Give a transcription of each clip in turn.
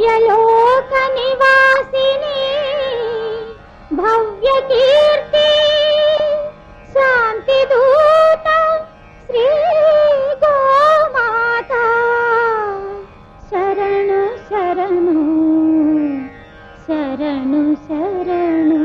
సత్యలోక నివాసిని భవ్య కీర్తి శాంతి దూత శ్రీ గోమాత శరణు శరణు శరణు శరణు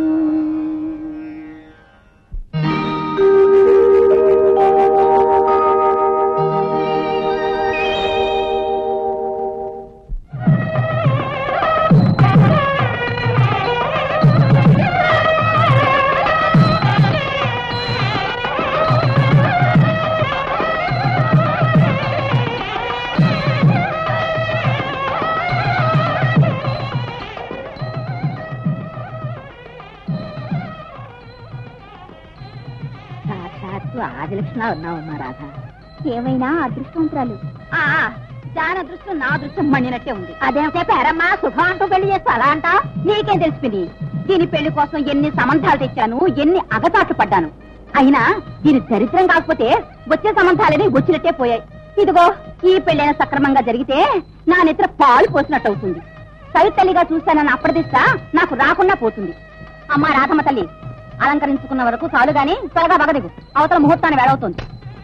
సాక్షాత్తు ఆదిలక్షణ ఉన్నావమ్మా రాధ ఏమైనా అదృష్టవంతురాలు దాని అదృష్టం నా అదృష్టం మండినట్టే ఉంది అదేమిటే పేరమ్మా శుభం అంటూ పెళ్లి చేస్తా అలా అంటా నీకేం తెలిసింది దీని పెళ్లి కోసం ఎన్ని సంబంధాలు తెచ్చాను ఎన్ని అగచాట్లు పడ్డాను అయినా దీని దరిద్రం కాకపోతే వచ్చే సంబంధాలని వచ్చినట్టే పోయాయి ఇదిగో ఈ పెళ్ళైన సక్రమంగా జరిగితే నా నిద్ర పాలు పోసినట్టు అవుతుంది సవితల్లిగా చూస్తానని అప్రదిష్ట నాకు రాకుండా పోతుంది అమ్మా రాధమ్మ తల్లి అలంకరించుకున్న వరకు చాలు గాని త్వరగా బగదిగు అవతల ముహూర్తాన్ని వేడవుతుంది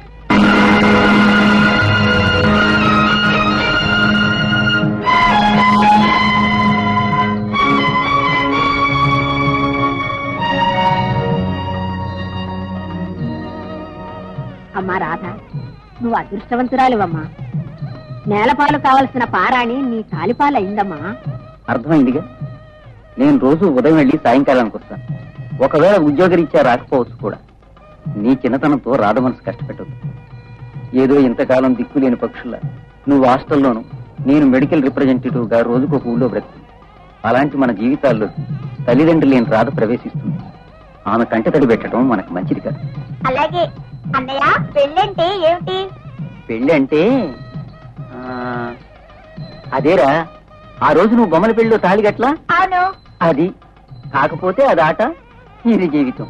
అమ్మా రాధ నువ్వు అదృష్టవంతురాలివమ్మా నేలపాలు కావలసిన పారాణి నీ తాలిపాలు అయిందమ్మా అర్థమైందిగా నేను రోజు ఉదయం వెళ్ళి సాయంకాలానికి వస్తాను ఒకవేళ ఉద్యోగరీత్యా రాకపోవచ్చు కూడా నీ చిన్నతనంతో రాధ మనసు కష్టపెట్టదు ఏదో ఇంతకాలం దిక్కులేని పక్షుల నువ్వు హాస్టల్లోను నేను మెడికల్ రిప్రజెంటేటివ్ గా రోజుకు ఒక ఊళ్ళో బ్రతుకు అలాంటి మన జీవితాల్లో తల్లిదండ్రులు లేని రాధ ప్రవేశిస్తుంది ఆమె కంటతడి పెట్టడం మనకు మంచిది కాదు అలాగే అన్నయ్య పెళ్ళంటే ఏమిటి పెళ్ళి అంటే ఆ, అదేరా ఆ రోజు నువ్వు బొమ్మల పెళ్ళిలో తాళిగట్లా అవును అది కాకపోతే అది ఆట ఇది జీవితం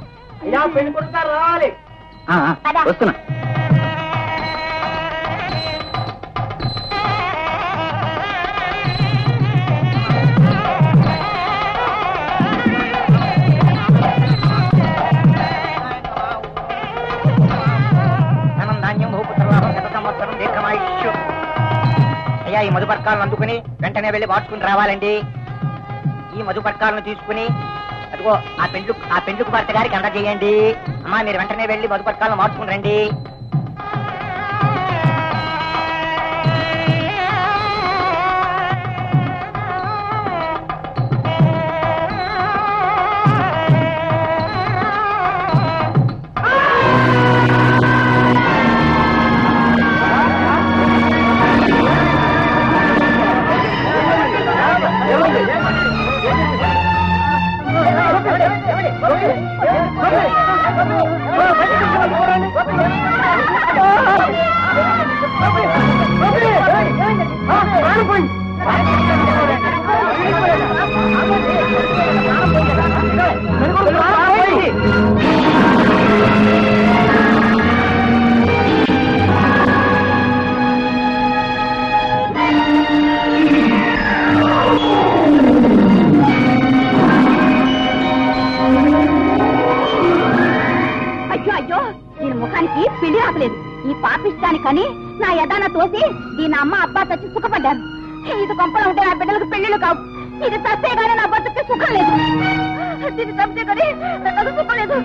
ఆ, ఆ, పద. వస్తున్నా ధనం ధాన్యం భూపుత్రలాభం గత సంవత్సరం దీర్ఘమాయుష్యు అయ్యా ఈ మధుపర్కాలను అందుకుని వెంటనే వెళ్ళి మార్చుకుని రావాలండి ఈ మధుపర్కాలను తీసుకుని అదిగో ఆ పెండ్లు ఆ పెండ్లు భర్త గారికి అందజేయండి అమ్మా మీరు వెంటనే వెళ్ళి మధుపర్కాలను మార్చుకుని రండి అయ్యో అయ్యో దీని ముఖానికి పెళ్లి రాకలేదు ఈ పాపిష్టానికని నా యదాన తోసి దీని అమ్మ అబ్బా చచ్చి సుఖపడ్డారు ఇది కొంపలో ఉంటే నా బిడ్డలకు పెళ్లిళ్ళు కావు ఇది చస్తే గానీ నా బతుకు సుఖం లేదు ఇది చస్తే గానీ నాకు సుఖం లేదు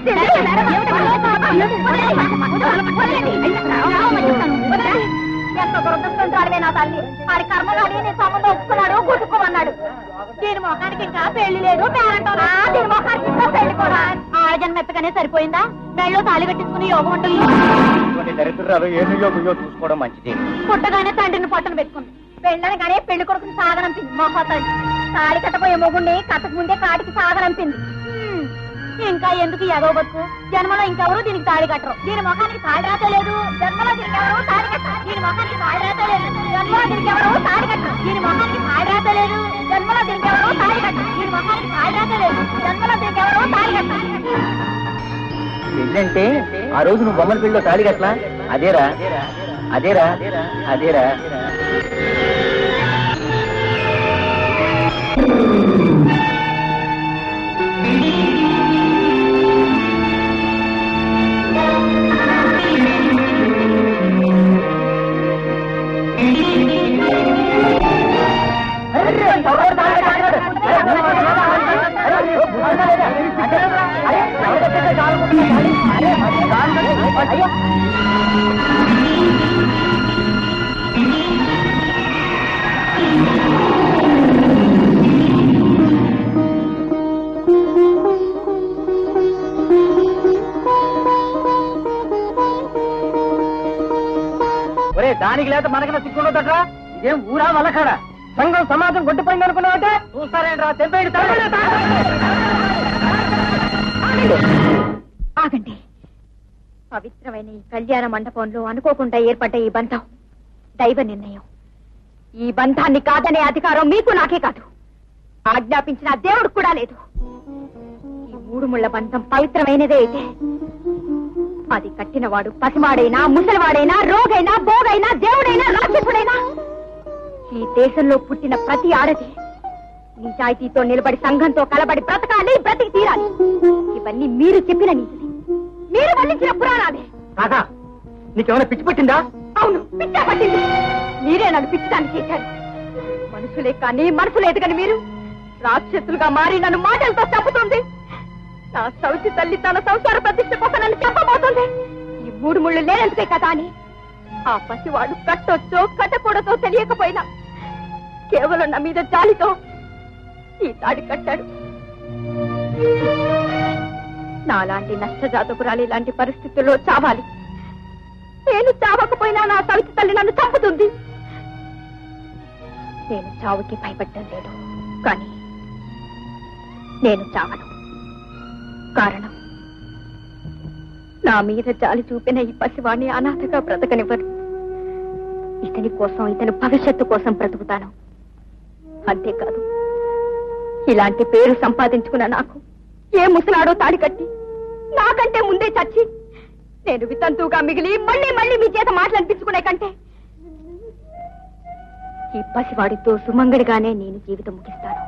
ఎంత దురదృష్టంటాడవే నా తల్లి వాడి కర్మగాడి నీ సంబంధం ఒప్పుకున్నాడు గుట్టుకోమన్నాడు దీని మొఖానికి ఇంకా పెళ్లి లేదు పేరంటోనా దీని మొఖానికి ఇంకా పెళ్లి కూడా ఆడ జన్మ ఎత్తగానే సరిపోయిందా మెళ్ళో తాళి కట్టించుకుని యోగం ఉంటుంది ఇటువంటి దరిద్రాలు ఏదో యోగయో చూసుకోవడం మంచిది పుట్టగానే తండ్రిని పొట్టను పెట్టుకుంది పెళ్ళనగానే పెళ్లి కొడుకుని సాగనంపింది మొహతాడు తాళి కట్టబోయే మొగుండి కట్టక ముందే కాటికి సాగనంపింది హ్మ్. ఇంకా ఎందుకు ఎగవ బతుకు జన్మలో ఇంకెవరు దీనికి తాళి కట్టరు దీని ముఖానికి తాళి రాత లేదు జన్మలో దీనికి ఎవరు తాళి కట్టరు దీని ముఖానికి తాళి రాత లేదు జన్మలో దీనికి ఎవరు తాళి కట్టరు దీని ముఖానికి తాళి రాత లేదు జన్మలో దీనికి ఎవరు తాళి కట్టరు దీని ముఖానికి తాళి రాత లేదు జన్మలో దీనికి ఎవరు తాళి కట్టరు పెళ్ళంటే ఆ రోజు నువ్వు బొమ్మల పెళ్ళిలో తాళిగట్లా అదేరా అదేరా అదేరా ఒరే దానికి లేక మనకన్నా సిగ్గుండదట్రా ఇదేం ఊరా వలకాడ సంఘం సమాజం కొట్టిపోయింది అనుకున్నావంటే చూస్తారేంట్రా తెంపేడు ఆగండి పవిత్రమైన ఈ కళ్యాణ మండపంలో అనుకోకుండా ఏర్పడ్డ ఈ బంధం దైవ నిర్ణయం ఈ బంధాన్ని కాదనే అధికారం మీకు నాకే కాదు ఆజ్ఞాపించిన ఆ దేవుడికి కూడా లేదు ఈ మూడు ముళ్ళ బంధం పవిత్రమైనదే అయితే అది కట్టినవాడు పసివాడైనా ముసలివాడైనా రోగైనా బోగైనా దేవుడైనా రాక్షసుడైనా ఈ దేశంలో పుట్టిన ప్రతి ఆడది నిజాయితీతో నిలబడి సంఘంతో కలబడి బ్రతకాలి బ్రతికి తీరాలి ఇవన్నీ మీరు చెప్పిన నీతిది మీరు వల్లించిన పురాణాలే కాదా నీకేమైనా పిచ్చి పెట్టిందా అవును పిచ్చా పట్టింది మీరే నన్ను పిచ్చడానికి చేశారు మనుషులే కానీ మనసు లేదు కానీ మీరు రాక్షసులుగా మారి నన్ను మాటలతో చంపుతుంది నా సౌచి తల్లి తన సంసార ప్రతిష్ట కోసం నన్ను చంపబోతుంది ఈ మూడు ముళ్ళు లేనందుకే కదా అని ఆ పసివాడు కట్టొచ్చో కట్టకూడదో తెలియకపోయినా కేవలం నా మీద జాలితో ఈ తాడి కట్టాడు నాలాంటి నష్టజాతకురాలు ఇలాంటి పరిస్థితుల్లో చావాలి నేను చావకపోయినా నా సవితి తల్లి నన్ను చంపుతుంది నేను చావుకి భయపడటం లేదు కానీ నేను చావను కారణం నా మీద జాలి చూపిన ఈ పసివాణ్ణి అనాథగా బ్రతకనివ్వను ఇతని కోసం ఇతని భవిష్యత్తు కోసం బ్రతుకుతాను అంతేకాదు ఇలాంటి పేరు సంపాదించుకున్న నాకు ఏ ముసలాడో తాడి కట్టి నాకంటే ముందే చచ్చి నేను వితంతువుగా మిగిలి మళ్ళీ మళ్ళీ మీ చేత మాటలనిపించుకునే కంటే ఈ పసివాడితో సుమంగడిగానే నేను జీవితం ముగిస్తాను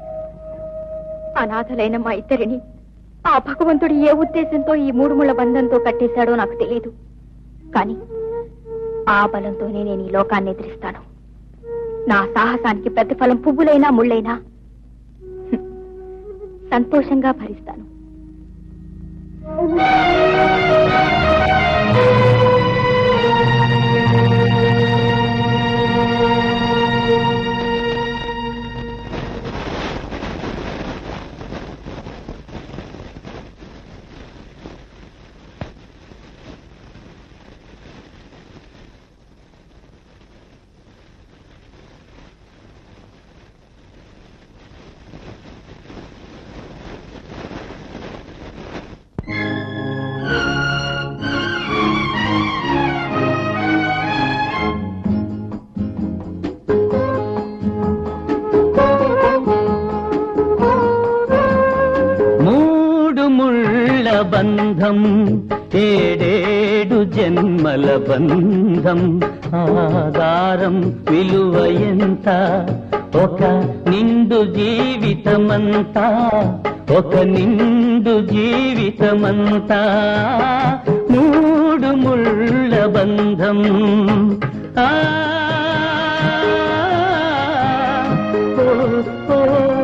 అనాథలైన మా ఇద్దరిని ఆ భగవంతుడు ఏ ఉద్దేశంతో ఈ మూడు ముళ్ళ బంధంతో కట్టేశాడో నాకు తెలియదు కానీ ఆ బలంతోనే నేను ఈ లోకాన్ని ఎదిరిస్తాను నా సాహసానికి ప్రతిఫలం పువ్వులైనా ముళ్ళైనా హ్మ్, సంతోషంగా భరిస్తాను మూడు ముళ్ళ బంధం ఏడేడు జన్మల బంధం ఆధారం విలువ ఎంత ఒక నిండు జీవితమంతా ఒక నిండు జీవితమంతా మూడు ముళ్ళ బంధం ఆ ఓ, ఓ, ఓ.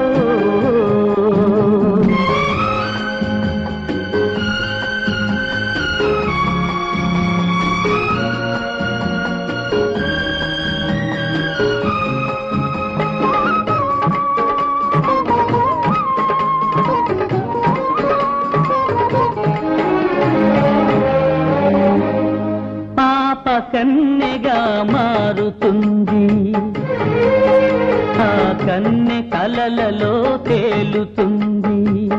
పాప కన్నెగా మారుతుంది ఆ కన్నె కలలలో తేలుతుంది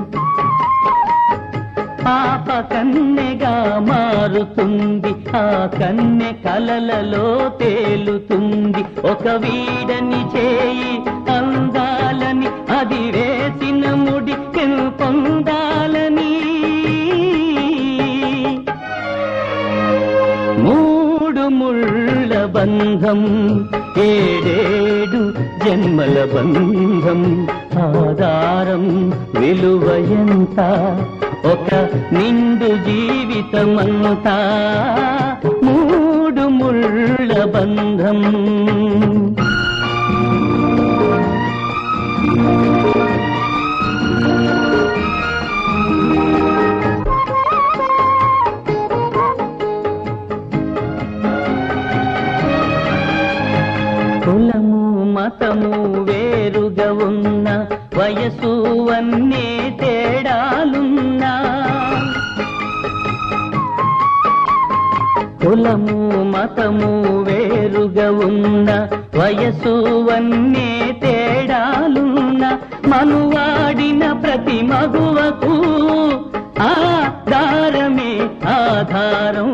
పాప కన్నెగా మారుతుంది ఆ కన్నె కలలలో తేలుతుంది ఒక వీడని చేయి అందాలని అది వేసిన ముడి పొందాలని మూడు ముళ్ళ బంధం ఏడేడు జన్మల బంధం ఆధారం విలువ ఎంత ఒక నిండు జీవితమంతా మూడు ముళ్ళ బంధం కులము మతము వేరుగా ఉన్న వయసు అన్నీ తేడాలున్నా కులము మతము వేరుగా ఉన్న వయసు అన్నీ తేడాలున్న మనువాడిన ప్రతి మగువకు ఆధారమే ఆధారం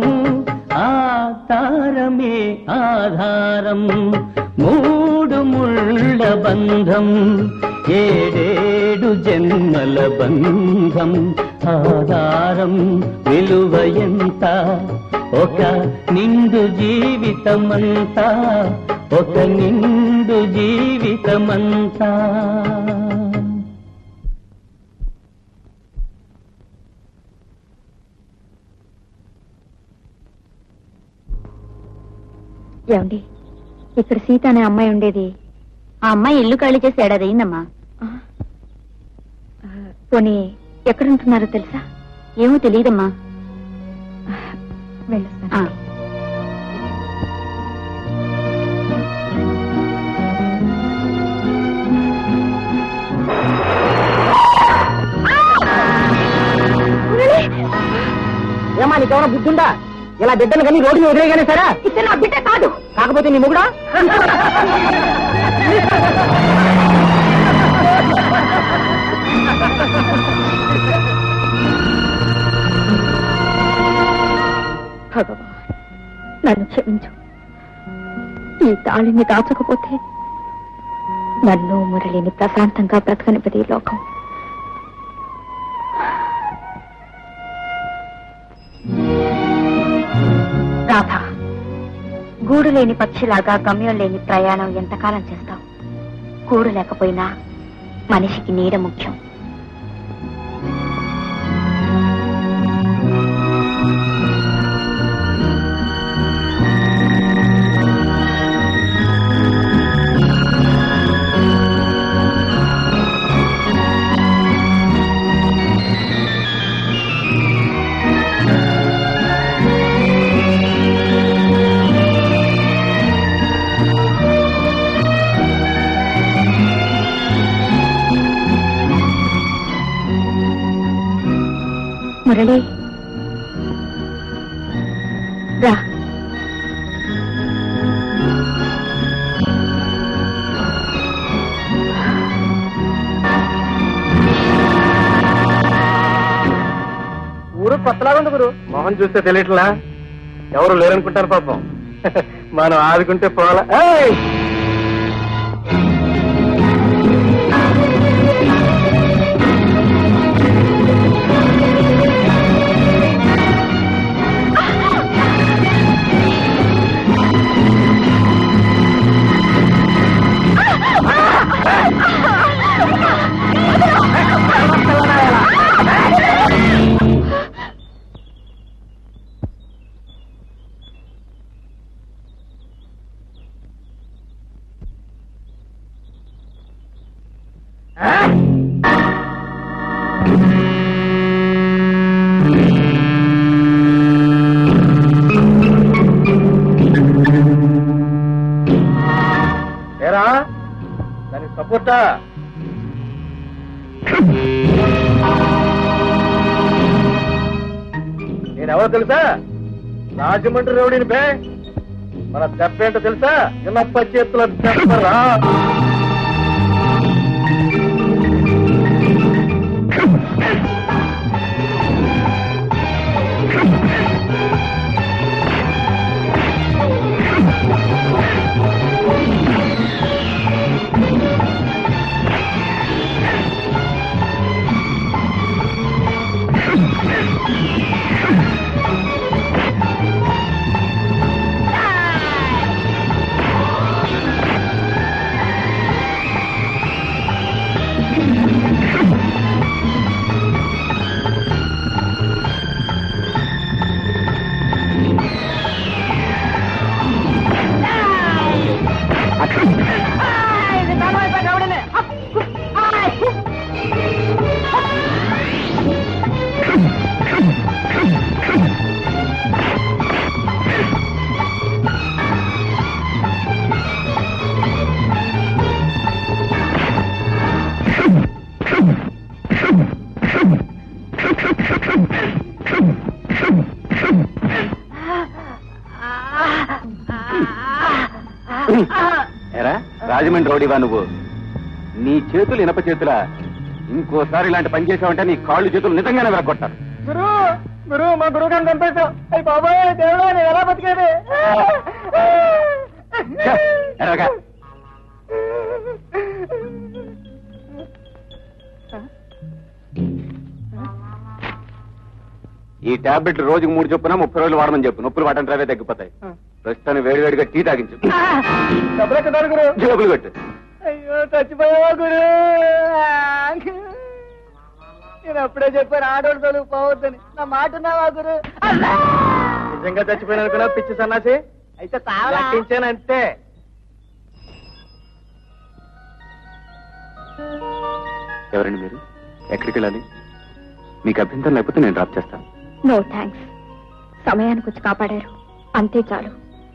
ఆధారమే ఆధారం మూడు ముళ్ళ బంధం ఏడేడు జన్మల బంధం ఆధారం విలువ ఎంత ఒక నిండు జీవితమంతా ఒక నిండు జీవితమంతా ఏమండి ఇక్కడ సీత అనే అమ్మాయి ఉండేది ఆ అమ్మాయి ఇల్లు ఖాళీ చేసి ఏడాది అయిందమ్మా పోనీ ఎక్కడుంటున్నారో తెలుసా ఏమో తెలియదమ్మా వెళ్ళొస్తా ఏమా నీకేమైనా బుద్ధుందా ఇలా బిడ్డను కానీ రోడ్డు మీద వదిలేగానే సరే నా బిడ్డ కాదు కాకపోతే నీ మొగుడా భగవాన్ నన్ను క్షమించు ఈ తాళిని దాచకపోతే నన్ను మురళిని ప్రశాంతంగా బ్రతకనిపది ఈ లోకం రాధ గూడు లేని పక్షిలాగా గమ్యం లేని ప్రయాణం ఎంతకాలం చేస్తావు గూడు లేకపోయినా మనిషికి నీడ ముఖ్యం మురళి రా ఊరు కొత్తలాగా ఉంది గురు మొహం చూస్తే తెలియట్లా ఎవరు లేరనుకుంటారు పాపం మనం ఆదుకుంటే పోవాలా ఏయ్! ఏరా దానికి సపోర్టా నేనెవరో తెలుసా రాజమండ్రి రౌడీని బే మన దెబ్బ ఏంటో తెలుసా ఇనప్ప చేతుల దెబ్బరా ఎరా రాజమండ్రి రౌడీవా నువ్వు నీ చేతులు ఇనప చేతులా ఇంకోసారి ఇలాంటి పని చేసావంటే నీ కాళ్ళు చేతులు నిజంగానే విరగొట్టారు గురు గురు మా గురువు గారిని చంపేశావు అయ్యి బాబాయ్ దేవుడా నేను ఎలా బతికేది ఛే, ఎరగా. ఈ టాబ్లెట్ రోజుకు మూడు చొప్పున ముప్పై రోజులు వాడమని చెప్పు నొప్పులు వాటంటే అవే తగ్గిపోతాయి ప్రస్తుతాన్ని వేడివేడిగా టీ తాగించు డబ్బులు ఎక్కడ గురు జేబులు పెట్టు అయ్యో చచ్చిపోయావా గురు నేను అప్పుడే చెప్పాను ఆడోడు తొలుగు పోవద్దని నా మాట ఉన్నావా గురు నిజంగా చచ్చిపోయిన అనుకున్నా పిచ్చి సన్నాసి అయితే తాగించాను అంతే ఎవరండి మీరు ఎక్కడికి వెళ్ళాలి మీకు అభ్యంతరం లేకపోతే నేను డ్రాప్ చేస్తాను నో థ్యాంక్స్ సమయానికి వచ్చి కాపాడారు అంతే చాలు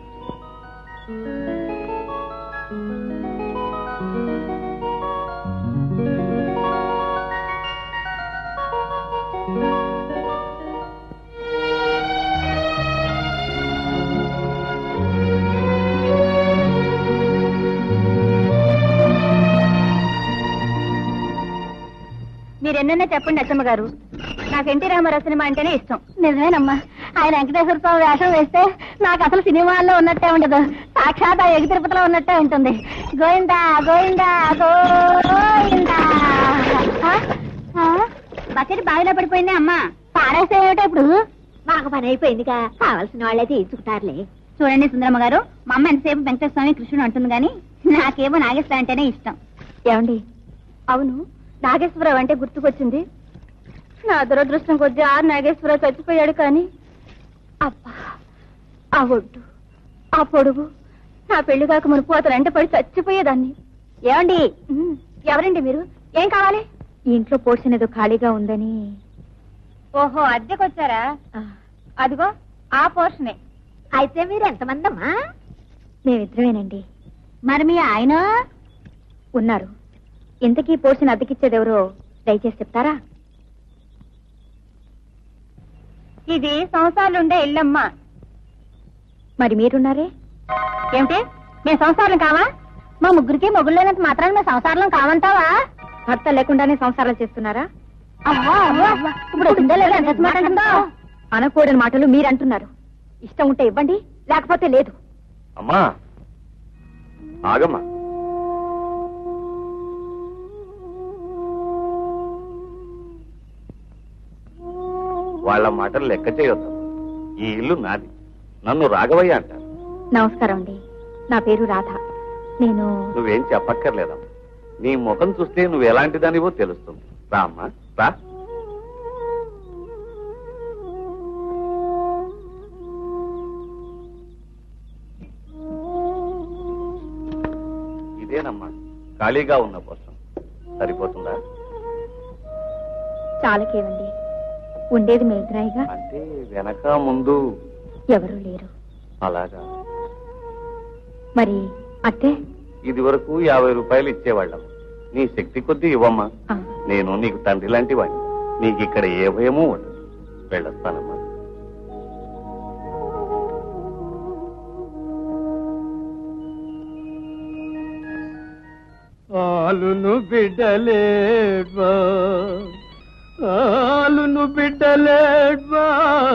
మీరు ఎన్నైనా చెప్పండి అచ్చమ్మ గారు నాకు ఎన్టీ రామారావు సినిమా అంటేనే ఇష్టం నిజమేనమ్మా ఆయన వెంకటేశ్వర స్వామి వేషం వేస్తే నాకు అసలు సినిమాల్లో ఉన్నట్టే ఉండదు సాక్షాత్ ఆ ఎగి తిరుపతిలో ఉన్నట్టే ఉంటుంది గోవిందా గోవిందా గోవిందా ఆ? ఆ? బకెట్ బావిలో పడిపోయింది అమ్మా పారేస్తే ఏమిటో ఇప్పుడు మాకు పని అయిపోయిందిగా కావాల్సిన వాళ్ళే తీసుకుంటారులే చూడండి సుందరమ్మ గారు మా అమ్మ ఎంతసేపు వెంకటేశ్వర స్వామి కృష్ణుడు అంటుంది కానీ నాకేమో నాగేశ్వర అంటేనే ఇష్టం ఏమండి అవును నాగేశ్వరరావు అంటే గుర్తుకొచ్చింది నా దురదృష్టం కొద్దీ ఆ నాగేశ్వరరావు చచ్చిపోయాడు కానీ అబ్బా ఆ ఒడ్డు ఆ పొడుగు నా పెళ్లి కాక మునుపు అతను అంటే పడి చచ్చిపోయేదాన్ని ఏమండి ఉమ్, ఎవరండి మీరు ఏం కావాలి ఈ ఇంట్లో పోర్షన్ ఏదో ఖాళీగా ఉందని ఓహో అద్దెకొచ్చారా అదిగో ఆ పోర్షనే అయితే మీరు ఎంతమంది అమ్మా మేమిద్దరమేనండి మరి మీ ఆయన ఉన్నారు ఇంతకీ పోర్షన్ అద్దెకిచ్చేది ఎవరో దయచేసి చెప్తారా ఇది సంవత్సరాలు ఉండే ఇల్లమ్మా మరి మీరున్నారే ఏమిటి మేము సంసారం కావా మా ముగ్గురికి మొగుడు లేనంత మాత్రాన్ని మేము సంసారం కావంటావా భర్త లేకుండానే సంసారాలు చేస్తున్నారా అవ్వా, అవ్వా, ఇప్పుడు ఉందో లేదో ఎంత మాట అంటుందో? అనకూడని మాటలు మీరు అంటున్నారు ఇష్టం ఉంటే ఇవ్వండి లేకపోతే లేదు అమ్మా ఆగమ్మా వాళ్ళ మాటలు లెక్క చేయొద్దు ఈ ఇల్లు నాది నన్ను రాఘవయ్య అంటారు నమస్కారం అండి నా పేరు రాధ నేను నువ్వేం చెప్పక్కర్లేదమ్మా నీ ముఖం చూస్తే నువ్వు ఎలాంటి దానివో తెలుస్తుంది రా అమ్మా రా ఇదేనమ్మా ఖాళీగా ఉన్న కోసం సరిపోతుందా చాలకేవండి ఉండేది మీ ఇద్దరాయిగా అంటే వెనక ముందు ఎవరూ లేరు అలాగా మరి అత్తే ఇది వరకు యాభై రూపాయలు ఇచ్చేవాళ్ళం నీ శక్తి కొద్దీ ఇవ్వమ్మా ఆ, నేను నీకు తండ్రి లాంటి వాడిని నీకు ఇక్కడ ఏ భయమూ ఉండదు వెళ్ళొస్తానమ్మా ఆలును బిడ్డలేడ్వా ఆలును బిడ్డలేడ్వా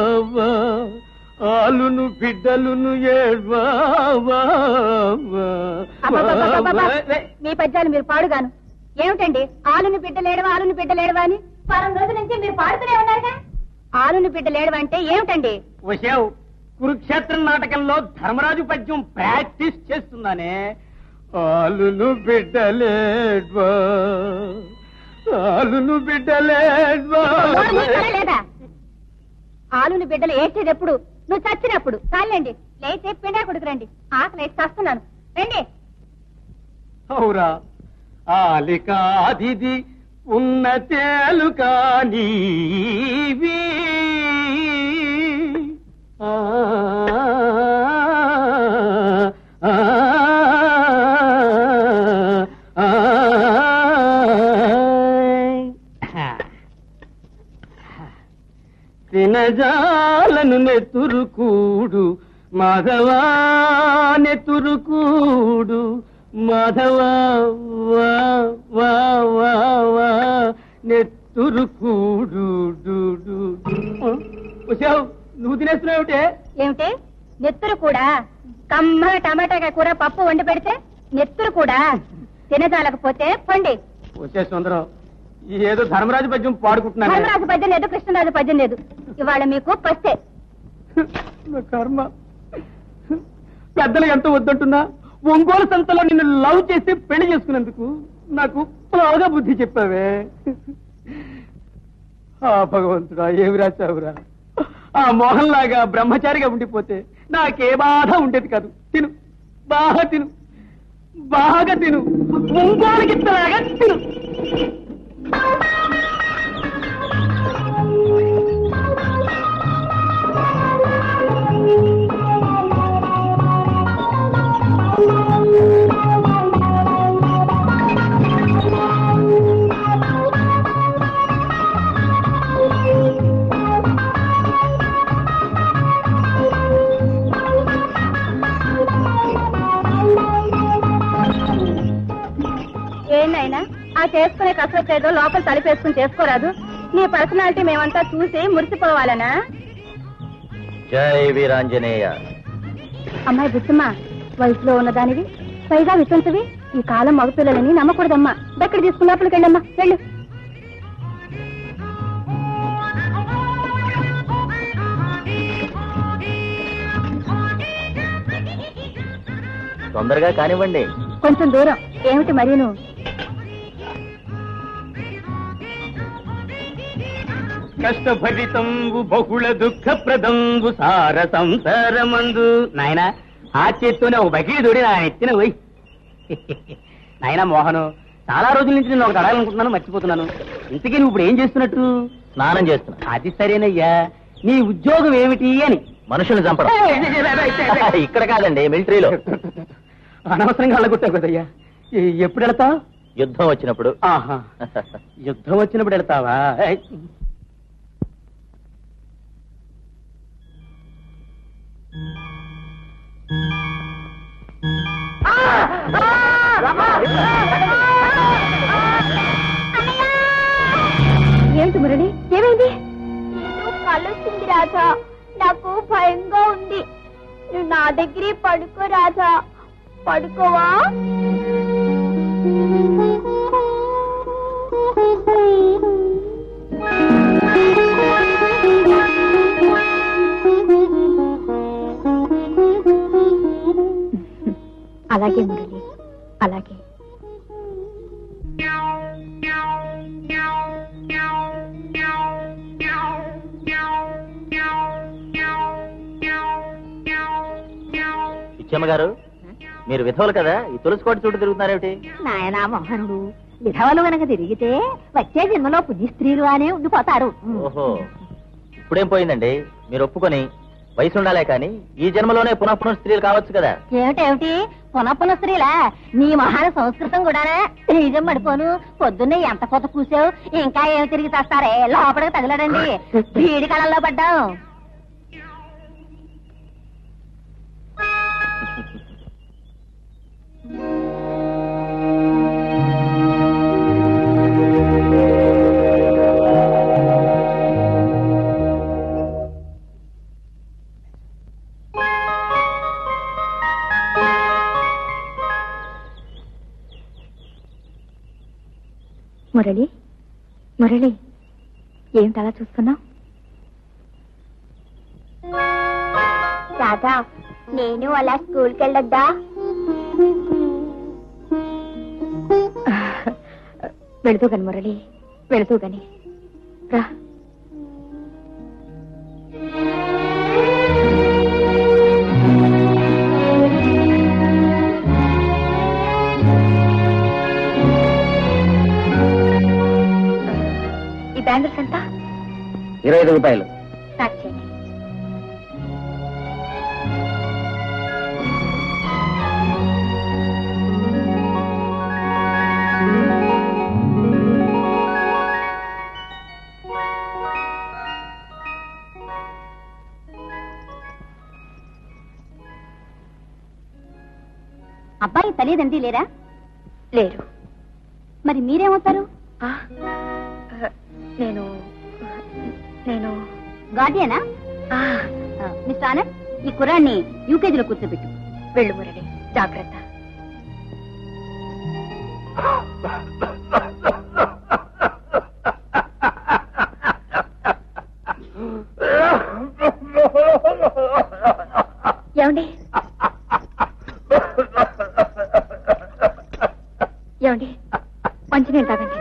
ఆలును బిడ్డలును ఏడ్వా అబ్బబ్బబ్బబ్బబ్బ. మీ పద్యాలు మీరు పాడుగాను ఏమిటండి ఆలుని బిడ్డ లేడవా ఆలుని బిడ్డ లేడవా అని వారం రోజుల నుంచి మీరు పాడుతూనే ఉన్నారుగా ఆలుని బిడ్డ లేడవా అంటే ఏమిటండి వశావు కురుక్షేత్రం నాటకంలో ధర్మరాజు పద్యం ప్రాక్టీస్ చేస్తున్నానే ఆలును బిడ్డలేడ్వా ఆలును బిడ్డలేడ్వా నోరు మూస్తారా లేదా ఆలుని బిడ్డలు ఏడ్చేది ఎప్పుడు నువ్వు చచ్చినప్పుడు చాలండి లేచే పిండా కొడుకురండి ఆకలి వేసి చస్తున్నాను రండి అవురా ఆలికాదిది ఉన్న తేలు కానీవి ఆ, ఆ, ఆ, తినజాలను నెతురు కూడు మాధవా నెతురుకూడు మాధవా వా వా వా వా నెతురుకూడు డు, డు, డు. ఆ, వచ్చావు నువ్వు తినేస్తున్నావుటే ఏమిటి నెత్తురు కూడా కమ్మ టమాటా కూర పప్పు వండి పెడితే నెత్తురు కూడా తినజాలకపోతే పండి వచ్చే సుందరం ఈ ఏదో ధర్మరాజు పద్యం పాడుకుంటున్నాను ధర్మరాజు పద్యం లేదు కృష్ణరాజు పద్యం లేదు ఇవాళ మీకు పస్తే నా కర్మ పెద్దలు ఎంత వద్దంటున్నా ఒంగోలు సంతలో నిన్ను లవ్ చేసి పెళ్లి చేసుకున్నందుకు నాకు బాగా బుద్ధి చెప్పావే ఆ భగవంతుడా ఏమి రాశావురా ఆ మోహన్ లాగా బ్రహ్మచారిగా ఉండిపోతే నాకే బాధ ఉండేది కాదు తిను బాగా తిను బాగా తిను ఒంగోలు గిత్తలాగా తిను ఏంటైనా ఆ చేసుకునే కసరత్తు ఏదో లోపల తలిపేసుకుని చేసుకోరాదు నీ పర్సనాలిటీ మేమంతా చూసి మురిసిపోవాలనా జై వీరాంజనేయ అమ్మాయి బుద్ధమ్మ వయసులో ఉన్నదానివి పైగా వితంతువి ఈ కాలం మగపిల్లలని నమ్మకూడదమ్మా దగ్గర తీసుకున్న లోపలికి వెళ్ళమ్మా వెళ్ళు తొందరగా కానివ్వండి కొంచెం దూరం ఏమిటి మరీను కష్టభరితంబు బహుళ దుఃఖప్రదంబు సార సంసారమందు నాయన ఆ చేత్తోనే ఒక బకిలి దూడి నా ఎత్తిన పోయి నాయన మోహను చాలా రోజుల నుంచి నేను ఒకటి అడగాలనుకుంటున్నాను మర్చిపోతున్నాను ఇంతకీ నువ్వు ఇప్పుడు ఏం చేస్తున్నట్టు స్నానం చేస్తున్నా అది సరేనయ్యా నీ ఉద్యోగం ఏమిటి అని మనుషుల్ని చంపడం ఇక్కడ కాదండి మిలిటరీలో అనవసరంగా అల్లగొట్టావు కదయ్యా ఎ- ఎప్పుడు వెళతావు యుద్ధం వచ్చినప్పుడు ఆహా యుద్ధం వచ్చినప్పుడు వెళతావా ఏయ్. ఏంటి మురళి ఏమైంది కలుస్తుంది రాజా నాకు భయంగా ఉంది నువ్వు నా దగ్గరే పడుకో రాజా పడుకోవా అలాగే మురళి అలాగే ఇచ్చమ్మ గారు మీరు విధవలు కదా ఈ తులసి కోట చుట్టూ తిరుగుతున్నారేమిటి నాయనా మోహనుడు విధవలు గనక తిరిగితే వచ్చే జన్మలో పుణ్య స్త్రీలు అనే ఉండిపోతారు ఓహో ఇప్పుడేం పోయిందండి మీరు ఒప్పుకొని వయసు ఉండాలే కానీ ఈ జన్మలోనే పునః పునః స్త్రీలు కావచ్చు కదా ఏమిటేమిటి పునః పునః స్త్రీలా నీ మహాన సంస్కృతం కూడానా నిజం పడిపోను పొద్దున్నే ఎంత కొత్త కూసావు ఇంకా ఏమి తిరిగి తెస్తారే లోపలికి తగలడండి వీడి కళల్లో పడ్డాం మురళి మురళి ఏమిటి అలా చూస్తున్నావు రాధా నేను అలా స్కూల్కి వెళ్ళొద్దా వెళుతూ గని మురళి వెళుతూ గని రా ఈ బ్యాంగిల్స్ ఎంత ఇరవై ఐదు రూపాయలు ప్యాక్ చేయండి అబ్బాయి తల్లిదండ్రి లేరా లేరు మరి మీరేమవుతారు ఆ, ఆ, నేను నేను గార్డియనా ఆ, మిస్టర్ ఆనంద్ ఈ కుర్రాన్ని యూకేజీలో కూర్చోబెట్టు వెళ్ళు మురళి జాగ్రత్త ఏమండి ఏమండి మంచినీళ్ళు తాగండి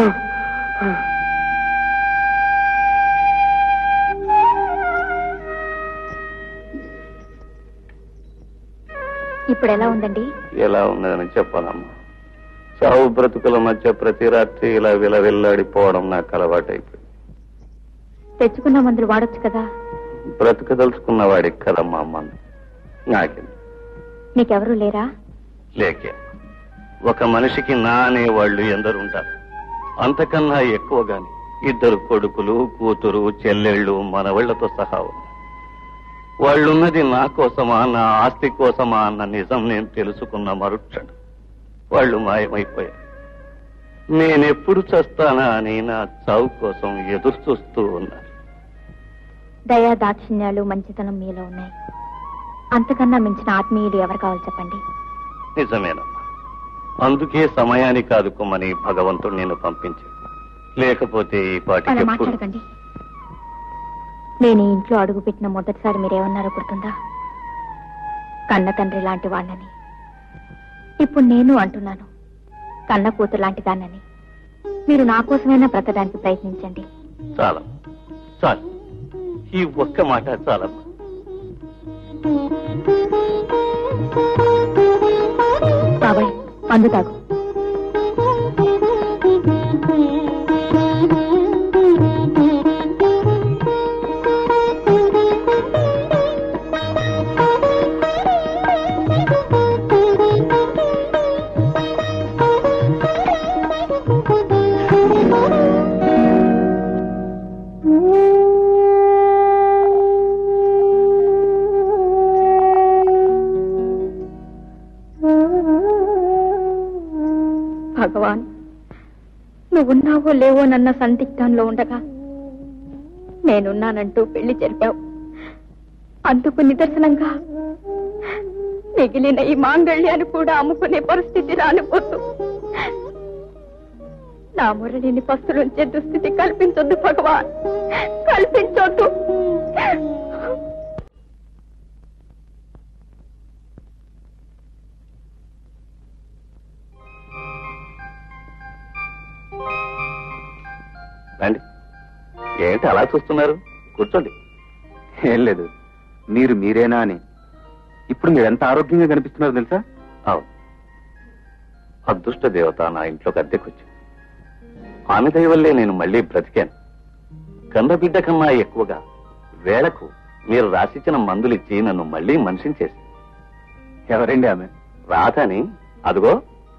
ఇప్పుడు ఎలా ఉందండి ఎలా ఉన్నదని చెప్పాలమ్మా చావు బ్రతుకుల మధ్య ప్రతి రాత్రి ఇలా విలవిల్లాడిపోవడం నాకు అలవాటైపోయింది తెచ్చుకున్న మందులు వాడొచ్చు కదా బ్రతకదలుచుకున్న వాడికి కదమ్మా మందు నాకేం మీకెవరూ లేరా లేకే ఒక మనిషికి నా అనేవాళ్ళు ఎందరుంటారు అంతకన్నా ఎక్కువగాని ఇద్దరు కొడుకులు కూతురు చెల్లెళ్ళు మనవళ్లతో సహా ఉన్నారు వాళ్ళున్నది నా కోసమా నా ఆస్తి కోసమా అన్న నిజం నేను తెలుసుకున్న మరుక్షణం వాళ్ళు మాయమైపోయారు నేనెప్పుడు చస్తానా అని నా చావు కోసం ఎదురు చూస్తూ ఉన్నారు దయా దాక్షిణ్యాలు మంచితనం మీలో ఉన్నాయి అంతకన్నా మించిన ఆత్మీయులు ఎవరు కావాలి చెప్పండి నిజమేనమ్మా అందుకే సమయానికి ఆదుకోమని భగవంతుడు నేను పంపించాడు లేకపోతే ఈ అలా పాటికి ఎప్పుడు మాట్లాడకండి నేను ఈ ఇంట్లో అడుగుపెట్టిన మొదటిసారి మీరేమన్నారో గుర్తుందా కన్న తండ్రి లాంటి వాణ్ణని ఇప్పుడు నేను అంటున్నాను కన్న కూతురు లాంటి దాన్నని మీరు నా కోసమైనా బ్రతకడానికి ప్రయత్నించండి చాలా చాలు ఈ ఒక్క మాట చాలమ్మా బాబాయ్ మందు తాగు భగవాన్ నువ్వున్నావో లేవో నన్న సందిగ్ధంలో ఉండగా నేనున్నానంటూ పెళ్లి జరిపావు అందుకు నిదర్శనంగా మిగిలిన ఈ మాంగళ్యాన్ని కూడా అమ్ముకునే పరిస్థితి రానిపోతూ నా మురళిని పస్తులుంచే దుస్థితి కల్పించొద్దు భగవాన్ కల్పించొద్దు రండి ఏంటి అలా చూస్తున్నారు కూర్చోండి ఏం లేదు మీరు మీరేనా అని ఇప్పుడు మీరు ఎంత ఆరోగ్యంగా కనిపిస్తున్నారు తెలుసా అవును అదృష్ట దేవత నా ఇంట్లోకి అద్దెకొచ్చింది ఆమె దయ వల్లే నేను మళ్ళీ బ్రతికాను కన్న బిడ్డ కన్నా ఎక్కువగా వేళకు మీరు రాసిచ్చిన మందులిచ్చి నన్ను మళ్ళీ మనిషిని చేసి ఎవరండి ఆమె రాధని అదిగో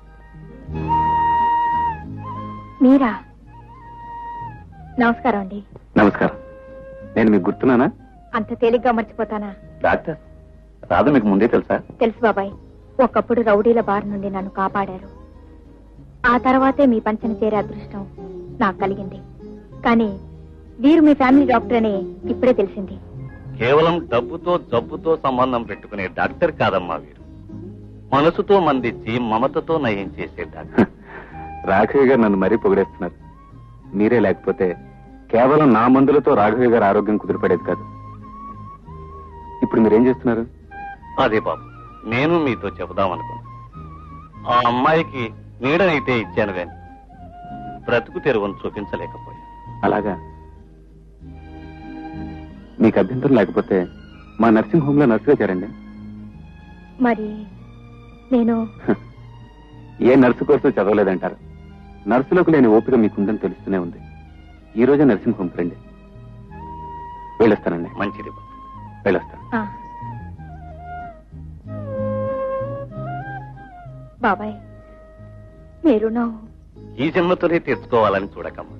మీరా నమస్కారం అండి నమస్కారం నేను మీకు గుర్తున్నానా అంత తేలిగ్గా మర్చిపోతానా డాక్టర్ రాధ మీకు ముందే తెలుసా తెలుసు బాబాయ్ ఒకప్పుడు రౌడీల బారి నుండి నన్ను కాపాడారు ఆ తర్వాతే మీ పంచన చేరే అదృష్టం నాకు కలిగింది కానీ వీరు మీ ఫ్యామిలీ డాక్టర్ అని ఇప్పుడే తెలిసింది కేవలం డబ్బుతో జబ్బుతో సంబంధం పెట్టుకునే డాక్టర్ కాదమ్మా వీరు మనసుతో మందిచ్చి మమతతో నయం చేసే డాక్టర్ రాఘవి గారు నన్ను మరీ పొగిడేస్తున్నారు మీరే లేకపోతే కేవలం నా మందులతో రాఘవి గారి ఆరోగ్యం కుదిరిపడేది కాదు ఇప్పుడు మీరేం చేస్తున్నారు అదే బాబు నేను మీతో చెబుదామనుకున్నా ఆ అమ్మాయికి నీడనైతే ఇచ్చాను గాని బ్రతుకు తెరువును చూపించలేకపోయా అలాగా మీకు అభ్యంతరం లేకపోతే మా నర్సింగ్ హోమ్ లో నర్సుగా చేరండి మరి నేను ఏ నర్సు కోసం చదవలేదంటారు నర్సులకు లేని ఓపిక మీకుందని తెలుస్తూనే ఉంది ఈ రోజే నర్సింగ్ హోమ్కి రండి వెళ్ళొస్తానండి మంచిది బాబు వెళ్ళొస్తాను ఆ. బాబాయ్ మీరు నా ఈ జన్మతోనే తెచ్చుకోవాలని చూడకమ్మా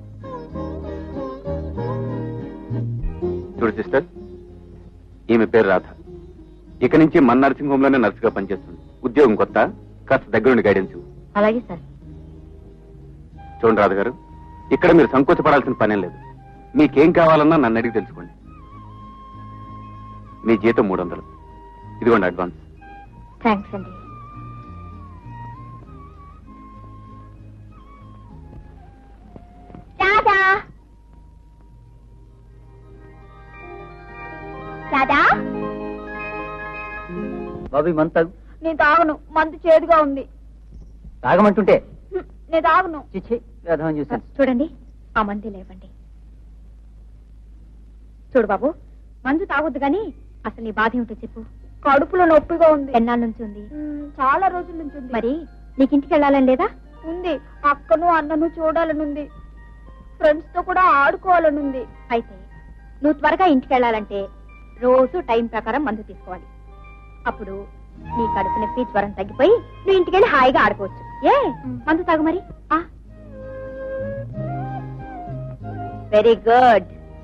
చూడు సిస్టర్ ఈమె పేరు రాధ ఇక నుంచి మన నర్సింగ్ హోమ్ లోనే నర్సుగా పనిచేస్తుంది ఉద్యోగం కొత్త కాస్త దగ్గరుండి గైడెన్స్ ఇవ్వు. అలాగే సార్ చూడండి రాధ గారు ఇక్కడ మీరు సంకోచపడాల్సిన పనేం లేదు మీకేం కావాలన్నా నన్ను అడిగి తెలుసుకోండి మీ జీతం మూడు వందలు ఇదిగోండి అడ్వాన్స్ థ్యాంక్స్ అండి రాధా రాధా బాబు మంత నేను తాగను మందు చేదుగా ఉంది తాగమంటుంటే హ్మ్, నేను తాగను చిచ్చి వేధం చూశాను చూడండి ఆ మంది లేవండి చూడు బాబు మందు తాగొద్దు గాని అసలు నీ బాధ ఏమిటో చెప్పు కడుపులో నొప్పిగా ఉంది ఎన్నాళ్ళ నుంచి ఉంది మ్, చాలా రోజుల నుంచి ఉంది మరి నీకు ఇంటికి వెళ్ళాలని లేదా ఉంది అక్కను అన్నను చూడాలనుంది ఫ్రెండ్స్ తో కూడా ఆడుకోవాలనుంది అయితే నువ్వు త్వరగా ఇంటికి వెళ్ళాలంటే రోజు టైం ప్రకారం మందు తీసుకోవాలి అప్పుడు నీ కడుపు నొప్పి జ్వరం తగ్గిపోయి నువ్వు ఇంటికి వెళ్ళి హాయిగా ఆడుకోవచ్చు ఏ మందు తాగు మరి వెరీ గుడ్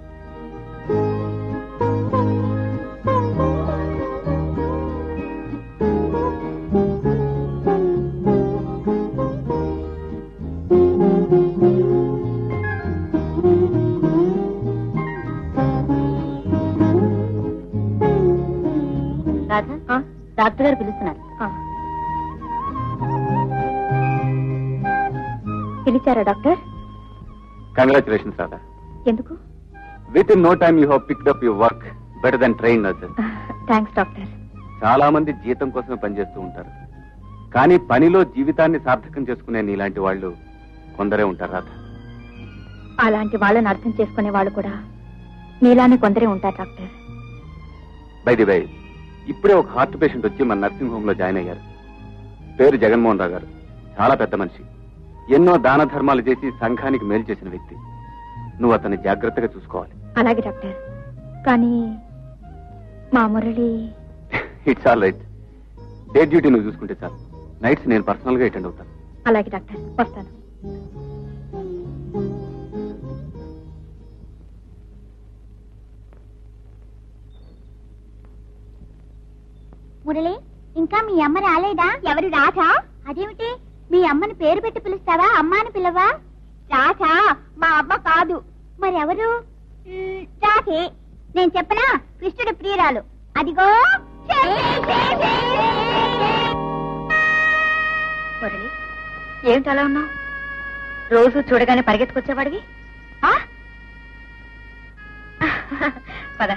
రాధా డాక్టర్ గారు పిలుస్తున్నారు పిలిచారా డాక్టర్ కంగ్రాచులేషన్స్ రాధా ఎందుకు with in no time you have picked up your work better then train nurses thanks doctor చాలా మంది జీతం కోసమే పనిచేస్తూ ఉంటారు కానీ పనిలో జీవితాన్ని సార్థకం చేసుకునే నీలాంటి వాళ్ళు కొందరే ఉంటారు రాధ అలాంటి వాళ్ళని అర్థం చేసుకునే వాళ్ళు కూడా మీలానే కొందరే ఉంటారు డాక్టర్ బైది బై ఇప్పుడే ఒక హార్ట్ పేషెంట్ వచ్చి మన నర్సింగ్ హోమ్ లో జాయిన్ అయ్యారు పేరు జగన్మోహన్ రావు గారు చాలా పెద్ద మనిషి ఎన్నో దాన ధర్మాలు చేసి సంఘానికి మేలు చేసిన వ్యక్తి నువ్వు అతన్ని జాగ్రత్తగా చూసుకోవాలి అలాగే డాక్టర్ కానీ మా Murali it's all right day duty నువ్వు చూసుకుంటే చాలు నైట్స్ నేను పర్సనల్ గా అటెండ్ అవుతాను అలాగే డాక్టర్ వస్తాను మురళి ఇంకా మీ అమ్మ రాలేదా ఎవరు రాధా అదేమిటి మీ అమ్మని పేరు పెట్టి పిలుస్తావా అమ్మ అని పిలవా రాధా మా అమ్మ కాదు మరి ఎవరు మ్, రాధే నేను చెప్పనా కృష్ణుడి ప్రియురాలు అదిగో మురళి ఏమిటి అలా ఉన్నావు రోజు చూడగానే పరిగెత్తుకొచ్చేవాడివి ఆ? పద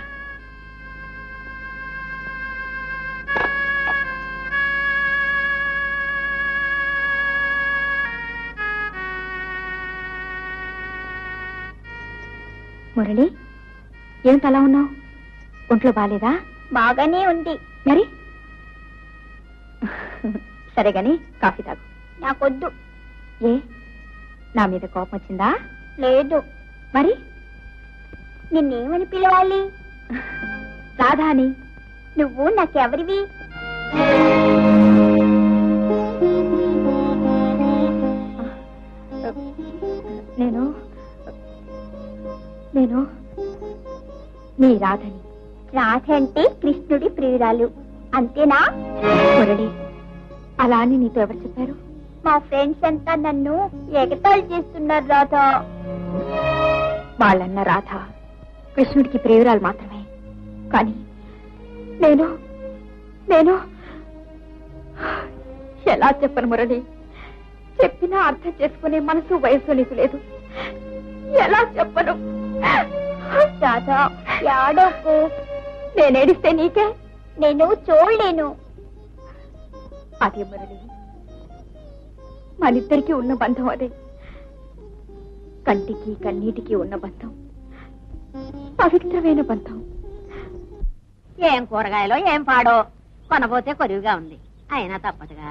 మురళి ఏమిటి అలా ఉన్నావు ఒంట్లో బాలేదా బాగానే ఉంది మరి సరే గాని కాఫీ తాగు నాకొద్దు ఏ నా మీద కోపం వచ్చిందా లేదు మరి నిన్నేమని పిలవాలి రాధాని నువ్వు నాకెవరివి నేను నేను మీ రాధని రాధ అంటే కృష్ణుడి ప్రియురాలు అంతేనా మురళి అలా అని నీతో ఎవరు చెప్పారు మా ఫ్రెండ్స్ అంతా నన్ను ఎగతాళి చేస్తున్నారు రాధా వాళ్ళన్న రాధ కృష్ణుడికి ప్రియురాలు మాత్రమే కానీ నేను నేను ఎలా చెప్పను మురళి చెప్పినా అర్థం చేసుకునే మనసు వయసు నీకు లేదు ఎలా చెప్పను రాధా యాడోకు నేనేడిస్తే నీకే నేను చూడలేను అదే మురళి మనిద్దరికి ఉన్న బంధం అదే కంటికి కన్నీటికి ఉన్న బంధం పవిత్రమైన బంధం ఏం కూరగాయలో ఏం పాడో కొనబోతే కొరువుగా ఉంది అయినా తప్పదుగా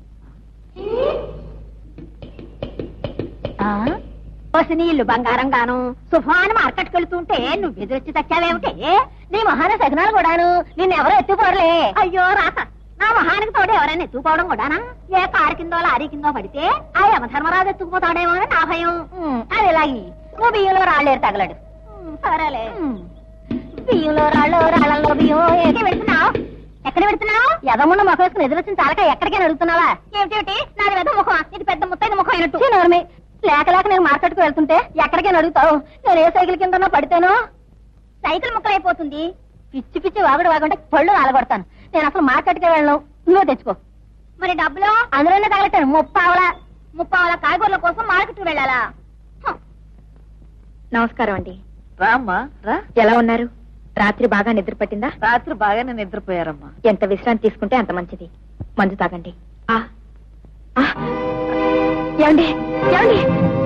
వసి నీ ఇల్లు బంగారం గాను సుఫాన్ మార్కెట్కి వెళ్తుంటే నువ్వు ఎదురొచ్చి తెచ్చావేమిటి నీ మహాన సగనాలు కూడాను నిన్నెవరో ఎత్తుకోరలే అయ్యో రాత నా మహానికి తోడు ఎవరైనా ఎత్తుకోవడం కూడానా ఏ కారు కిందో లారీ కిందో పడితే ఆ యమధర్మరాజు ఎత్తుకుపోతాడేమో అని నా భయం ఉమ్, అది ఇలాగి నువ్వు బియ్యంలో రాళ్ళేరు తగలడు ఉమ్, సరేలే ఉమ్. బియ్యంలో రాళ్ళు రాళ్ళల్లో బియ్యం ఏకే వెళ్తున్నావు ఎక్కడ పెడుతున్నావు ఎదమున్న ముఖం వేసుకుని ఎదురొచ్చిన చాలక ఎక్కడికైనా అడుగుతున్నావా ఏమిటి నాది వెద ముఖం ఇది పెద్ద ముత్తైన ముఖం అయినట్టు నోర్మి లేక లేక నేను మార్కెట్ కు వెళ్తుంటే ఎక్కడికైనా అడుగుతావు నేను ఏ సైకిల్ కిందనో పడితేనో సైకిల్ ముక్కలైపోతుంది పిచ్చి పిచ్చి వాగుడు వాగుంటే పళ్ళు రాలగొడతాను నేను అసలు మార్కెట్ కి వెళ్ళను నువ్వే తెచ్చుకో మరి డబ్బులు అందులోనే తగలెట్టాను ముప్పావల ముప్పావల కాయగూరల కోసం మార్కెట్ కు వెళ్ళాలా హ. నమస్కారం అండి రామ్మా రా ఎలా ఉన్నారు రాత్రి బాగా నిద్ర పట్టిందా రాత్రి బాగానే నిద్రపోయారమ్మా ఎంత విశ్రాంతి తీసుకుంటే అంత మంచిది మందు తాగండి ఆ ఆ. ఏమండి ఏమండి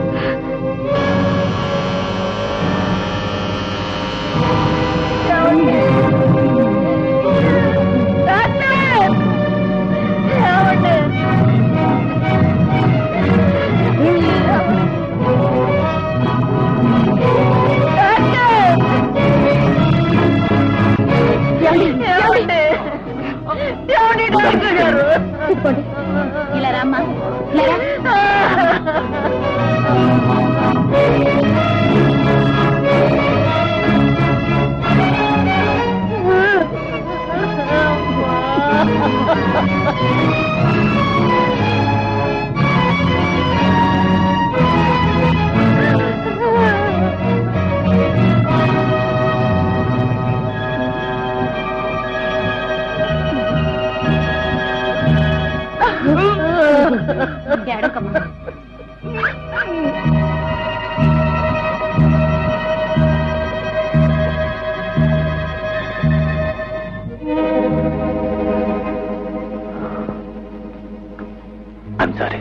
తీసుకోండి ఇలా రామ్మా ఇలా రా. ఏడవకమ్మా. ఐమ్ సారీ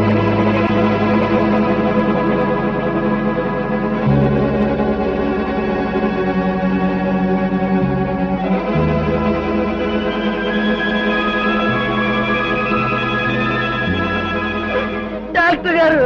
డాక్టర్ గారు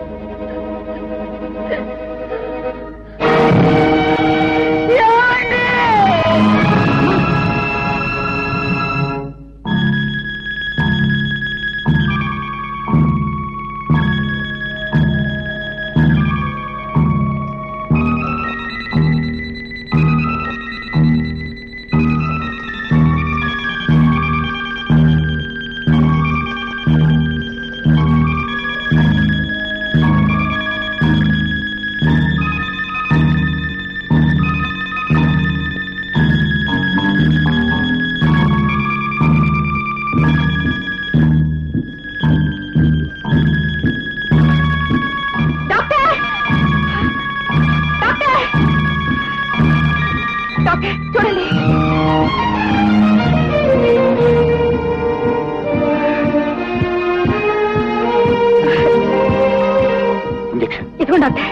డాక్టర్ డాక్టర్ డాక్టర్ చూడండి ఇంజెక్షన్ ఇదిగో డాక్టర్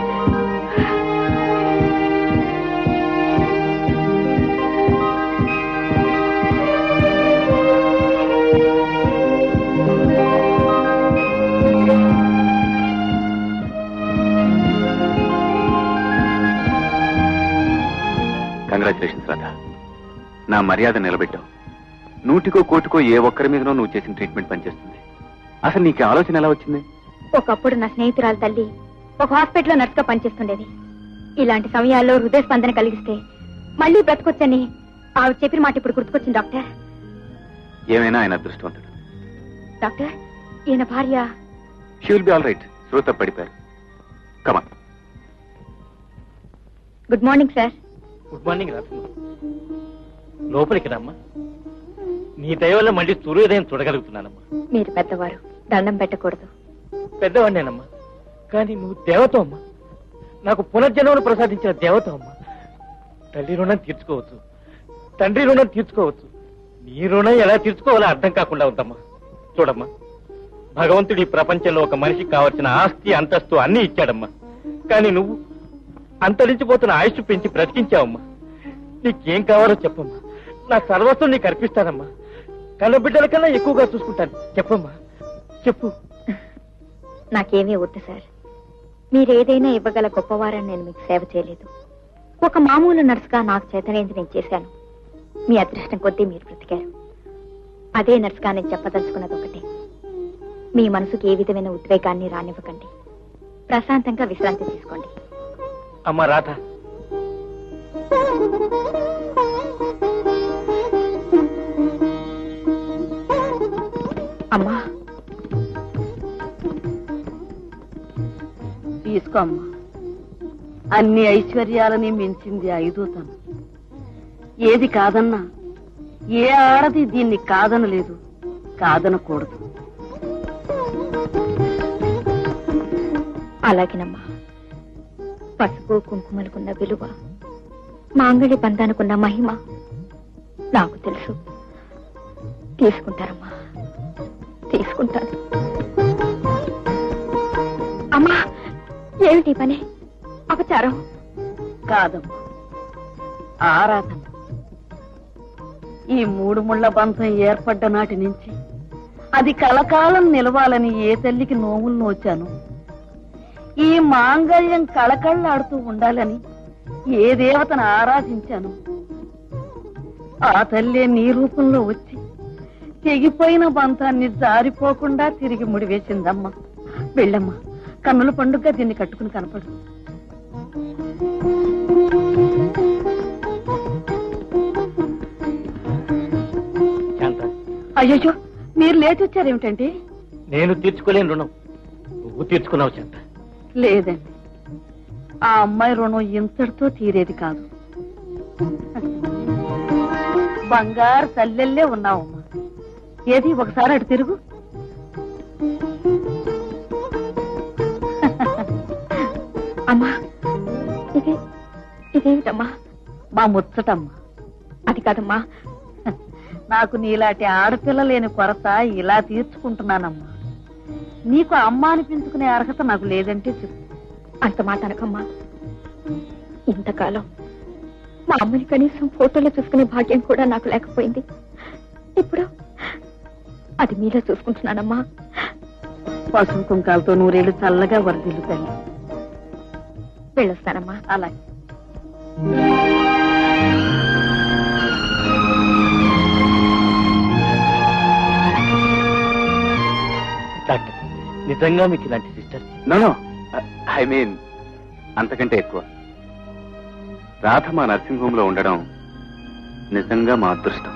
కంగ్రాచులేషన్స్ రాధా నా మర్యాద నిలబెట్టావు నూటికో కోటికో ఏ ఒక్కరి మీదనో నువ్వు చేసిన ట్రీట్మెంట్ పనిచేస్తుంది అసలు నీకు ఈ ఆలోచన ఎలా వచ్చింది ఒకప్పుడు నా స్నేహితురాలు తల్లి ఒక హాస్పిటల్లో నర్సుగా పనిచేస్తుండేది ఇలాంటి సమయాల్లో హృదయ స్పందన కలిగిస్తే మళ్ళీ బ్రతకొచ్చని ఆవిడ చెప్పిన మాట ఇప్పుడు గుర్తుకొచ్చింది డాక్టర్ ఏమైనా ఆయన అదృష్టవంతుడు డాక్టర్ ఈయన భార్య she will be all right శ్రోత పడిపోయారు come on good morning sir good morning రాత్రి లోపలికి రమ్మా నీ దయ వల్ల మళ్ళీ సూర్యోదయం చూడగలుగుతున్నానమ్మా మీరు పెద్దవారు దండం పెట్టకూడదు పెద్దవాడినేనమ్మా కానీ నువ్వు దేవత అమ్మా నాకు పునర్జన్మను ప్రసాదించిన దేవత అమ్మా తల్లి రుణం తీర్చుకోవచ్చు తండ్రి రుణం తీర్చుకోవచ్చు నీ రుణం ఎలా తీర్చుకోవాలో అర్థం కాకుండా ఉందమ్మా చూడమ్మా భగవంతుడి ఈ ప్రపంచంలో ఒక మనిషికి కావలసిన ఆస్తి అంతస్తు అన్ని ఇచ్చాడమ్మా కానీ నువ్వు అంతరించిపోతున్న ఆయుష్ పెంచి బ్రతికించావమ్మా నీకేం కావాలో చెప్పమ్మా నా సర్వస్వం నీకు అర్పిస్తానమ్మా కన్న బిడ్డల కన్నా ఎక్కువగా చూసుకుంటాను చెప్పమ్మా చెప్పు నాకేమీ వద్దు సార్ మీరేదైనా ఇవ్వగల గొప్పవారని నేను మీకు సేవ చేయలేదు ఒక మామూలు నర్సుగా నాకు చేతనైంది నేను చేశాను మీ అదృష్టం కొద్దీ మీరు బ్రతికారు అదే నర్సుగా నేను చెప్పదలుచుకున్నది ఒకటే మీ మనసుకి ఏ విధమైన ఉద్వేగాన్ని రానివ్వకండి ప్రశాంతంగా విశ్రాంతి తీసుకోండి అమ్మ రాధ తీసుకో అమ్మా అన్ని ఐశ్వర్యాలని మించింది ఐదోతనం ఏది కాదన్నా ఏ ఆడది దీన్ని కాదనలేదు కాదనకూడదు అలాగేనమ్మా పసుపు కుంకుమలకున్న విలువ మాంగళి బంధానికున్న మహిమ నాకు తెలుసు తీసుకుంటారమ్మా తీసుకుంటాను అమ్మా ఏమిటి ఈ పని అపచారం కాదమ్మా ఆరాధన ఈ మూడు ముళ్ళ బంధం ఏర్పడ్డ నాటి నుంచి అది కలకాలం నిలవాలని ఏ తల్లికి నోములు నోచాను ఈ మాంగళ్యం కళకళ్ళాడుతూ ఉండాలని ఏ దేవతను ఆరాధించాను ఆ తల్లే నీ రూపంలో వచ్చి తెగిపోయిన బంధాన్ని జారిపోకుండా తిరిగి ముడివేసిందమ్మా వెళ్ళమ్మా కన్నుల పండుగ దీన్ని కట్టుకుని కనపడు శాంత అయ్యో మీరు లేచి వచ్చారేమిటండి నేను తీర్చుకోలేని రుణం నువ్వు తీర్చుకున్నావు శాంత లేదండి ఆ అమ్మాయి రుణం ఇంతటితో తీరేది కాదు బంగారు తల్లెల్లే ఉన్నావమ్మా ఏది ఒకసారి అటు తిరుగు అమ్మా ఇది ఇదేమిటమ్మా మా ముచ్చటమ్మా అది కాదమ్మా నాకు నీలాంటి ఆడపిల్ల లేని కొరత ఇలా తీర్చుకుంటున్నానమ్మా నీకు అమ్మ అనిపించుకునే అర్హత నాకు లేదంటే చెప్పు అంత మాట అనకమ్మా ఇంతకాలం మా అమ్మని కనీసం ఫోటోలో చూసుకునే భాగ్యం కూడా నాకు లేకపోయింది ఇప్పుడు అది మీలో చూసుకుంటున్నానమ్మా పసుపు కుంకాలతో నూరేళ్లు చల్లగా వరదిల్లు తల్లి వెళ్ళొస్తానమ్మా అలాగే డాక్టర్ నిజంగా మీకు ఇలాంటి సిస్టర్ నో ఐ మీన్ అంతకంటే ఎక్కువ రాధ మా నర్సింగ్ హోమ్ లో ఉండడం నిజంగా మా అదృష్టం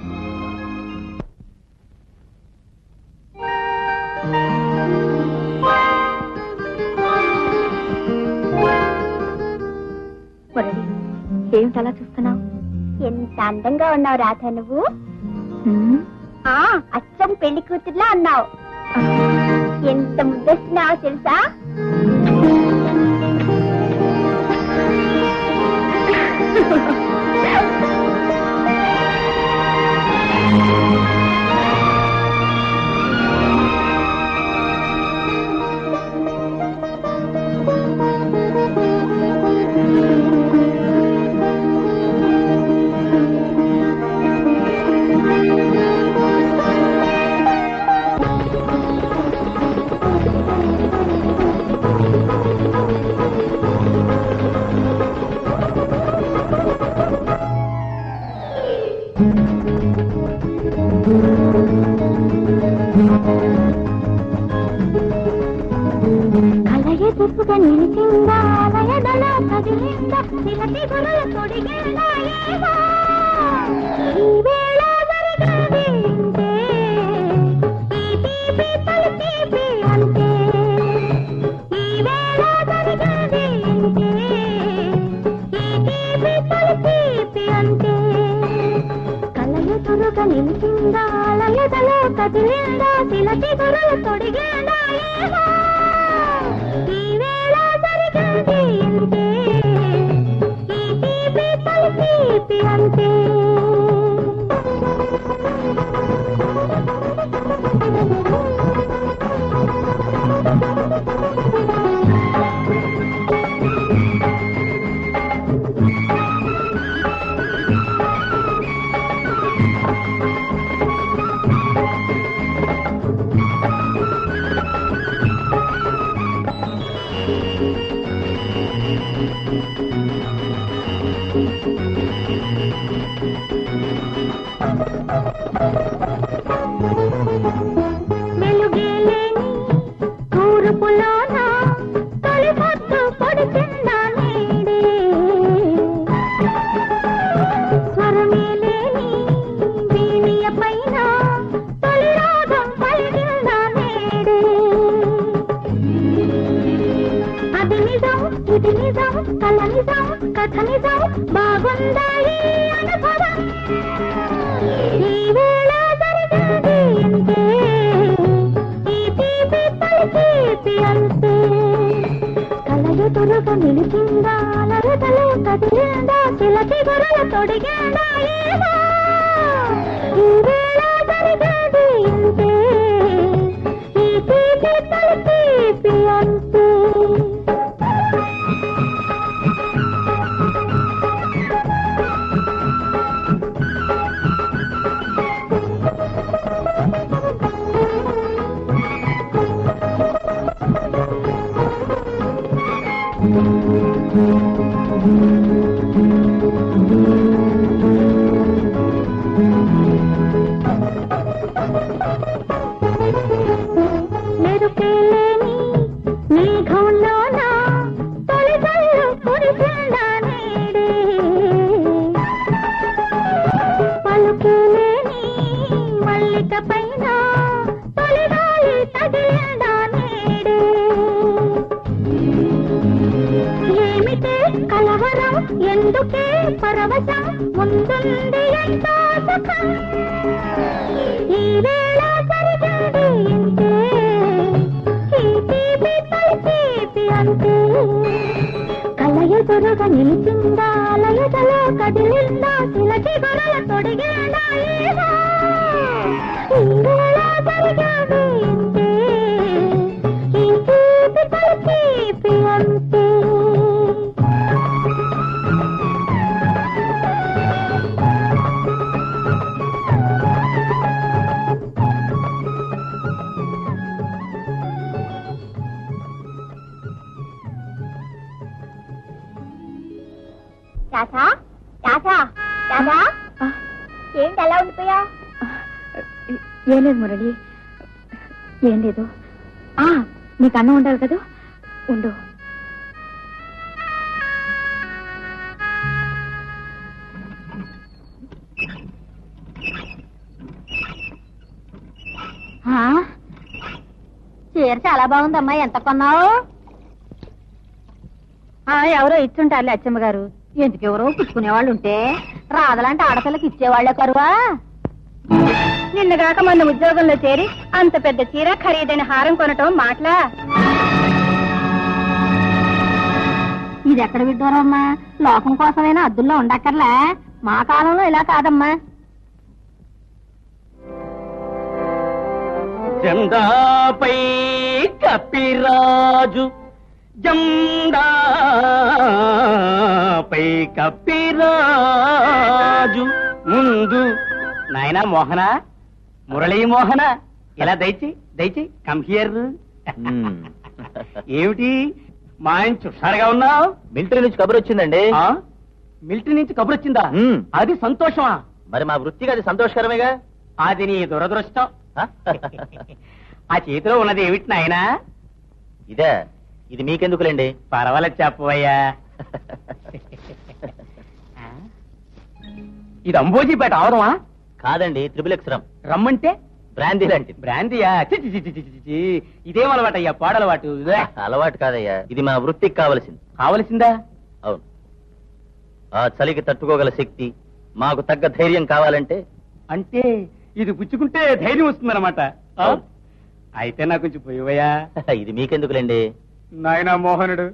మురళి ఏమిటి అలా చూస్తున్నావు ఎంత అందంగా ఉన్నావు రాధ నువ్వు హ్మ్? ఆ అచ్చం పెళ్లి కూతుర్లా అన్నావు ఎంత ముద్దొస్తున్నావో తెలుసా కలయ దిప్పుగా నిలిచిందా లయదల కదిలిందా నిలటి గురుల తొడిగిందా ఏమో ఈ వేళ జరిగేది ఇంతే ఈ తీపి తొలి తీపి అంతే ఈ వేళ జరిగేది ఇంతే ఈ తీపి తొలి తీపి అంతే కలయతురుగా నిలిచిందా లయదలో కదిలిందా తిలటి గురుల తొడిగిందా ఏమో ఈ వేళ జరిగేది ఇంతే ఈ తీపి తొలి తీపి అంతే వెలుగేలేని తూర్పులోన తొలి పొద్దు పొడిచిందా నేడే స్వరమేలేని వీణియ పైన తొలి రాగం పలికిందా నేడే అది ఇది నిజం కల నిజం కథ నిజం బాగుందా ఈ అనుభవం ఈ వేళ జరిగింది ఇంతే ఈ తీపి తొలి తీపి అంతే కలయుతులుగా నిలిచిందా అలరదలే కదిలిందా చిలకి గొర్రెల తొడిగిందా ఏమో ఈ వేళ జరిగేది ఇంతే ఈ తీపి తొలి తీపి అంతే మెరుపేలేని మేఘంలోన తొలి జల్లు కురిసిందా నేడే పలుకులేని మల్లిక పైన తొలి గాలి తగిలిందా నేడే ఏమిటే కలవరం ఎందుకే పరవశం ముందుంది ఎంతో సుఖం ఈ వేళ జరిగేది ఇంతే ఈ తీపి తొలి తీపి అంతే కలయదురుగా నిలిచిందా అలయదలో కదిలిందా చిలకి గొర్రెల తొడిగిందా ఏమో ఈ వేళ జరిగేది ఇంతే ఈ తీపి తొలి తీపి అంతే చాచా చాచా చాచా ఏంటి ఎలా ఉండిపోయా ఏం లేదు మురళి ఏం లేదు ఆ నీకు అన్నం ఉండాలి కదా ఉండు చీర చాలా బాగుందమ్మా ఎంత కొన్నావు ఎవరో ఇచ్చుంటారులే అచ్చమ్మ గారు ఎందుకు ఎవరో పుచ్చుకునే వాళ్ళు ఉంటే రాదలాంటి ఆడపిల్లకి ఇచ్చేవాళ్లే కరువా నిన్నగాక మొన్న ఉద్యోగంలో చేరి అంత పెద్ద చీర ఖరీదైన హారం కొనటం మాటలా ఇది ఎక్కడ విడ్డూరమ్మా లోకం కోసమైనా అద్దుల్లో ఉండక్కర్లే మా కాలంలో ఇలా కాదమ్మా జెండాపై కపిరాజు జెండాపై కపిరాజు ముందు నాయనా మోహన మురళీ మోహన ఇలా దయచి దయచి కమ్ హియర్ ఏమిటి మా ఆయన చుట్టారుగా ఉన్నావు మిలిటరీ నుంచి కబురు వచ్చిందండి ఆ? మిలిటరీ నుంచి కబురు వచ్చిందా మ్మ్. అది సంతోషమా మరి మా వృత్తికి అది సంతోషకరమేగా అది నీ దురదృష్టం ఆ చేతిలో ఉన్నది ఏమిటి నాయనా ఇదే ఇది మీకెందుకులేండి పర్వాలేదు చెప్పవయ్యా ఇది అంబోజీపేట అవదమా కాదండి త్రిపుల్ ఎక్స్రం రమ్మంటే బ్రాందీ లాంటిది బ్రాంతియా చి, చి, చి, చి, చి, చి, చి. ఇదేం అలవాటు అయ్యా పాడలవాటు ఇదే. అలవాటు కాదయ్యా ఇది మా వృత్తికి కావలసింది కావలసిందా అవును ఆ చలికి తట్టుకోగల శక్తి మాకు తగ్గ ధైర్యం కావాలంటే అంటే ఇది పుచ్చుకుంటే ధైర్యం వస్తుందన్నమాట ఆ? అవును. అయితే నాకు కొంచెం పోయివయ్యా ఇది మీకెందుకులేండి నాయనా మోహనుడు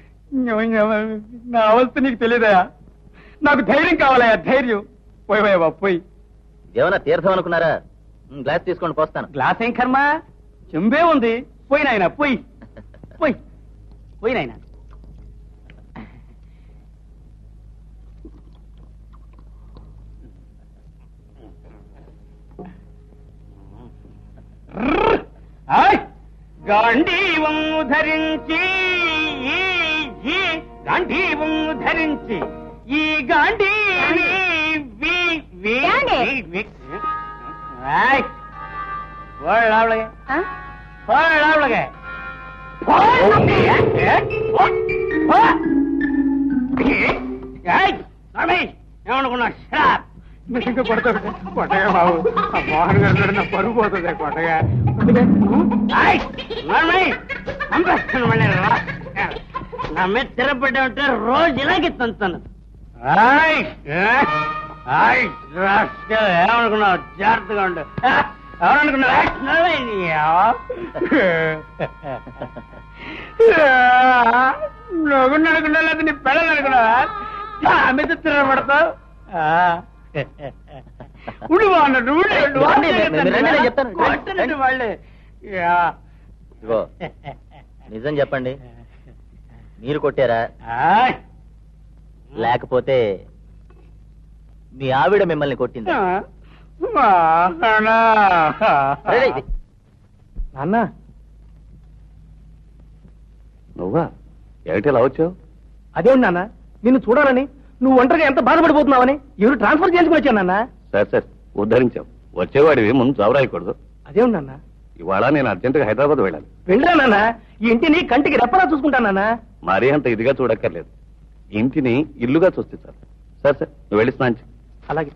నా అవస్థ నీకు తెలియదయా నాకు ధైర్యం కావాలయ్యా ధైర్యం పోయివయ్యా బాబు పోయి ఇదేమన్నా తీర్థం అనుకున్నారా ఉమ్, గ్లాస్ తీసుకోండి పోస్తాను గ్లాస్ ఏం కర్మ చెంబే ఉంది పోయి నాయన పోయి పోయి పోయి నాయన గాంధీవం ధరించి ఈ- ఈ గాంధీవం ధరించి ఈ గాంధీని వి- వి- ఏమండి? వి- వి- ఏయ్, పోయి లోపలికి. పోయి లోపలికి. పోయి. ఏ? పో. పో. ఏయ్, స్వామి, ఏమనుకున్నా షాప్ నిజంగా కొడతాడు కొట్టగా బాబు ఆ మోహన్ గారు చూడండి, నా పరుగు పోతుంది కొట్టగా కొట్టగా. ఏయ్, నర్మయ్, పంపిస్తాను మళ్ళీ రా. నా మీద తిరగబడ్డా ఉంటే రోజు ఇలాగే తంతాను ఆయ్, ఆయ్, ఆయ్, రాస్కెల్, ఏమనుకున్నావు జాగ్రత్తగా ఉండు ఆ, ఎవరనుకున్నావు ఏయ్, నువ్వే నీ అవ్వ. ఆ, నువ్వు అనుకున్నా లేదా నీ పిల్లలు అనుకున్నావా నా మీద తిరగబడతావు ఆ. ఉండు బాగున్నా నువ్వు ఉండు, నువ్వు రండి, మీరు రండి, నేను చెప్తాను. కొట్టనండి వాళ్ళే యా. ఇదిగో నిజం చెప్పండి మీరు కొట్టారా ఆయ్. లేకపోతే మీ ఆవిడ మిమ్మల్ని కొట్టిందా వాహనా. రేయ్, ఇది- నాన్న నువ్వా ఏమిటి ఇలా వచ్చావు అదే నాన్న నిన్ను చూడాలని నువ్వు ఒంటరిగా ఎంత బాధపడిపోతున్నావని ఎవరు ట్రాన్స్ఫర్ చేసుకుని వచ్చాను నాన్న సరే సరే ఉద్ధరించావు వచ్చేవాడివి ముందు చవరాయకూడదు అదే నాన్న ఇవాళ నేను అర్జెంటుగా హైదరాబాద్ వెళ్ళాలి వెళ్ళరా నాన్న ఈ ఇంటిని కంటికి రెప్పలా చూసుకుంటాను నాన్న మరీ అంత ఇదిగా చూడక్కర్లేదు ఇంటిని ఇల్లుగా చూస్తే చాలు సరే సరే నువ్వు వెళ్ళి స్నానం చెయ్యి. అలాగే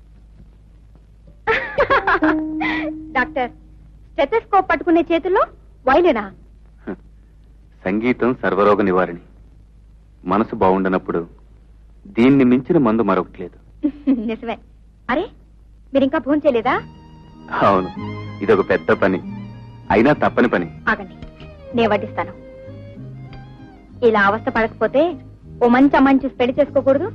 డాక్టర్ స్టెథోస్కోప్ పట్టుకునే చేతుల్లో వైలేనా సంగీతం సర్వరోగ నివారణి మనసు బాగుండనప్పుడు దీన్ని మించిన మందు మరొకటి లేదు నిజమే అరే మీరు ఇంకా ఫోన్ చేయలేదా అవును ఇదొక పెద్ద పని అయినా తప్పని పని ఆగండి నేను వడ్డిస్తాను ఇలా అవస్థ పడకపోతే ఓ మంచి అమ్మాయిని చూసి పెళ్లి చేసుకోకూడదు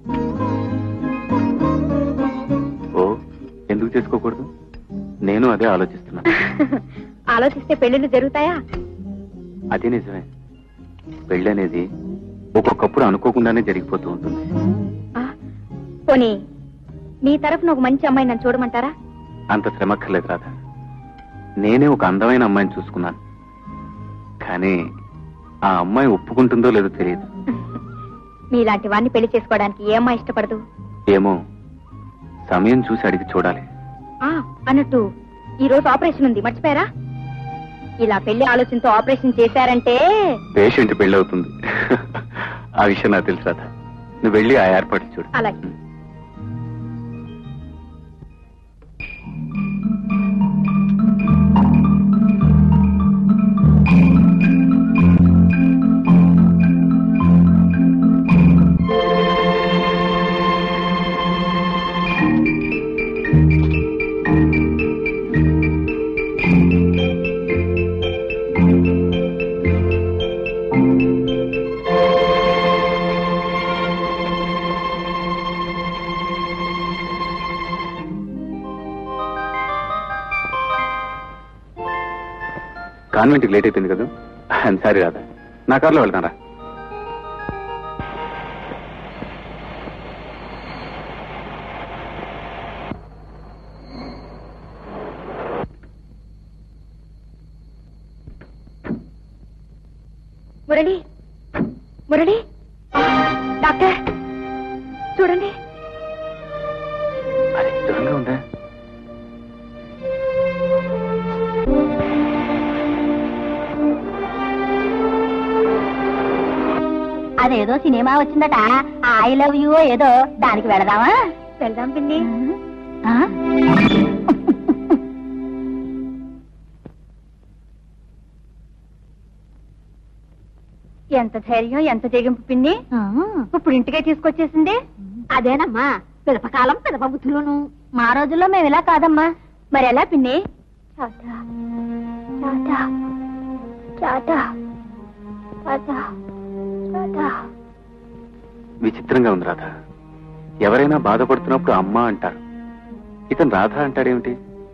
ఓ ఎందుకు చేసుకోకూడదు నేను అదే ఆలోచిస్తున్నాను ఆలోచిస్తే పెళ్లిళ్ళు జరుగుతాయా అది నిజమే పెళ్ళి అనేది ఒక్కొక్కప్పుడు అనుకోకుండానే జరిగిపోతూ ఉంటుంది ఆ, పోనీ మీ తరఫున ఒక మంచి అమ్మాయి నన్ను చూడమంటారా అంత శ్రమక్కర్లేదు రాధా నేనే ఒక అందమైన అమ్మాయిని చూసుకున్నాను కానీ ఆ అమ్మాయి ఒప్పుకుంటుందో లేదో తెలియదు మీలాంటి వాడిని పెళ్లి చేసుకోవడానికి ఏ అమ్మాయి ఇష్టపడదు ఏమో సమయం చూసి అడిగి చూడాలి ఆ అన్నట్టు ఈ రోజు ఆపరేషన్ ఉంది మర్చిపోయారా ఇలా పెళ్లి ఆలోచనతో ఆపరేషన్ చేశారంటే పేషెంట్ పెళ్ళి అవుతుంది ఆ విషయం నాకు తెలుసు రాధా నువ్వు వెళ్ళి ఆ ఏర్పాట్లు చూడు అలాగే కాన్వెంట్కి లేట్ అయిపోయింది కదా సారీ రాధా నా కార్లో వెళ్తాను రా మురళి మురళి డాక్టర్ చూడండి అరే దూరంగా ఉందా అదేదో సినిమా వచ్చిందట ఐ లవ్ యూ ఏదో దానికి వెళదామా వెళ్దాం పిన్ని ఆ? ఎంత ధైర్యం ఎంత తెగింపు పిన్ని ఆ. ఇప్పుడు ఇంటికే తీసుకొచ్చేసింది అదేనమ్మా పిదపకాలం పిదప బుద్ధులును మా రోజుల్లో మేము ఇలా కాదమ్మా మరి ఎలా పిన్ని టాటా టాటా టాటా టాటా టాటా విచిత్రంగా ఉంది రాధ ఎవరైనా బాధపడుతున్నప్పుడు అమ్మ అంటారు ఇతను రాధ అంటాడేమిటి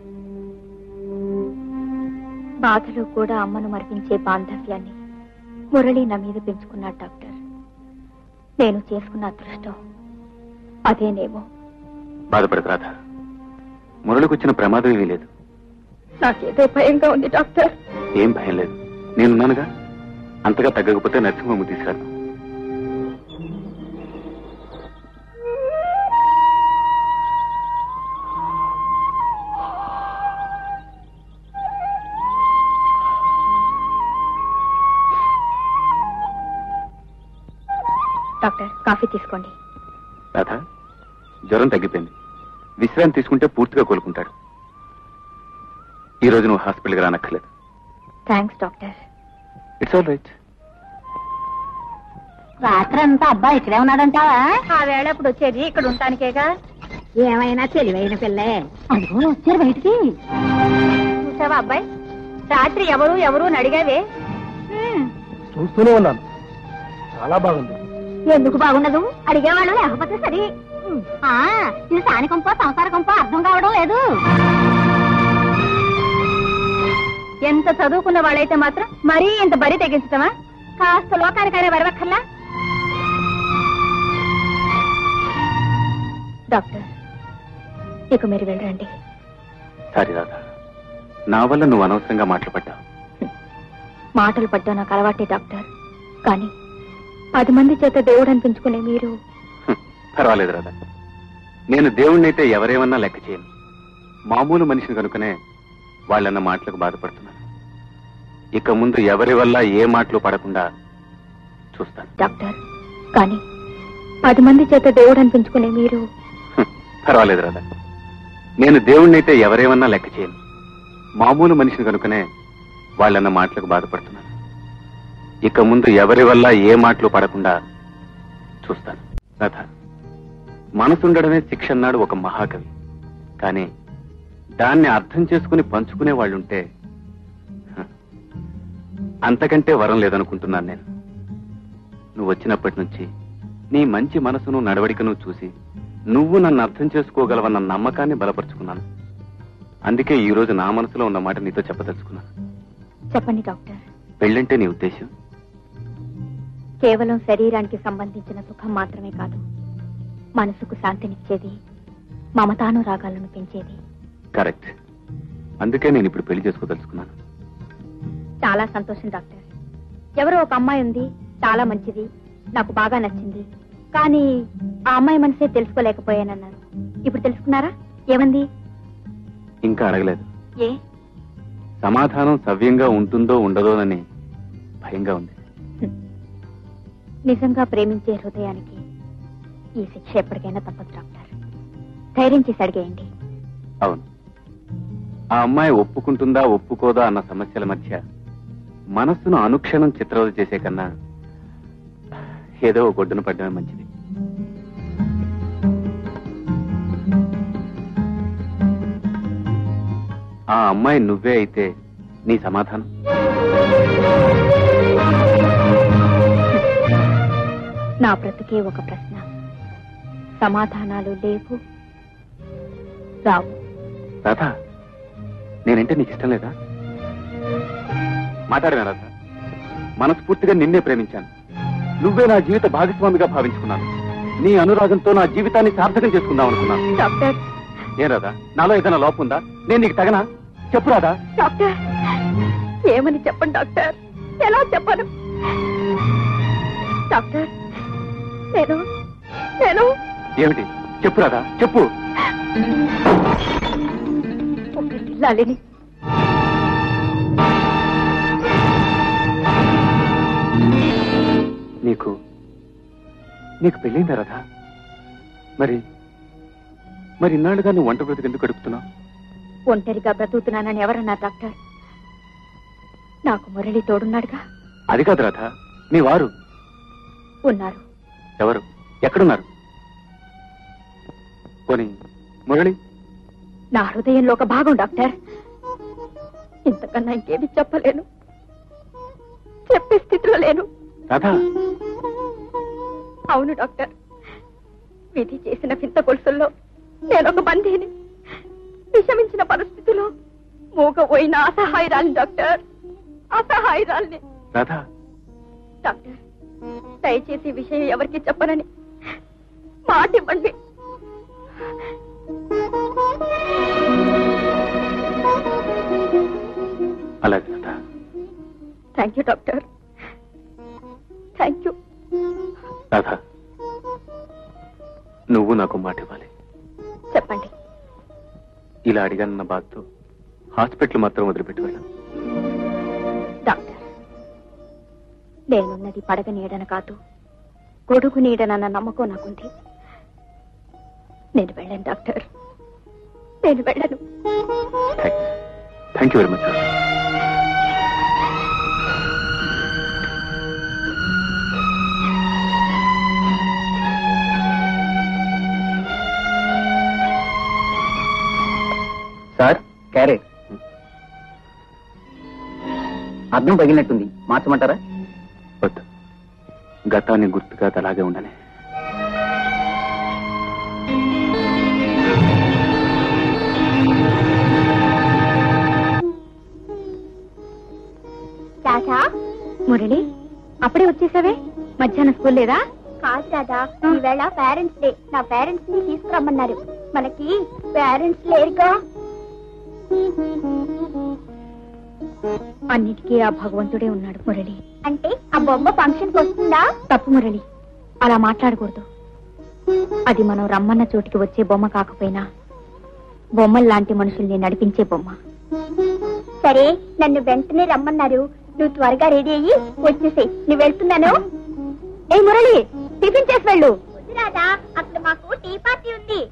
బాధలో కూడా అమ్మను మరిపించే బాంధవ్యాన్ని మురళి నా మీద పెంచుకున్నాడు డాక్టర్ నేను చేసుకున్న అదృష్టం అదేనేమో బాధపడదు రాధ మురళికి వచ్చిన ప్రమాదం ఏమీ లేదు నాకేదో భయంగా ఉంది డాక్టర్ ఏం భయం లేదు నేనున్నానుగా అంతగా తగ్గకపోతే నరసింహమ్మ తీసుకురాను డాక్టర్ కాఫీ తీసుకోండి రాధ జ్వరం తగ్గిపోయింది విశ్రాంతి తీసుకుంటే పూర్తిగా కోలుకుంటాడు ఈ రోజు నువ్వు హాస్పిటల్కి రానక్కర్లేదు thanks doctor it's all right రాత్రంతా అబ్బాయి ఇక్కడే ఉన్నాడంటావా ఆ వేళ ఇప్పుడు వచ్చేది ఇక్కడ ఉంటానికేగా ఏమైనా తెలివైన పిల్లే అదిగో వచ్చారు బయటికి చూసావా అబ్బాయి రాత్రి ఎవరు ఎవరు అని అడిగావే హ్మ్. చూస్తూనే ఉన్నాను చాలా బాగుంది ఎందుకు బాగుండదు అడిగేవాళ్ళు లేకపోతే సరి ఆ ఇది స్థానికంపో సంసార కంపో అర్థం కావడం లేదు ఎంత చదువుకున్న వాళ్ళైతే మాత్రం మరీ ఇంత బరి తెగించటమా కాస్త లోకానికైనా వరవక్కర్లా డాక్టర్ ఇక మీరు వెళ్ళరండి సారీ రాధా నా వల్ల నువ్వు అనవసరంగా మాట్లాడబడ్డావు మాటలు పడ్డా నాకు అలవాటే డాక్టర్ కానీ పది మంది చేత దేవుడు అనిపించుకునే మీరు హ్మ్, పర్వాలేదు రాధా నేను దేవుణ్ణైతే ఎవరేమన్నా లెక్క చేయను మామూలు మనిషిని కనుకనే వాళ్ళన్న మాటలకు బాధపడుతున్నాను ఇక ముందు ఎవరి వల్ల ఏ మాటలు పడకుండా చూస్తాను డాక్టర్ కానీ పది మంది చేత దేవుడు అనిపించుకునే మీరు హ్మ్, పర్వాలేదు రాధా నేను దేవుణ్ణైతే ఎవరేమన్నా లెక్క చేయను మామూలు మనిషిని కనుకనే వాళ్ళన్న మాటలకు బాధపడుతున్నాను ఇక ముందు ఎవరి వల్ల ఏ మాటలు పడకుండా చూస్తాను రాధా మనసుండడమే శిక్ష అన్నాడు ఒక మహాకవి కానీ దాన్ని అర్థం చేసుకుని పంచుకునే వాళ్ళుంటే హ, అంతకంటే వరం లేదనుకుంటున్నాను నేను నువ్వు వచ్చినప్పటి నుంచి నీ మంచి మనసును నడవడికను చూసి నువ్వు నన్ను అర్థం చేసుకోగలవన్న నమ్మకాన్ని బలపరుచుకున్నాను అందుకే ఈ రోజు నా మనసులో ఉన్న మాట నీతో చెప్పదలుచుకున్నాను చెప్పండి డాక్టర్ పెళ్ళంటే నీ ఉద్దేశం కేవలం శరీరానికి సంబంధించిన సుఖం మాత్రమే కాదు మనసుకు శాంతినిచ్చేది మమతానురాగాలను పెంచేది కరెక్ట్ అందుకే నేను ఇప్పుడు పెళ్లి చేసుకోదలుచుకున్నాను చాలా సంతోషం డాక్టర్ ఎవరో ఒక అమ్మాయి ఉంది చాలా మంచిది నాకు బాగా నచ్చింది కానీ ఆ అమ్మాయి మనసే తెలుసుకోలేకపోయానన్నారు ఇప్పుడు తెలుసుకున్నారా ఏమంది ఇంకా అడగలేదు ఏ సమాధానం సవ్యంగా ఉంటుందో ఉండదోనని భయంగా ఉంది హ్మ్. నిజంగా ప్రేమించే హృదయానికి ఈ శిక్ష ఎప్పటికైనా తప్పదు డాక్టర్ ధైర్యం చేసి అడిగేయండి అవును ఆ అమ్మాయి ఒప్పుకుంటుందా ఒప్పుకోదా అన్న సమస్యల మధ్య మనస్సును అనుక్షణం చిత్రవద చేసే కన్నా ఏదో ఒక ఒడ్డున పడ్డమే మంచిది ఆ అమ్మాయి నువ్వే అయితే నీ సమాధానం నా బ్రతుకే ఒక ప్రశ్న సమాధానాలు లేవు రావు రాధా నేనంటే నీకు ఇష్టం లేదా మాట్లాడమే రాధా మనస్ఫూర్తిగా నిన్నే ప్రేమించాను నువ్వే నా జీవిత భాగస్వామిగా భావించుకున్నాను నీ అనురాగంతో నా జీవితాన్ని సార్థకం చేసుకుందాం అనుకున్నాను డాక్టర్ ఏం రాధా నాలో ఏదైనా లోపం ఉందా నేను నీకు తగనా చెప్పు రాధా డాక్టర్ ఏమని చెప్పండి డాక్టర్ ఎలా చెప్పను డాక్టర్ నేను నేను ఏమిటి చెప్పు రాధా చెప్పు ఒక ఇల్లాలిని నీకు నీకు పెళ్ళైందా రాధా మరి మరి ఇన్నాళ్ళుగా నువ్వు వంట బ్రతికి ఎందుకు గడుపుతున్నావు ఒంటరిగా బ్రతుకుతున్నానని ఎవరన్నారు డాక్టర్ నాకు మురళి తోడున్నాడుగా అది కాదు రాధా మీ వారు ఉన్నారు ఎవరు ఎక్కడున్నారు పోనీ మురళి నా హృదయంలో ఒక భాగం డాక్టర్ ఇంతకన్నా ఇంకేమి చెప్పలేను చెప్పే స్థితిలో లేను రాధా అవును డాక్టర్ విధి చేసిన వింత గొలుసుల్లో నేనొక బందీని విషమించిన పరిస్థితిలో మూగపోయిన అసహాయరాలిని డాక్టర్ అసహాయరాలిని రాధా డాక్టర్ దయచేసి ఈ విషయం ఎవరికి చెప్పనని మాట ఇవ్వండి అలాగే Radha thank you doctor thank you Radha నువ్వు నాకు మాట ఇవ్వాలి చెప్పండి ఇలా అడిగానన్న బాధతో హాస్పిటల్ మాత్రం వదిలిపెట్టి వెళ్ళాను డాక్టర్ నేనున్నది పడగ నీడన కాదు గొడుగు నీడనన్న నమ్మకం నాకుంది నేను వెళ్ళను డాక్టర్ నేను వెళ్ళను thanks thank you very much క్యారెట్ అర్థం పగిలినట్టుంది మార్చమంటారా వద్దు గతాన్ని గుర్తుగా అది అలాగే ఉండని రాధా మురళి అప్పుడే వచ్చేసావే మధ్యాహ్నం స్కూల్ లేదా కాదు రాధా ఈవేళ పేరెంట్స్ డే నా పేరెంట్స్ ని తీసుకురమ్మన్నారు మనకి పేరెంట్స్ లేరుగా అన్నిటికీ ఆ భగవంతుడే ఉన్నాడు మురళి అంటే ఆ బొమ్మ ఫంక్షన్ వస్తుందా తప్పు మురళి అలా మాట్లాడకూడదు అది మనం రమ్మన్న చోటికి వచ్చే బొమ్మ కాకపోయినా బొమ్మల్లాంటి మనుషుల్ని నడిపించే బొమ్మ సరే నన్ను వెంటనే రమ్మన్నారు నువ్వు త్వరగా రెడీ అయ్యి వచ్చేసేయ్ నువ్వు వెళ్తున్నాను ఏ మురళి టిఫిన్ చేసి వెళ్ళు రాదా అక్కడ మాకు టీ పార్టీ ఉంది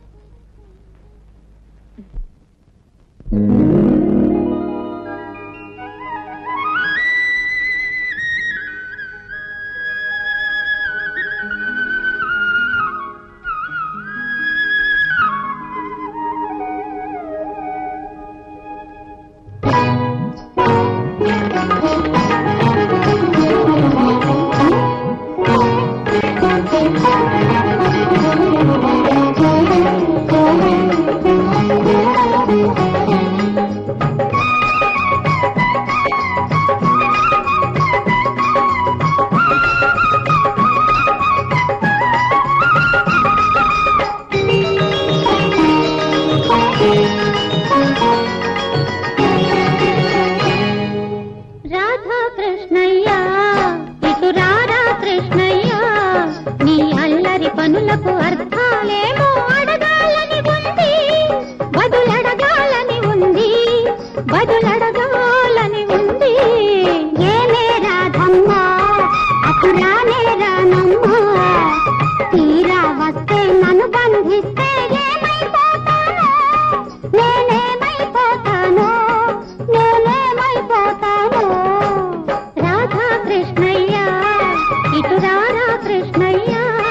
రాధా కృష్ణయ్య ఇటు రారా కృష్ణయ్య నీ అల్లరి పనులకు అర్థాలేమో అడగాలని ఉంది బదులడగాలని ఉంది బదులడగాలని ఉంది ఏలే రాధమ్మా అటు రానే రానమ్మా తీరా వస్తే నన్ను బంధిస్తే ఏమైపోతానో నేనేమైపోతానో నేనేమైపోతానో రాధా కృష్ణయ్య ఇటు రారా కృష్ణయ్య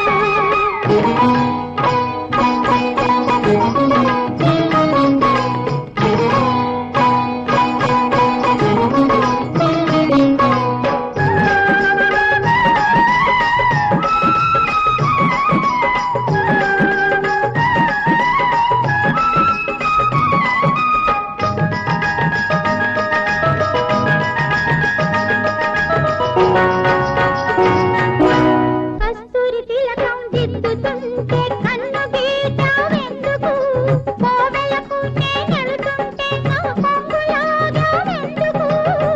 కస్తూరి తిలకం దిద్దుతుంటే కన్ను గీటావెందుకు కోవెలకు నేనెళ్తుంటే నా కొంగులాగావెందుకు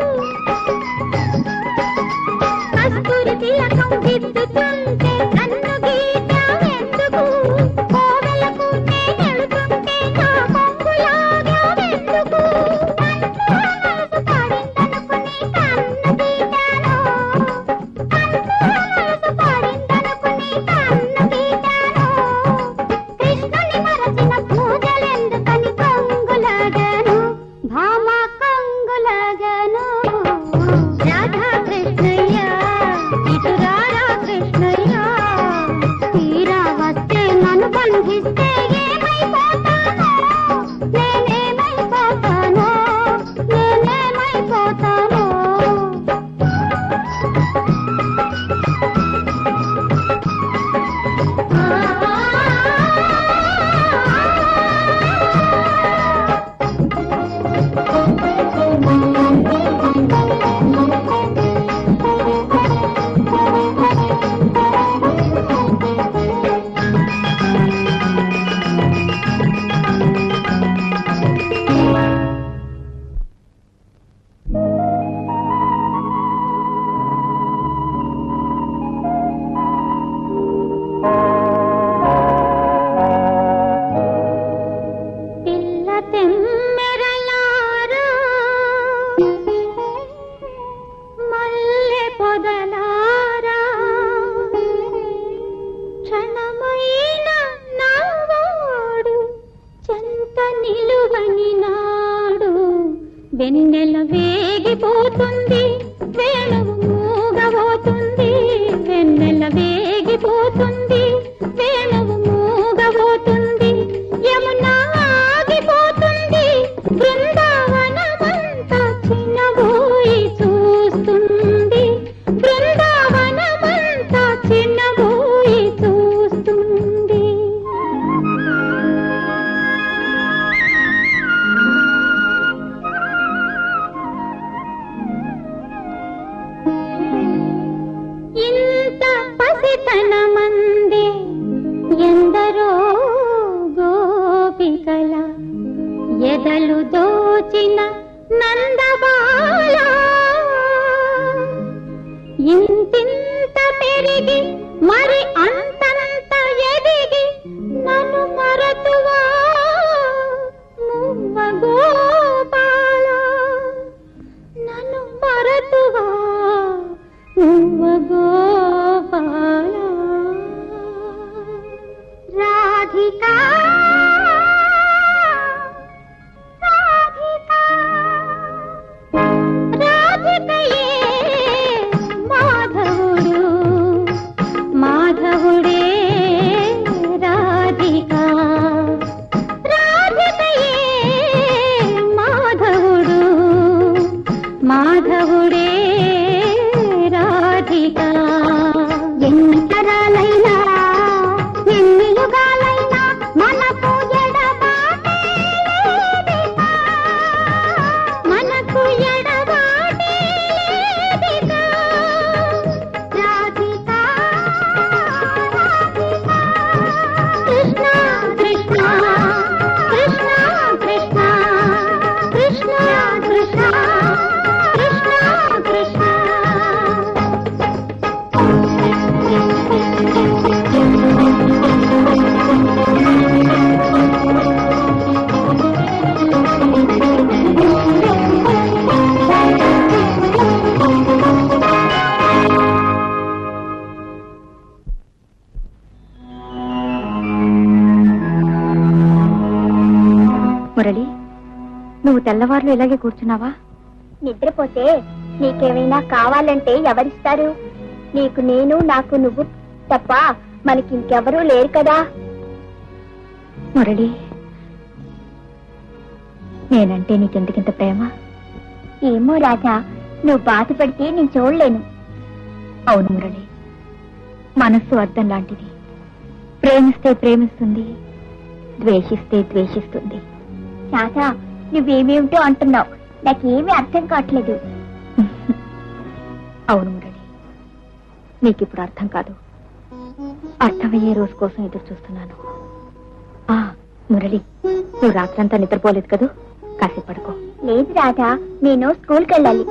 కస్తూరి తిలకం దిద్దుతుంటే కన్ను గీటావెందుకు కోవెలకు నేనెళ్తుంటే నా కొంగులాగావెందుకు మనసు పడిందనుకుని కన్ను గీటాను మనసు పడిందనుకుని కన్ను గీటాను కృష్ణుని మరచిన పూజలెందుకని కొంగులాగాను భామ కొంగులాగాను రాధా కృష్ణయ్య ఇటు రారా కృష్ణయ్య తీరా వస్తే నన్ను బంధిస్తే ఏమైపోతానో నేనేమైపోతానో నేనేమైపోతానో పిల్ల తెమ్మెరలారా మల్లె పొదలారా క్షణమైన నావాడు చెంత నిలువని నాడు వెన్నెల వేగిపోతుంది వేణువు మూగబోతుంది వెన్నెల వేగిపోతుంది వేణువు మూగబోతుంది యమున ఆగిపోతుంది బృందావనం క్షణమందే ఎందరో గోపికల ఎదలు దోచిన నందబాల ఇంతింత పెరిగి మరి అంతంత ఎదిగి నన్ను మరతువా మువ్వ గోపాల నన్ను మరతువా మువ్వ గోపాల రాధికా రాధికా రాధికయే మాధవుడు మాధవుడే రాధికా రాధికయే మాధవుడు మాధవుడే రాధికా ఎన్ని తరాలైనా ఎన్ని యుగాలైనా మనకు ఎడబాటే లేదిగా. మనకు ఎడబాటే లేదిగా. రాధికా, రాధికా. కృష్ణ కృష్ణ కృష్ణ కృష్ణ కృష్ణ కృష్ణ కృష్ణ కృష్ణ మురళి నువ్వు తెల్లవారులు ఇలాగే కూర్చున్నావా నిద్రపోతే నీకేమైనా కావాలంటే ఎవరిస్తారు నీకు నేను నాకు నువ్వు తప్ప మనకి ఇంకెవరూ లేరు కదా మురళి నేనంటే నీకెందుకింత ప్రేమ ఏమో రాజా నువ్వు బాధపడితే నేను చూడలేను అవును మురళి మనస్సు అర్థం లాంటిది ప్రేమిస్తే ప్రేమిస్తుంది ద్వేషిస్తే ద్వేషిస్తుంది రాజా నువ్వేమేమిటో అంటున్నావు నాకేమీ అర్థం కావట్లేదు అవును మురళి నీకిప్పుడు అర్థం కాదు అర్థమయ్యే రోజు కోసం ఎదురు చూస్తున్నాను ఆ మురళి నువ్వు రాత్రంతా నిద్రపోలేదు కదూ కాసేపు పడుకో లేదు రాజా నేను స్కూల్కి వెళ్ళాలి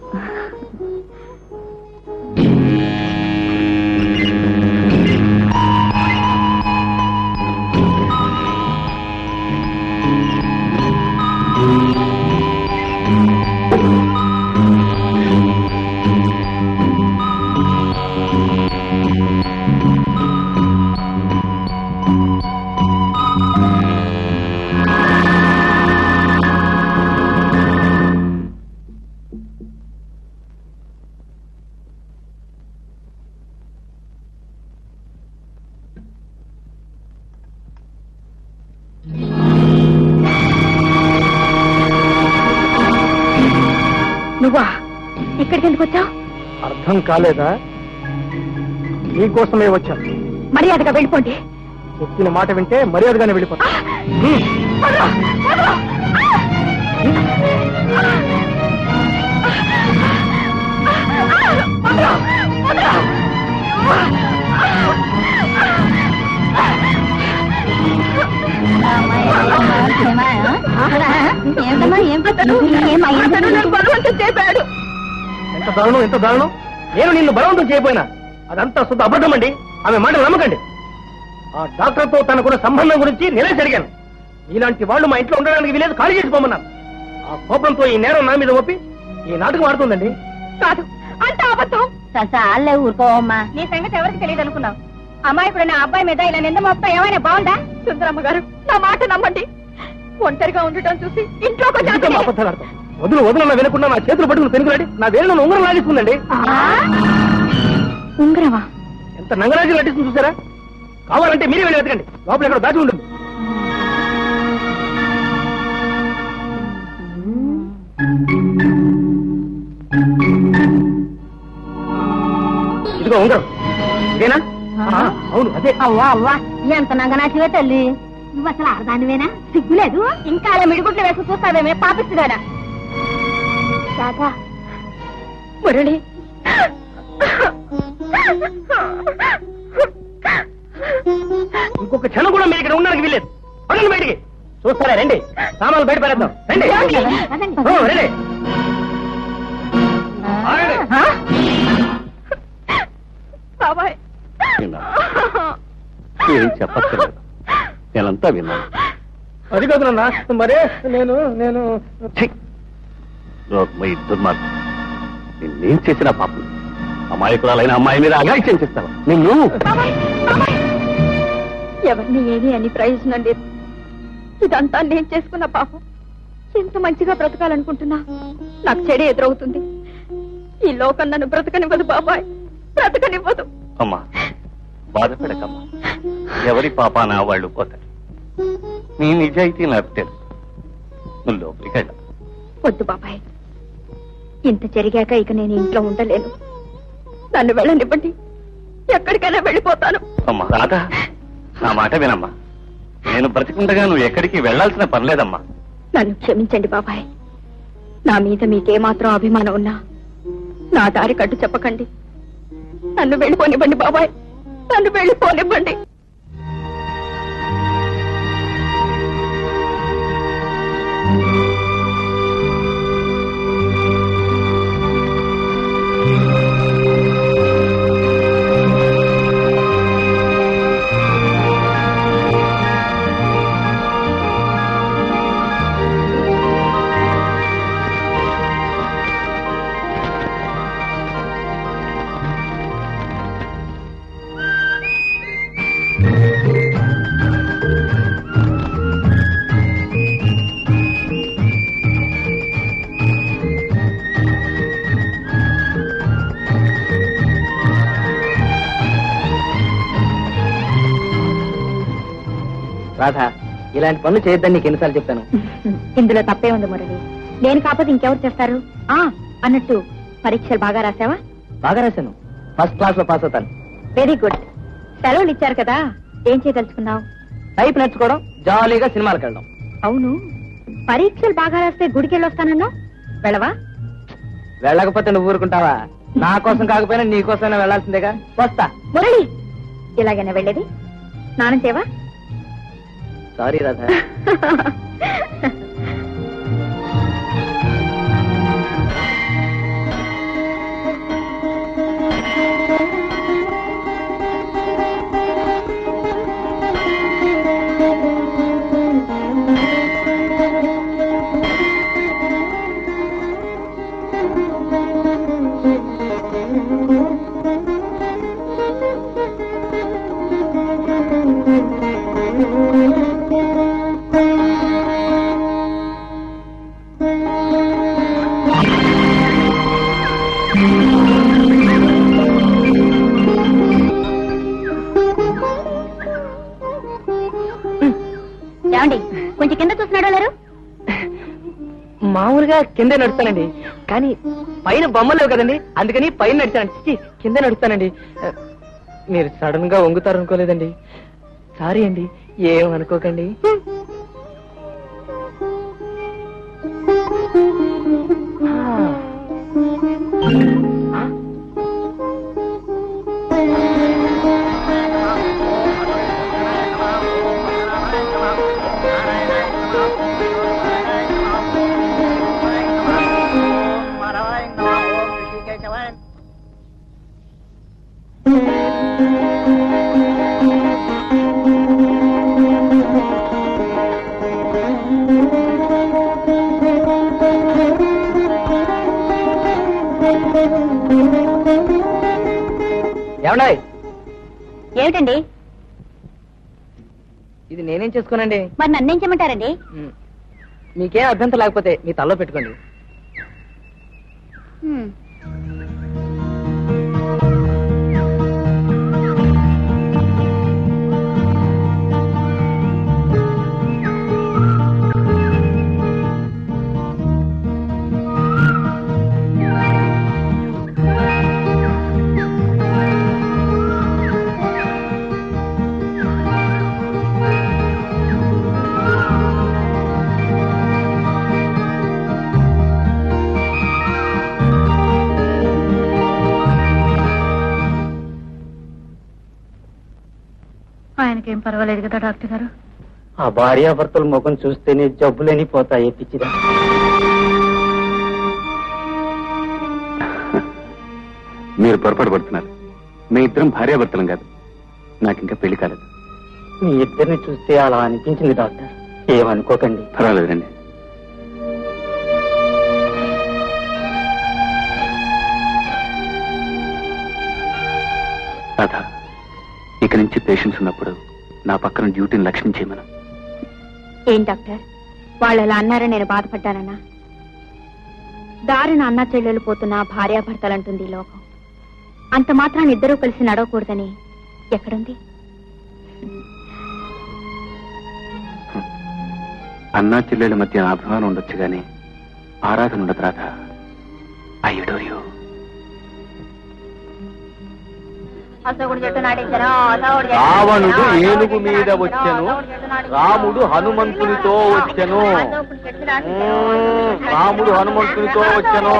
నువ్వా ఇక్కడికి ఎందుకు వచ్చావు అర్థం కాలేదా నీకోసమే వచ్చాను మర్యాదగా వెళ్ళిపోండి చెప్పిన మాట వింటే మర్యాదగానే వెళ్ళిపోతా ఎంత దారుణం ఎంత దారుణం నేను నిన్ను బలవంతం చేయపోయినా అదంతా శుద్ధ అబద్ధం అండి ఆమె మాట నమ్మకండి ఆ డాక్టర్తో తనకున్న సంబంధం గురించి నేనే అడిగాను ఇలాంటి వాళ్ళు మా ఇంట్లో ఉండడానికి వీలేదు ఖాళీ చేసిపోమన్నారు ఆ కోపంతో ఈ నేరం నా మీద ఒప్పి ఈ నాటకం ఆడుతుందండి కాదు అంత అబద్ధం చాలే ఊరుకోవమ్మా నీ సంగతి ఎవరికి తెలియదు అనుకున్నావు అమ్మాయి నా అబ్బాయి మీద ఇలా నింద మోపుతా ఏమైనా బాగుందా సుందరమ్మ గారు నా మాట నమ్మండి ఒంటరిగా ఉండటం చూసి ఇంట్లోకి ఎందుకమ్మా వచ్చాను అబద్ధాలు ఆడతావు? వదులు వదులు నా వినకుండా నా చేతులు పట్టుకుని పెనుకులాడి నా వేలు ఉంగరం లాగేసుకుందండి ఉంగరమా ఎంత నంగరాజు నటిస్తుంది చూసారా కావాలంటే మీరే వెళ్ళి వెతకండి లోపల ఎక్కడ దాచి ఉంటుంది ఇదిగో ఉంగరం ఇదేనా ఆ, అవును అదే అవ్వా అవ్వా ఎంత నంగనాచివే తల్లి నువ్వు అసలు ఆడదానివేనా సిగ్గులేదు ఇంకా అలా మిడిగుట్లు వేసి చూస్తావేమే పాపిస్తుదానా రాధా మురళి ఇంకొక క్షణం కూడా మీరు ఇక్కడ ఉండడానికి వీల్లేదు పడండి బయటికి చూస్తారా రండి సామాన్లు బయట పడేద్దాం రండి ఓ, రండి ఆగండి. బాబాయ్ విన్నాను. ఏం చెప్పక్కర్లేదు నేనంతా విన్నాను అది కాదు నాన్న మరే నేను నేను ఛీ! లోకమై దుర్మార్గం నిన్నేం చేసిన పాపం అమాయకురాలైన అమ్మాయి మీద అగాయిత్యం చేస్తావా నిన్ను ఎవరిని ఏమి అని ప్రయోజనం లేదు ఇదంతా నేను చేసుకున్న పాపం ఎంత మంచిగా బ్రతకాలనుకుంటున్నా నాకు చెడే ఎదురవుతుంది ఈ లోకం నన్ను బ్రతకనివ్వదు బాబాయ్ బ్రతకనివ్వదు అమ్మా బాధపడకమ్మా ఎవరి పాపాన వాళ్ళు పోతారు నీ నిజాయితీ నాకు తెలుసు నువ్వు లోపలికి వెళ్ళ వద్దు బాబాయ్ ఇంత జరిగాక ఇక నేను ఇంట్లో ఉండలేను నన్ను వెళ్ళనివ్వండి ఎక్కడికైనా వెళ్ళిపోతాను అమ్మా రాధా నా మాట వినమ్మా నేను బ్రతికుండగా నువ్వు ఎక్కడికి వెళ్ళాల్సిన పర్లేదమ్మా నన్ను క్షమించండి బాబాయ్ నా మీద మీకేమాత్రం అభిమానం ఉన్నా నా దారి కట్టు చెప్పకండి నన్ను వెళ్ళిపోనివ్వండి బాబాయ్ నన్ను వెళ్ళిపోనివ్వండి రాధా ఇలాంటి పనులు చేయొద్దని నీకు ఎన్నిసార్లు చెప్పాను ఇందులో తప్పే ఉంది మురళి నేను కాకపోతే ఇంకెవరు చేస్తారు ఆ అన్నట్టు పరీక్షలు బాగా రాసావా బాగా రాశాను ఫస్ట్ క్లాస్ లో పాస్ అవుతాను వెరీ గుడ్ సెలవులు ఇచ్చారు కదా ఏం చేయదలుచుకున్నావు టైప్ నేర్చుకోవడం జాలీగా సినిమాలకు వెళ్ళడం అవును పరీక్షలు బాగా రాస్తే గుడికి వెళ్ళొస్తానన్నా వెళ్ళవా వెళ్ళకపోతే నువ్వు ఊరుకుంటావా నా కోసం కాకపోయినా నీ కోసమైనా వెళ్ళాల్సిందేగా వస్తా మురళి ఇలాగైనా వెళ్ళేది స్నానం చేయవా సారీ రాధా ఏమండి కొంచెం కింద చూస్తున్నాడు లేరు మామూలుగా కింద నడుస్తానండి కానీ పైన బొమ్మలు లేవు కదండి అందుకని పైన నడిచాను చిచి, కింద నడుస్తానండి మీరు సడన్ గా వంగుతారు అనుకోలేదండి సారీ అండి ఏం అనుకోకండి ఏమండాయ్ ఏమిటండి ఇది నేనేం చేసుకోనండి మరి నన్నేం చేయమంటారండి మ్, మీకేం అభ్యంతరం లేకపోతే మీ తల్లో పెట్టుకోండి హ్మ్. ఆ ఆయనకేం పర్వాలేదు కదా డాక్టర్ గారు ఆ భార్యాభర్తల ముఖం చూస్తేనే జబ్బులేని పోతాయి పిచ్చిదా మీరు పొరపాటు పడుతున్నారు మీ ఇద్దరం భార్యాభర్తలం కాదు నాకు ఇంకా పెళ్లి కాలేదు మీ ఇద్దరిని చూస్తే అలా అనిపించింది డాక్టర్ ఏమనుకోకండి పర్వాలేదు రండి రాధ ఇక నుంచి పేషెంట్స్ ఉన్నప్పుడు నా పక్కన డ్యూటీని లక్ష్యం చేయమను ఏం డాక్టర్ వాళ్ళు అలా అన్నారని నేను బాధపడ్డానన్నా దారిన అన్న చెల్లెలు పోతున్న భార్యాభర్తలంటుంది ఈ లోకం అంత మాత్రాన్ని ఇద్దరూ కలిసి నడవకూడదని ఎక్కడుంది అన్నా చెల్లెల మధ్య అభిమానం ఉండొచ్చు గాని ఆరాధన ఉండదు రాధ ఐ అడోర్ యూ రావణుడు ఏనుగు మీద వచ్చెను రాముడు హనుమంతునితో వచ్చెను మ్మ్, రాముడు హనుమంతునితో వచ్చెను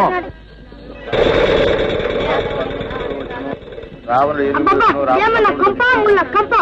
రావణుడు ఏనుగు మీద వచ్చెను, రాముడు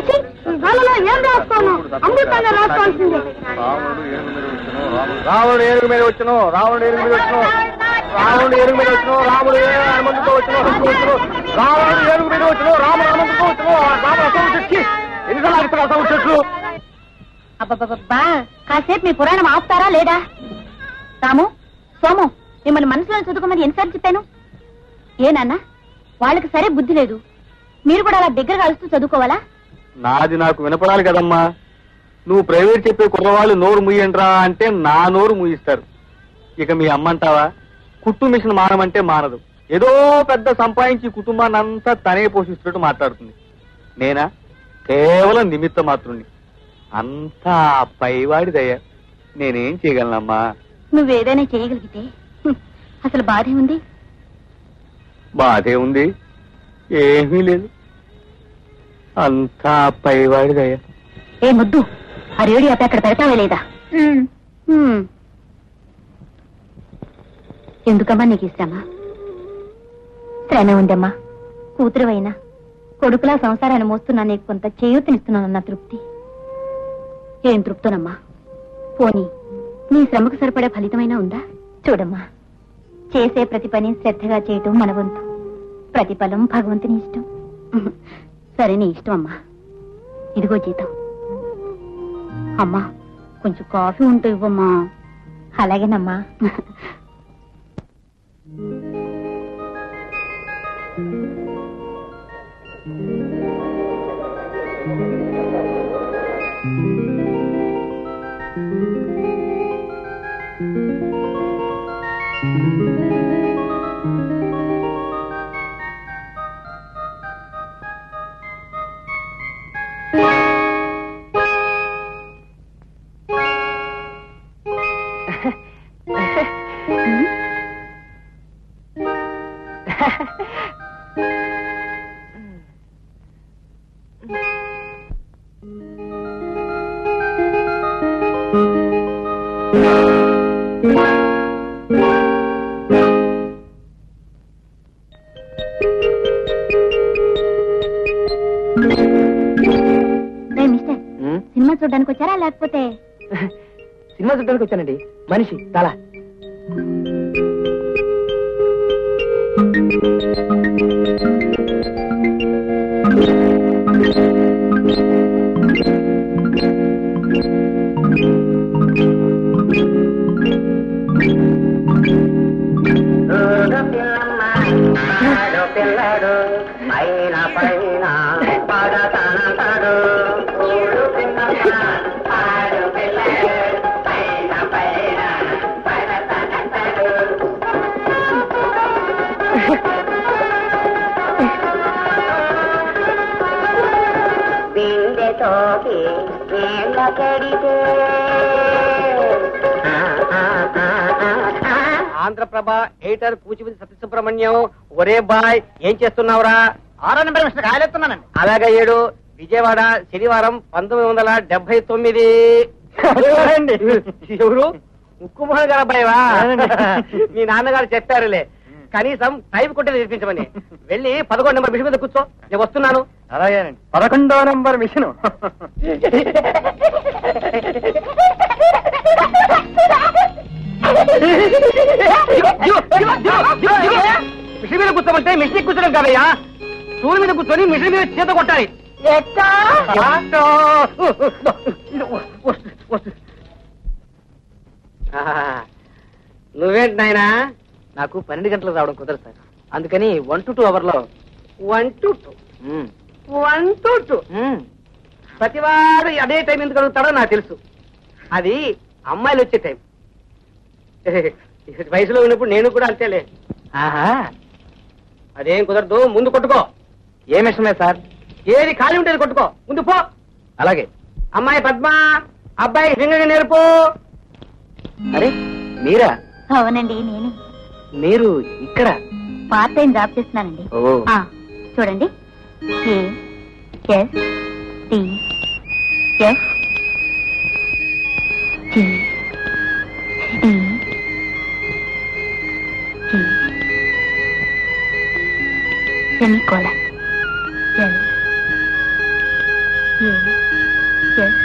రావణుడు ఏనుగు మీద వచ్చెను రావణుడు ఏనుగు మీద వచ్చెను రావణుడు ఏనుగు మీద వచ్చెను రాముడు హనుమంతుతో వచ్చెను హనుమంతుతో వచ్చెను రావణుడు ఏనుగు మీద వచ్చెను రాముడు హనుమంతుతో వచ్చెను రాముడు అసలు చెట్లు ఎన్నిసార్లు ఆగుతారు అసలు చెట్లు అబ్బబ్బబ్బా కాసేపు మీ పురాణం ఆపుతారా లేదా రాము సోము మిమ్మల్ని మనసులో చదువుకోమని ఎన్నిసార్లు చెప్పాను ఏ నాన్న వాళ్ళకి సరే బుద్ధి లేదు మీరు కూడా అలా దగ్గర కలుస్తూ చదువుకోవాలా నాది నాకు వినపడాలి కదమ్మా నువ్వు ప్రైవేట్ చెప్పే కుర్రవాళ్ళు నోరు ముయ్యండ్రా అంటే నా నోరు ముయిస్తారు ఇక మీ అమ్మంటావా కుట్టు మిషన్ మానమంటే మానదు ఏదో పెద్ద సంపాదించి కుటుంబాన్ని అంతా తనే పోషిస్తున్నట్టు మాట్లాడుతుంది నేనా కేవలం నిమిత్త మాత్రుణ్ణి అంతా ఆ పైవాడిదయ్యా నేనేం చేయగలనమ్మా నువ్వేదైనా చేయగలిగితే హ్మ్, అసలు బాధే ఉంది బాధే ఉంది ఏమీ లేదు అంతా ఆ పైవాడిదయ్యా ఏ ముద్దు ఆ రేడియో ఆపి అక్కడ పెడతావా లేదా హ్మ్. ఎందుకమ్మా నీకు ఇస్తామా శ్రమ ఉందమ్మా కూతురువైనా కొడుకులా సంసారాన్ని మోస్తున్నా నీకు కొంత చేయూతనిస్తున్నానన్న తృప్తి ఏం తృప్తోనమ్మా పోనీ నీ శ్రమకు సరిపడే ఫలితమైనా ఉందా చూడమ్మా చేసే ప్రతి పని శ్రద్ధగా చేయటం మన వంతు ప్రతిఫలం భగవంతుని ఇష్టం సరే నీ ఇష్టం అమ్మా ఇదిగో జీతం అమ్మా కొంచెం కాఫీ ఉంటూ ఇవ్వమ్మా అలాగేనమ్మా రే మిస్టర్ సినిమా చూడడానికి వచ్చారా లేకపోతే సినిమా చూడడానికి వచ్చానండి మనిషి తల పిల్లడు పైన పైన పడతాడు పాడు పిల్లడు పైన పైన పడతాడు బిందెతోకి నీళ్ళ కడితే ఆంధ్రప్రభ ఎడిటర్ కూచిపతి సత్యసుబ్రహ్మణ్యం ఒరే బాయ్ ఏం చేస్తున్నావురా ఆరో నెంబర్ మిస్టర్ కాయలెత్తున్నానండి అలాగే ఏడు విజయవాడ శనివారం పంతొమ్మిది వందల డెబ్బై తొమ్మిది ఎవరు ఉక్కుమోహన్ గారు అబ్బాయివా మీ నాన్నగారు చెప్పారులే కనీసం టైం కొట్టే నేర్పించమని వెళ్ళి పదకొండు నెంబర్ మిషన్ మీద కూర్చో నేను వస్తున్నాను అలాగేనండి పదకొండో నంబర్ మిషన్ మిషన్ మీద కూర్చోమంటే మిషన్ కూర్చోడం కాదయ్యా స్టూల్ మీద కూర్చొని మిషన్ మీద చేత కొట్టాలి ఎట్టా? ఇది వస్తు- వస్తు. ఆహా. నువ్వేంటి నాయనా నాకు పన్నెండు గంటలకు రావడం కుదరదు సార్ అందుకని వన్ టు టూ అవర్ లో one to two one to two ప్రతివాడు అదే టైం ఎందుకు అడుగుతాడో నాకు తెలుసు అది అమ్మాయిలు వచ్చే టైం వయసులో ఉన్నప్పుడు నేను కూడా అంతేలే ఆహా అదేం కుదరదు ముందు కొట్టుకో ఏ మిషమే సార్ ఏది ఖాళీ ఉంటుంది కొట్టుకో ముందు పో అలాగే అమ్మాయి పద్మ అబ్బాయి సింగగా నేర్పు అరే మీరా అవునండి నేనే మీరు ఇక్కడ పార్ట్ టైం జాబ్ చేస్తున్నానండి ఓ ఆ, చూడండి A S T F G D G semicolon L A S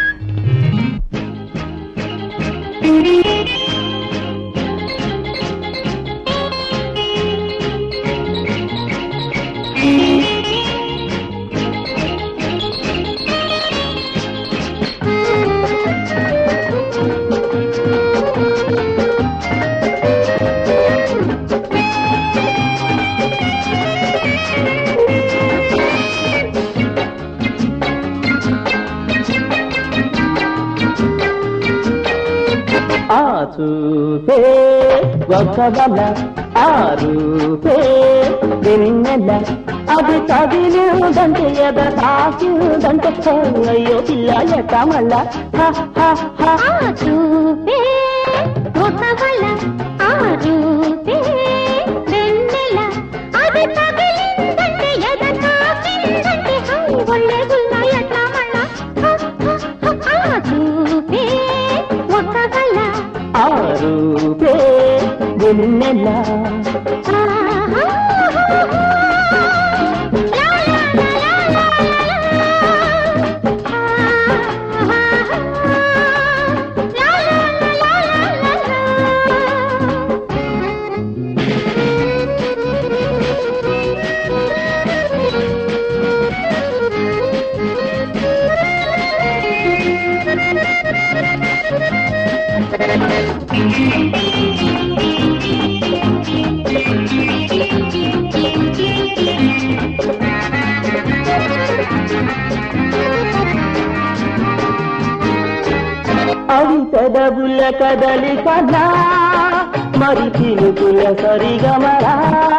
ఆ చూపే ఒక వల ఆ రూపే వెన్నెల అది చదివిందంటే ఎద తాకిందంటే అయ్యో పిల్ల ఎట్ట మళ్ళా హ, హ, హ. ఆ చూపే ఒక వల ఆ రూపే వెన్నెల అది తగిలిందంటే ఎద తాకిందంటే హై ఒళ్ళే గుల్ల ఎట్లా మళ్ళా హ, హ, హ. ఆ చూపే ఒక వల ఆ రూపే వెన్నెల ఆహా. లా, లా, లా, లా, లా, లా, లా. ఆహా. లా, లా, లా, లా, లా, అవి పెదవుల కదలి కదా మరి చినుకుల సరిగమరా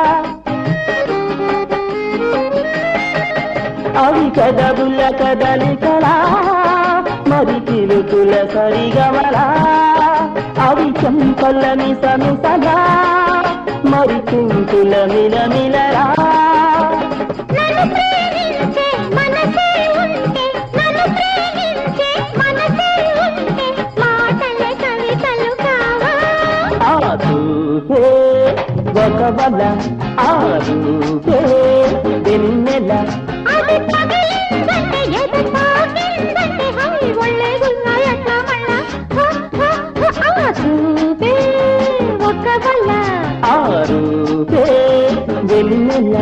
అవి పెదవుల కదలి కదా మరి చినుకుల సరిగమరా అవి చెంపల మిసమిసలా మరి కుంకుల మిలమిలరా నన్ను ప్రేమించే మనసే ఉంటే నన్ను ప్రేమించే మనసే ఉంటే మాటలే కవితలు కావా ఆ చూపే ఒక వల ఆ రూపే వెన్నెల అది పగిలిందంటే ఎద తాకిందంటే హై ఒళ్ళే గుల్ల ఎట్లా మళ్ళా హ, హ, హ. ఆ చూపే ఒక వల్ల ఆ రూపే వెన్నెల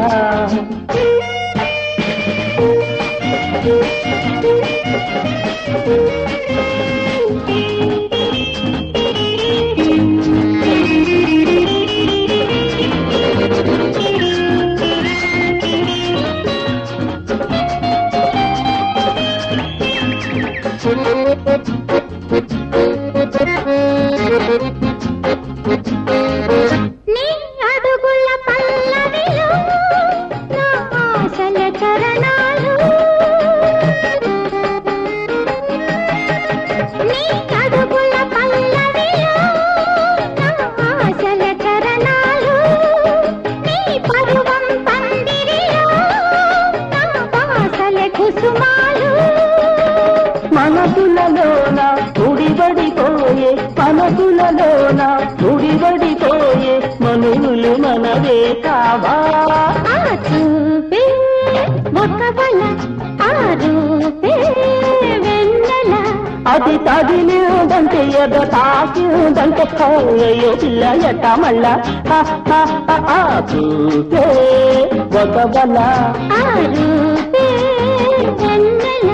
నీ అడుగుల పల్లవిలో నా ఆశల చరణాలు చేస్తావా ఆ చూపే ఒక వల ఆ రూపే వెన్నెల అది తగిలిందంటే ఏదో తాకిందంటే అయ్యో పిల్ల ఎట్ట మళ్ళా హ, హ, హ, ఆ చూసే ఒక బల ఆ రూపే వెన్నెల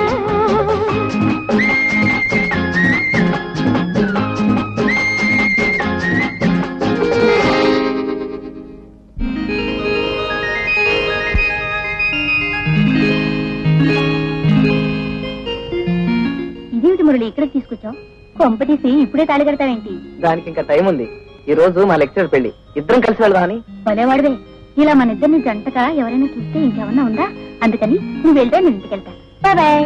ఇదేమిటి మురళి ఇక్కడ తీసుకొచ్చావు కొంపతీసి ఇప్పుడే తాళి కడతావేంటి దానికి ఇంకా టైం ఉంది ఈ రోజు మా లెక్చర్ పెళ్లి ఇద్దరం కలిసి వెళ్దామని భలేవాడివే ఇలా మన ఇద్దరిని జంటగా ఎవరైనా చూస్తే ఇంకేమన్నా ఉందా అందుకని నువ్వు వెళ్తే నేను ఇంటికి వెళ్తా బాయ్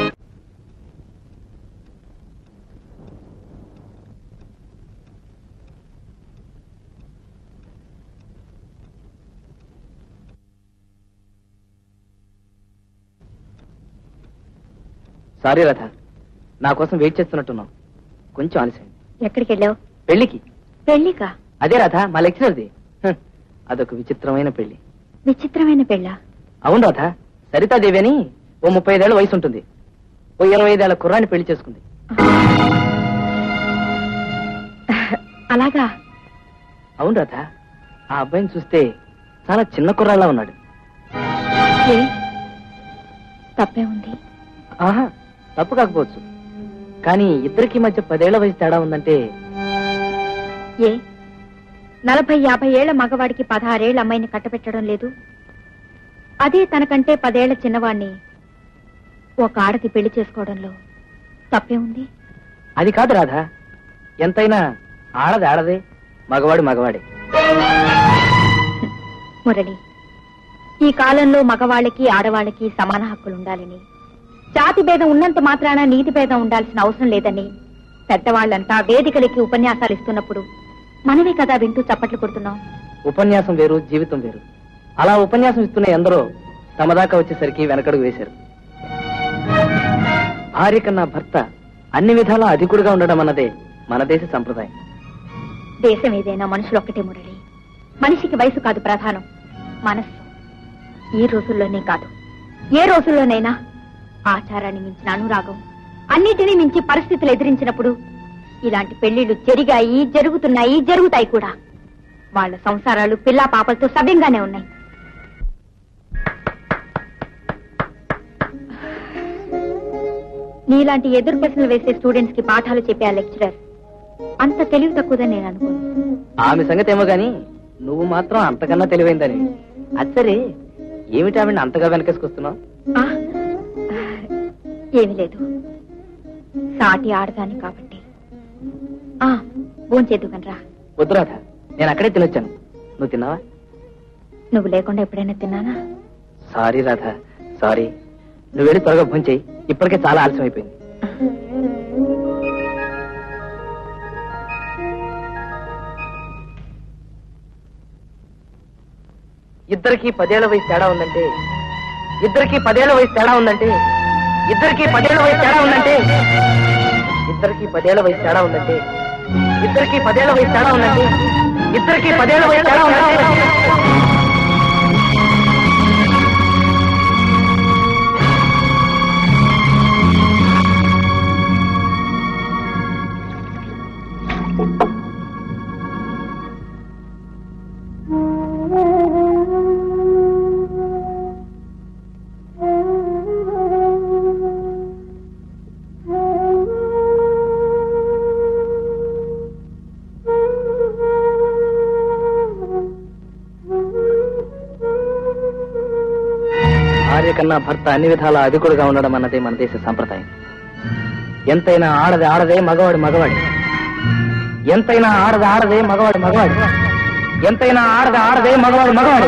సారీ రథ నా కోసం వెయిట్ చేస్తున్నట్టున్నావు కొంచెం ఆలస్యం ఎక్కడికి వెళ్ళావు పెళ్లికి పెళ్లికా అదే రాధ మా లెక్చరర్ది హ, అదొక విచిత్రమైన పెళ్లి విచిత్రమైన పెళ్ళ అవును రాధ సరితాదేవి అని ఓ ముప్పై ఐదేళ్ల వయసు ఉంటుంది ఓ ఇరవై ఐదేళ్ల కుర్రాన్ని పెళ్లి చేసుకుంది అలాగా అవును రాధ ఆ అబ్బాయిని చూస్తే చాలా చిన్న కుర్రాళ్ళ ఉన్నాడు ఏ తప్పే ఉంది ఆహా తప్పు కాకపోవచ్చు కానీ ఇద్దరికి మధ్య పదేళ్ల వయసు తేడా ఉందంటే ఏ నలభై యాభై ఏళ్ల మగవాడికి పదహారేళ్ల అమ్మాయిని కట్టబెట్టడం లేదు అదే తనకంటే పదేళ్ల చిన్నవాణ్ణి ఒక ఆడది పెళ్లి చేసుకోవడంలో తప్పే ఉంది అది కాదు రాధా ఎంతైనా ఆడది ఆడదే మగవాడు మగవాడే మురళి ఈ కాలంలో మగవాళ్ళకి ఆడవాళ్ళకి సమాన హక్కులు ఉండాలని జాతి భేదం ఉన్నంత మాత్రాన నీతి భేదం ఉండాల్సిన అవసరం లేదని పెద్దవాళ్ళంతా వేదికలకి ఉపన్యాసాలు ఇస్తున్నప్పుడు మనమే కదా వింటూ చప్పట్లు కొడుతున్నాం ఉపన్యాసం వేరు జీవితం వేరు అలా ఉపన్యాసం ఇస్తున్న ఎందరో తమ దాకా వచ్చేసరికి వెనకడుగు వేశారు భార్య కన్నా భర్త అన్ని విధాలా అధికుడుగా ఉండడం అన్నదే మన దేశ సంప్రదాయం దేశం ఏదైనా మనుషులు ఒక్కటే మురళి మనిషికి వయసు కాదు ప్రధానం మనస్సు ఈ రోజుల్లోనే కాదు ఏ రోజుల్లోనైనా ఆచారాన్ని మించిన అనురాగం అన్నిటినీ మించి పరిస్థితులు ఎదిరించినప్పుడు ఇలాంటి పెళ్లిళ్లు జరిగాయి జరుగుతున్నాయి జరుగుతాయి కూడా వాళ్ళ సంసారాలు పిల్లా పాపలతో సవ్యంగానే ఉన్నాయి నీలాంటి ఎదురు ప్రశ్నలు వేసే స్టూడెంట్స్ కి పాఠాలు చెప్పే ఆ లెక్చరర్ అంత తెలివి తక్కువదని నేను అనుకోను ఆమె సంగతి ఏమో గాని నువ్వు మాత్రం అంతకన్నా తెలివైందని అచ్చరే ఏమిటి ఆవిడ అంతగా వెనకేసుకొస్తున్నావు ఆ, ఏమీ లేదు సాటి ఆడదాని కాబట్టి ఆ భోంచేద్దు కనరా వద్దురాధ నేను అక్కడే తినొచ్చాను నువ్వు తిన్నావా నువ్వు లేకుండా ఎప్పుడైనా తిన్నానా సారీ రాధ సారీ నువ్వు వెళ్ళి త్వరగా ఫోన్ చేయి ఇప్పటికే చాలా ఆలస్యం అయిపోయింది ఇద్దరికి పదేళ్ల వయసు తేడా ఉందంటే ఇద్దరికి పదేళ్ల వయసు తేడా ఉందంటే ఇద్దరికి పదేళ్ల వయసు తేడా ఉందంటే ఇద్దరికి పదేళ్ల వయసు తేడా ఉందంటే ఇద్దరికి పదేళ్ల వయసు తేడా ఉందంటే ఇద్దరికి పదేళ్ల వయసు తేడా ఉందంటే భార్య కన్నా భర్త అన్ని విధాలా అధికుడుగా ఉండడం అన్నదే మన దేశ సంప్రదాయం ఎంతైనా ఆడది ఆడదే మగవాడు మగవాడి ఎంతైనా ఆడది ఆడదే మగవాడు మగవాడు ఎంతైనా ఆడది ఆడదే మగవాడు మగవాడు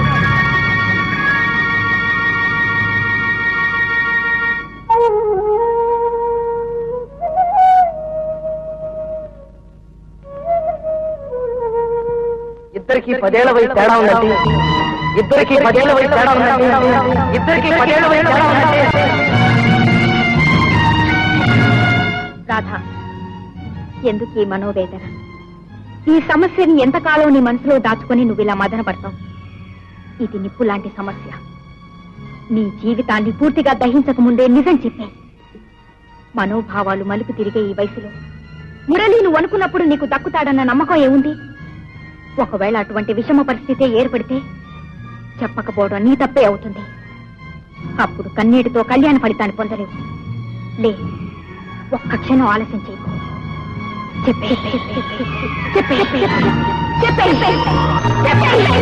ఇద్దరికి పదేళ్ల వయసు తేడా ఉందంటే ఇద్దరికి పదేళ్ల వయసు తేడా ఉందంటే ఇద్దరికి పదేళ్ల వయసు తేడా ఉందంటే రాధా ఎందుకు ఈ మనోవేదన ఈ సమస్యని ఎంతకాలం నీ మనసులో దాచుకొని నువ్వు ఇలా మదన పడతావు ఇది నిప్పు లాంటి సమస్య నీ జీవితాన్ని పూర్తిగా దహించక ముందే నిజం చెప్పే మనోభావాలు మలుపు తిరిగే ఈ వయసులో మురళి నువ్వు అనుకున్నప్పుడు నీకు దక్కుతాడన్న నమ్మకం ఏముంది ఒకవేళ అటువంటి విషమ పరిస్థితి ఏర్పడితే చెప్పకపోవడం నీ తప్పే అవుతుంది అప్పుడు కన్నీటితో కళ్యాణ ఫలితాన్ని పొందలేవు లే ఒక్క క్షణం ఆలస్యం చేయకు చెప్పే చెప్పే చెప్పే చెప్పే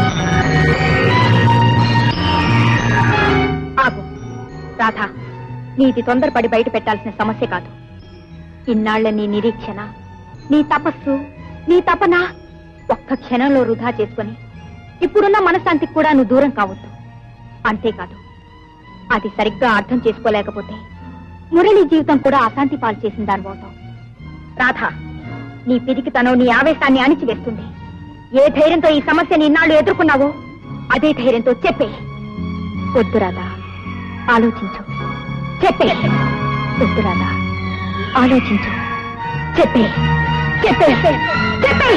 ఆగు రాధా నీది తొందరపడి బయట పెట్టాల్సిన సమస్య కాదు ఇన్నాళ్ల నీ నిరీక్షణ నీ తపస్సు నీ తపన ఒక్క క్షణంలో వృధా చేసుకుని ఇప్పుడున్న మనశ్శాంతికి కూడా నువ్వు దూరం కావద్దు అంతేకాదు అది సరిగ్గా అర్థం చేసుకోలేకపోతే మురళి జీవితం కూడా అశాంతి పాలు చేసిన దాని పోతావు రాధా నీ పిరికితనం నీ ఆవేశాన్ని అణిచివేస్తుంది ఏ ధైర్యంతో ఈ సమస్యని ఇన్నాళ్ళు ఎదుర్కొన్నావో అదే ధైర్యంతో చెప్పే వద్దు రాధా ఆలోచించు చెప్పే వద్దు రాధా ఆలోచించు చెప్పే చెప్పే చెప్పే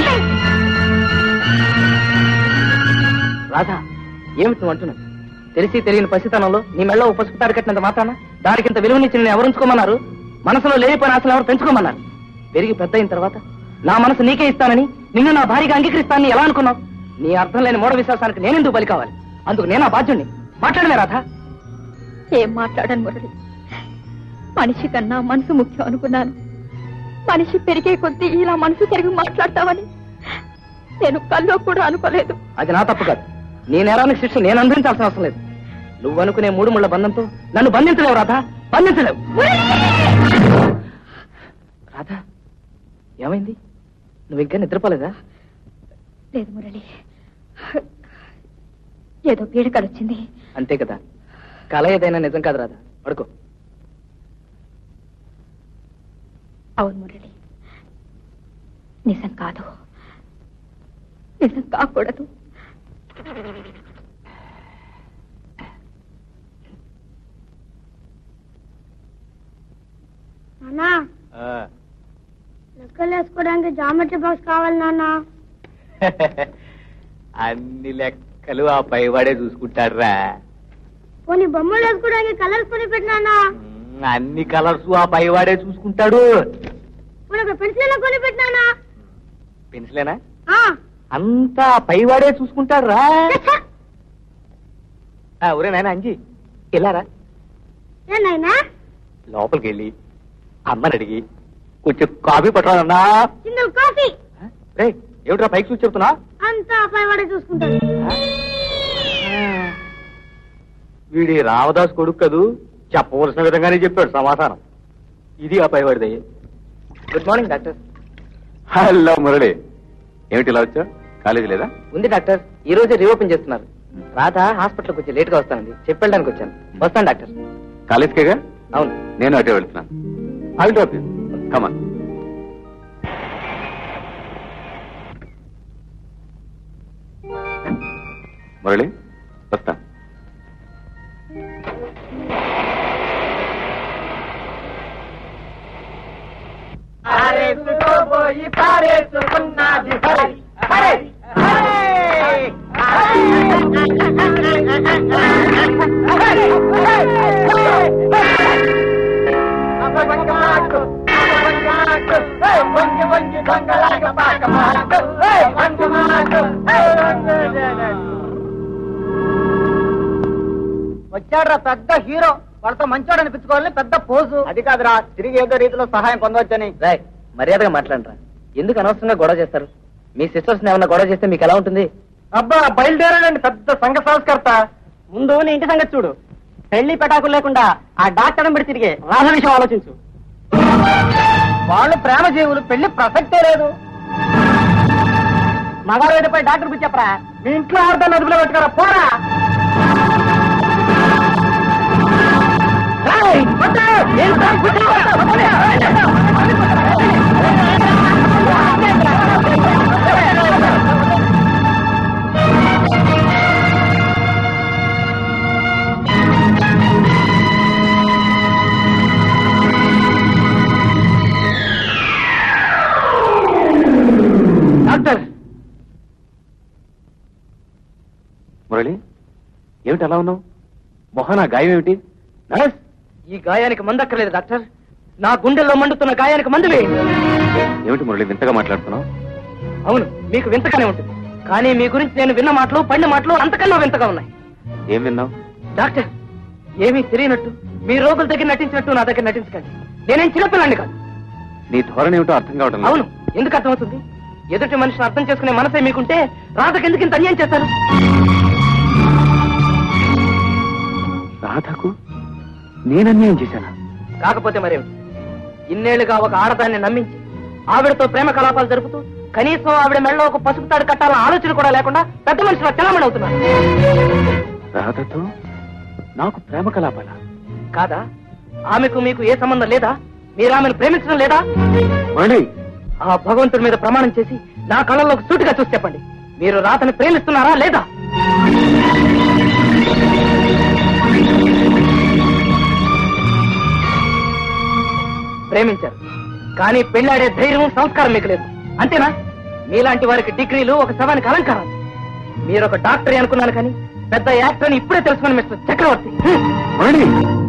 రాధా ఏమిటి నువ్వు అంటున్నావు తెలిసి తెలియని పసితనంలో నీ మెళ్ళ ఓ పసుపు తాడు కట్టినంత మాత్రాన దానికి ఇంత విలువనిచ్చి నేను ఎవరు ఉంచుకోమన్నారు మనసులో లేనిపోయిన ఆశలు ఎవరు పెంచుకోమన్నారు పెరిగి పెద్ద అయిన తర్వాత నా మనసు నీకే ఇస్తానని నిన్ను నా భార్యగా అంగీకరిస్తానని ఎలా అనుకున్నావు నీ అర్థం లేని మూఢ విశ్వాసానికి నేనెందుకు బలి కావాలి అందుకు నేను ఆ బాధ్యుణ్ణి మాట్లాడమే రాధా ఏం మాట్లాడను మురళి మనిషి కన్నా మనసు ముఖ్యం అనుకున్నాను మనిషి పెరిగే కొద్దీ ఇలా మనసు తిరిగి మాట్లాడతావని నేను కల్లో కూడా అనుకోలేదు అది నా తప్పు కాదు నీ నేరానికి శిక్ష నేను అనుభవించాల్సిన అవసరం లేదు నువ్వు అనుకునే మూడు ముళ్ళ బంధంతో నన్ను బంధించలేవు రాధా బంధించలేవు రాధా ఏమైంది నువ్వు ఇంకా నిద్రపోలేదా లేదు మురళి ఏదో పీడకలు వచ్చింది అంతే కదా కళ ఏదైనా నిజం కాదు రాధా పడుకో అవును మురళి నిజం కాదు నిజం కాకూడదు నాన్నా లెక్కలు వేసుకోవడానికి జామెట్రీ బాక్స్ కావాలి నాన్న అన్ని లెక్కలు ఆ పైవాడే చూసుకుంటాడురా కొన్ని బొమ్మలు వేసుకోవడానికి కలర్స్ కొని పెట్టినా అన్ని కలర్స్ ఆ పైవాడే చూసుకుంటాడు కొన్ని ఒక పెన్సిల్ కొని పెట్టినా పెన్సిలేనా అంతా ఆ పైవాడే చూసుకుంటాడు రా ఒరే నాయన అంజి వెళ్ళారా ఏనాయనా లోపలికి వెళ్ళి అమ్మని అడిగి కొంచెం కాఫీ పట్టరాదన్నా సింగిల్ కాఫీ రే ఏమిట్రా పైకి చూసి చెప్తున్నా అంతా పైవాడే చూసుకుంటాడు వీడి రామదాస్ కొడుకు కదూ చెప్పవలసిన విధంగానే చెప్పాడు సమాధానం ఇది ఆ పైవాడిదే good morning doctor hello Murali ఏమిటి ఇలా వచ్చా కాలేజీ లేదా ఉంది డాక్టర్ ఈ రోజే రీఓపెన్ చేస్తున్నారు రాధ హాస్పిటల్కి వచ్చి లేట్ గా వస్తానండి చెప్పెళ్ళడానికి వచ్చాను వస్తాను డాక్టర్ కాలేజ్కేగా అవును నేను అటే వెళ్తున్నాను I drop you come on వస్తా వచ్చాడ్రా పెద్ద హీరో వాళ్ళతో మంచోడు అనిపించుకోవాలని పెద్ద పోజు అది కాదురా తిరిగి ఏదో రీతిలో సహాయం పొందవచ్చని రాయ్ మర్యాదగా మాట్లాడరా ఎందుకు అనవసరంగా గొడవ చేస్తారు మీ సిస్టర్స్ ఏమన్నా గొడవ చేస్తే మీకు ఎలా ఉంటుంది అబ్బా బయలుదేరాడండి పెద్ద సంఘ సంస్కర్త ముందు నీ ఇంటి సంగతి చూడు పెళ్లి పెటాకులు లేకుండా ఆ డాక్టర్ పెట్టి తిరిగే రాధ విషయం ఆలోచించు వాళ్ళు ప్రేమ జీవులు పెళ్లి ప్రసక్తే లేదు మగారు ఏదైపోయి డాక్టర్ చెప్పరా మీ ఇంట్లో ఆడదాన్ని అదుపులో పెట్టుకోరా పోరా రేయ్, కొట్టు! ఏంట్రా, కొట్టు, కొట్టు, మురళి ఏమిటి అలా ఉన్నావు మొహనా గాయం ఏమిటి నర్స్ ఈ గాయానికి మందు అక్కర్లేదు డాక్టర్ నా గుండెల్లో మండుతున్న గాయానికి మందు వేయండి ఏమిటి మురళి వింతగా మాట్లాడుతున్నావు అవును మీకు వింతగానే ఉంటుంది కానీ మీ గురించి నేను విన్న మాటలు పడిన మాటలు అంతకన్నా వింతగా ఉన్నాయి ఏం విన్నావు డాక్టర్ ఏమీ తెలియనట్టు మీ రోగుల దగ్గర నటించినట్టు నా దగ్గర నటించకండి నేనేం చిన్నపిల్లండి కాదు నీ ధోరణి ఏమిటో అర్థం కావడం లేదు. అవును ఎందుకు అర్థమవుతుంది ఎదుటి మనిషిని అర్థం చేసుకునే మనసే మీకుంటే రాధకి ఎందుకు ఇంత అన్యాయం చేస్తారు రాధకు నేనన్యాయం చేశానా కాకపోతే మరేమిటి ఇన్నేళ్లుగా ఒక ఆడదాన్ని నమ్మించి ఆవిడతో ప్రేమ కలాపాలు జరుపుతూ కనీసం ఆవిడ మెళ్ళలో ఒక పసుపు తాడు కట్టాలన్న ఆలోచన కూడా లేకుండా పెద్ద మనుషుల చలామణి అవుతున్నారు రాధతో నాకు ప్రేమ కలాపాల కాదా ఆమెకు మీకు ఏ సంబంధం లేదా మీరు ఆమెను ప్రేమించడం లేదా మురళి ఆ భగవంతుడి మీద ప్రమాణం చేసి నా కళ్ళలోకి సూటిగా చూసి చెప్పండి మీరు రాతని ప్రేమిస్తున్నారా లేదా ప్రేమించారు కానీ పెళ్ళాడే ధైర్యం సంస్కారం మీకు లేదు అంతేనా మీలాంటి వారికి డిగ్రీలు ఒక శవానికి అలంకారం మీరు ఒక డాక్టర్ అనుకున్నాను కానీ పెద్ద యాక్టర్ అని ఇప్పుడే తెలుసుకుని మిస్టర్ చక్రవర్తి హ్మ్. మురళి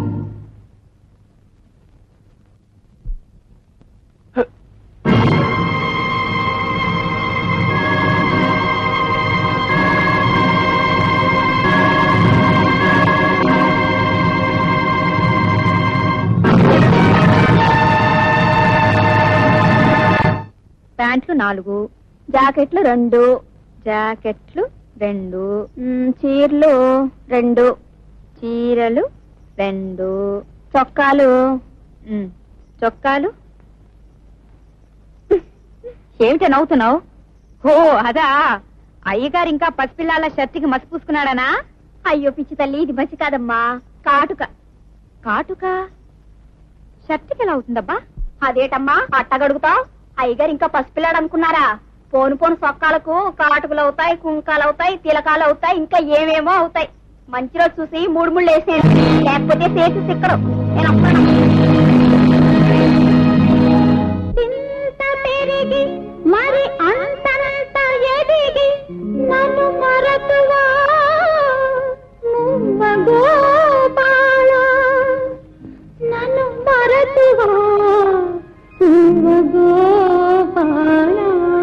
ప్యాంట్లు నాలుగు జాకెట్లు రెండు జాకెట్లు రెండు మ్, చీరలు రెండు చీరలు రెండు చొక్కాలు మ్, చొక్కాలు ఏమిటి నవ్వుతున్నావు ఓ అదా అయ్యగారు ఇంకా పసిపిల్లాల షర్టికి మసి పూసుకున్నాడనా అయ్యో పిచ్చి తల్లి ఇది మసి కాదమ్మా కాటుక కాటుక షర్టికి ఎలా అవుతుందబ్బా అదేటమ్మా అట్టగడుగుతావు అయ్యగారు ఇంకా పసిపిల్లాడు అనుకున్నారా పోను పోను సొక్కాలకు కాటుకలు అవుతాయి కుంకాలు అవుతాయి తిలకాలు అవుతాయి ఇంకా ఏమేమో అవుతాయి మంచి రోజు చూసి మూడు ముళ్ళు వేసేది లేకపోతే చేసి సిక్కడు నేను వస్తాను. ఇంత పెరిగి మరి అంతంత ఎదిగి నన్ను మరతువా నువ్వ గోపాల నన్ను మరతువా నువ్వ గోపాల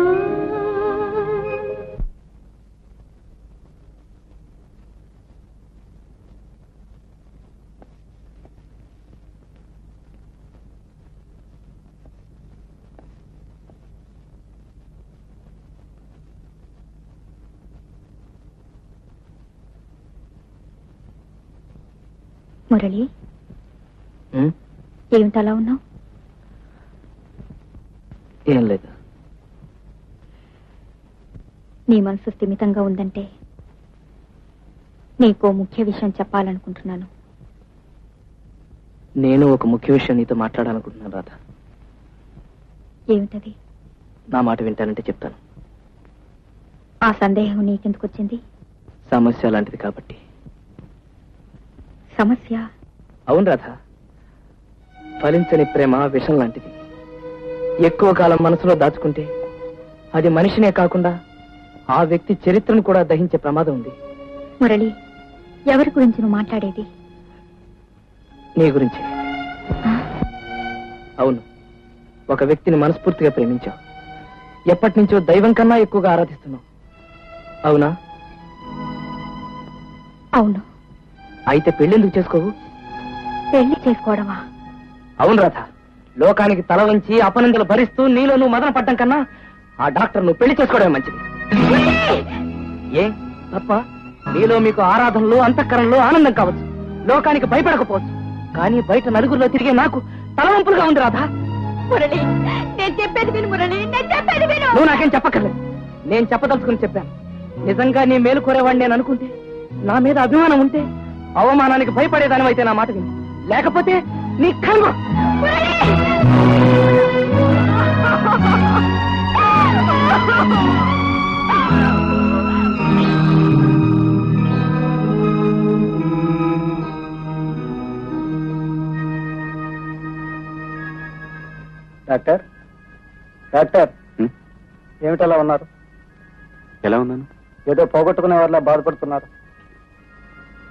మురళి ఏమిటలా ఉన్నావు ఏం లేదు నీ మనసు స్థిమితంగా ఉందంటే నీకో ముఖ్య విషయం చెప్పాలనుకుంటున్నాను నేను ఒక ముఖ్య విషయం నీతో మాట్లాడాలనుకుంటున్నాను రాధ ఏమిటది నా మాట వింటానంటే చెప్తాను ఆ సందేహం నీకెందుకు వచ్చింది సమస్య లాంటిది కాబట్టి సమస్య అవును రాధ ఫలించని ప్రేమ విషం లాంటిది ఎక్కువ కాలం మనసులో దాచుకుంటే అది మనిషినే కాకుండా ఆ వ్యక్తి చరిత్రను కూడా దహించే ప్రమాదం ఉంది మురళి ఎవరి గురించి నువ్వు మాట్లాడేది నీ గురించి అవును ఒక వ్యక్తిని మనస్ఫూర్తిగా ప్రేమించావు ఎప్పటి నుంచో దైవం కన్నా ఎక్కువగా ఆరాధిస్తున్నావు అవునా అవును అయితే పెళ్ళెందుకు చేసుకోవు పెళ్లి చేసుకోవడమా అవును రాధ లోకానికి తల వంచి అపనందలు భరిస్తూ నీలో నువ్వు మదన పడ్డం కన్నా ఆ డాక్టర్ నువ్వు పెళ్లి చేసుకోవడమే మంచిది ఏ తప్ప నీలో మీకు ఆరాధనలు అంతఃకరణలు ఆనందం కావచ్చు లోకానికి భయపడకపోవచ్చు కానీ బయట నలుగురిలో తిరిగే నాకు తలవంపులుగా ఉంది రాధా మురళి నేను చెప్పేది విను మురళి నేను చెప్పేది విను నువ్వు నాకేం చెప్పక్కర్లేదు నేను చెప్పదలుచుకుని చెప్పాను నిజంగా నీ మేలు కోరేవాడిని నేను అనుకుంటే నా మీద అభిమానం ఉంటే అవమానానికి భయపడేదానివైతే నా మాట విను లేకపోతే నీ కర్మ డాక్టర్ డాక్టర్ హ్మ్? ఏమిటలా ఉన్నారు ఎలా ఉన్నాను ఏదో పోగొట్టుకునే వాళ్ళ బాధపడుతున్నారు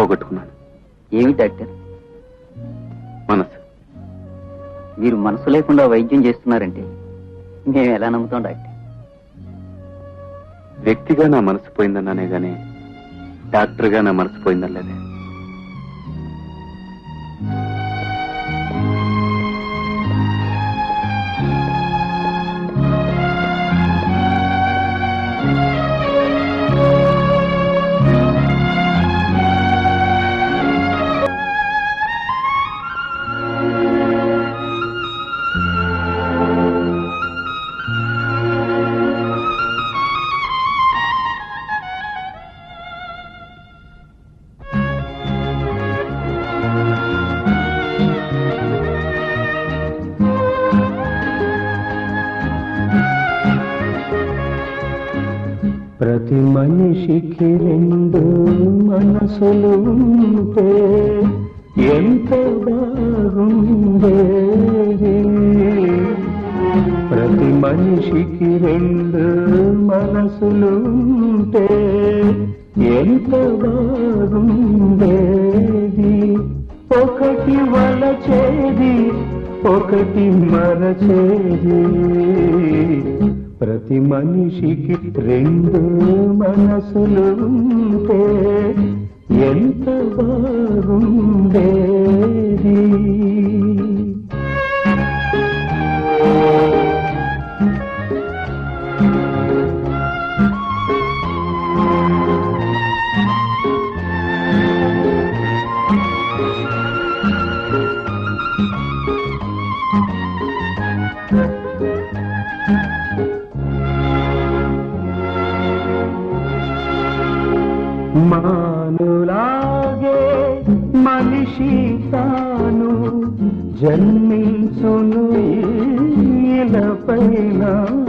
పోగొట్టుకున్నాను ఏమి డాక్టర్ మనసు మీరు మనసు లేకుండా వైద్యం చేస్తున్నారంటే మేము ఎలా నమ్ముతాం డాక్టర్ వ్యక్తిగా నా మనసు పోయిందన్నానే గానీ డాక్టర్గా నా మనసు పోయిందనలేదే ప్రతి మనిషికి రెండు మనసులు ఉంటే ఎంత బాగుండేది ప్రతి మనిషికి రెండు మనసులు ఉంటే ఎంత బాగుండేది ఒకటి వలచేది ఒకటి మరచేది ప్రతి మనిషికి రెండు మనసులు ఉంటే ఎంత బాగుండేది మానులాగే మనిషి తాను జన్మించును ఈలపైన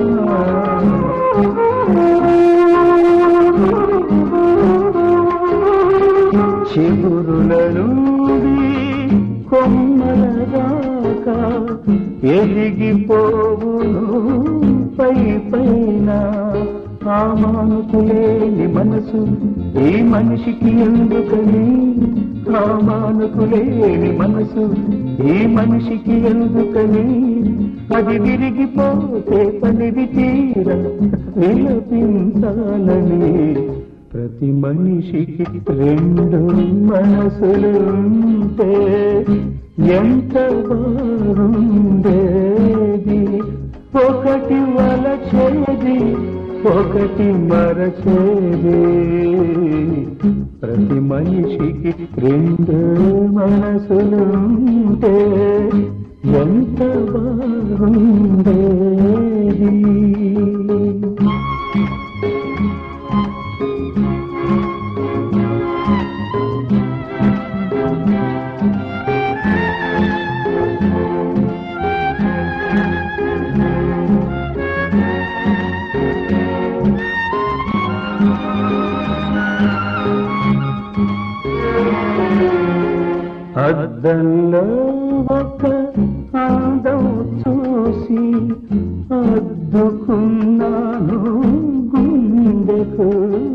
చిగురుల నుండి కొమ్మల దాకా ఎదిగిపోవును పై పైన కామానుకులేని మనసు ఈ మనిషికి ఎందుకని కామానుకులేని మనసు ఈ మనిషికి ఎందుకని అది విరిగిపోతే పనిది తీర విలపించాలని ప్రతి మనిషికి రెండు మనసులు ఉంటే ఎంత బాగుండేది ఒకటి వలచేది ఒకటి మరచేది ప్రతి మనిషికి రెండు మనసులు ఉంటే ఎంత బాగుండేది అద్దంలో ఒక అందం చూసి అద్దుకున్నాను గుండెకు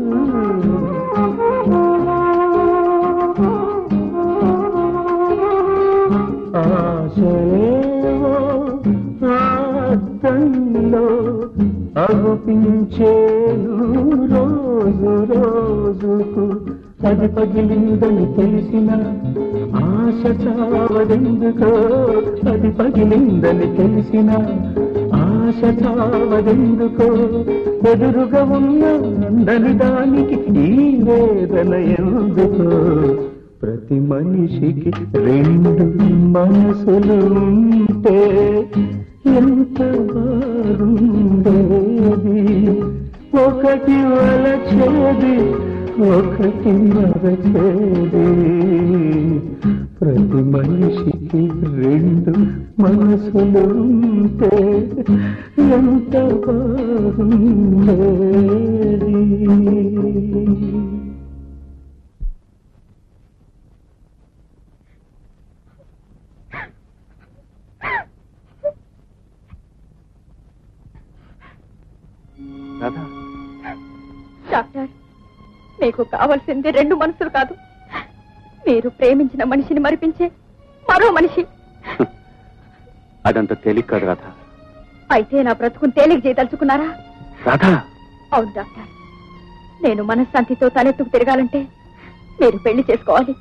ఆశలేవో ఆ అద్దంలో అగుపించేను రోజు రోజుకు అది పగిలిందని తెలిసిన ఆశ చావదెందుకో అది పగిలిందని తెలిసిన ఆశ చావదెందుకో ఎదురుగా ఉన్న అందని దానికి ఈ వేదన ఎందుకో ప్రతి మనిషికి రెండు మనసులు ఉంటే ఎంత బాగుండేది ఒకటి వలచేది ఒకటి మరచేది ప్రతి మనిషికి రెండు మనసులు ఉంటే ఎంత బాగుండేది రాధా డాక్టర్ మీకు కావాల్సింది రెండు మనసులు కాదు మీరు ప్రేమించిన మనిషిని మరిపించే మరో మనిషి అదంత తేలిక కాదు రాధా అయితే నా బ్రతుకుని తేలిక చేయదలుచుకున్నారా రాధా అవును డాక్టర్ నేను మనశ్శాంతితో తలెత్తుకు తిరగాలంటే మీరు పెళ్లి చేసుకోవాలి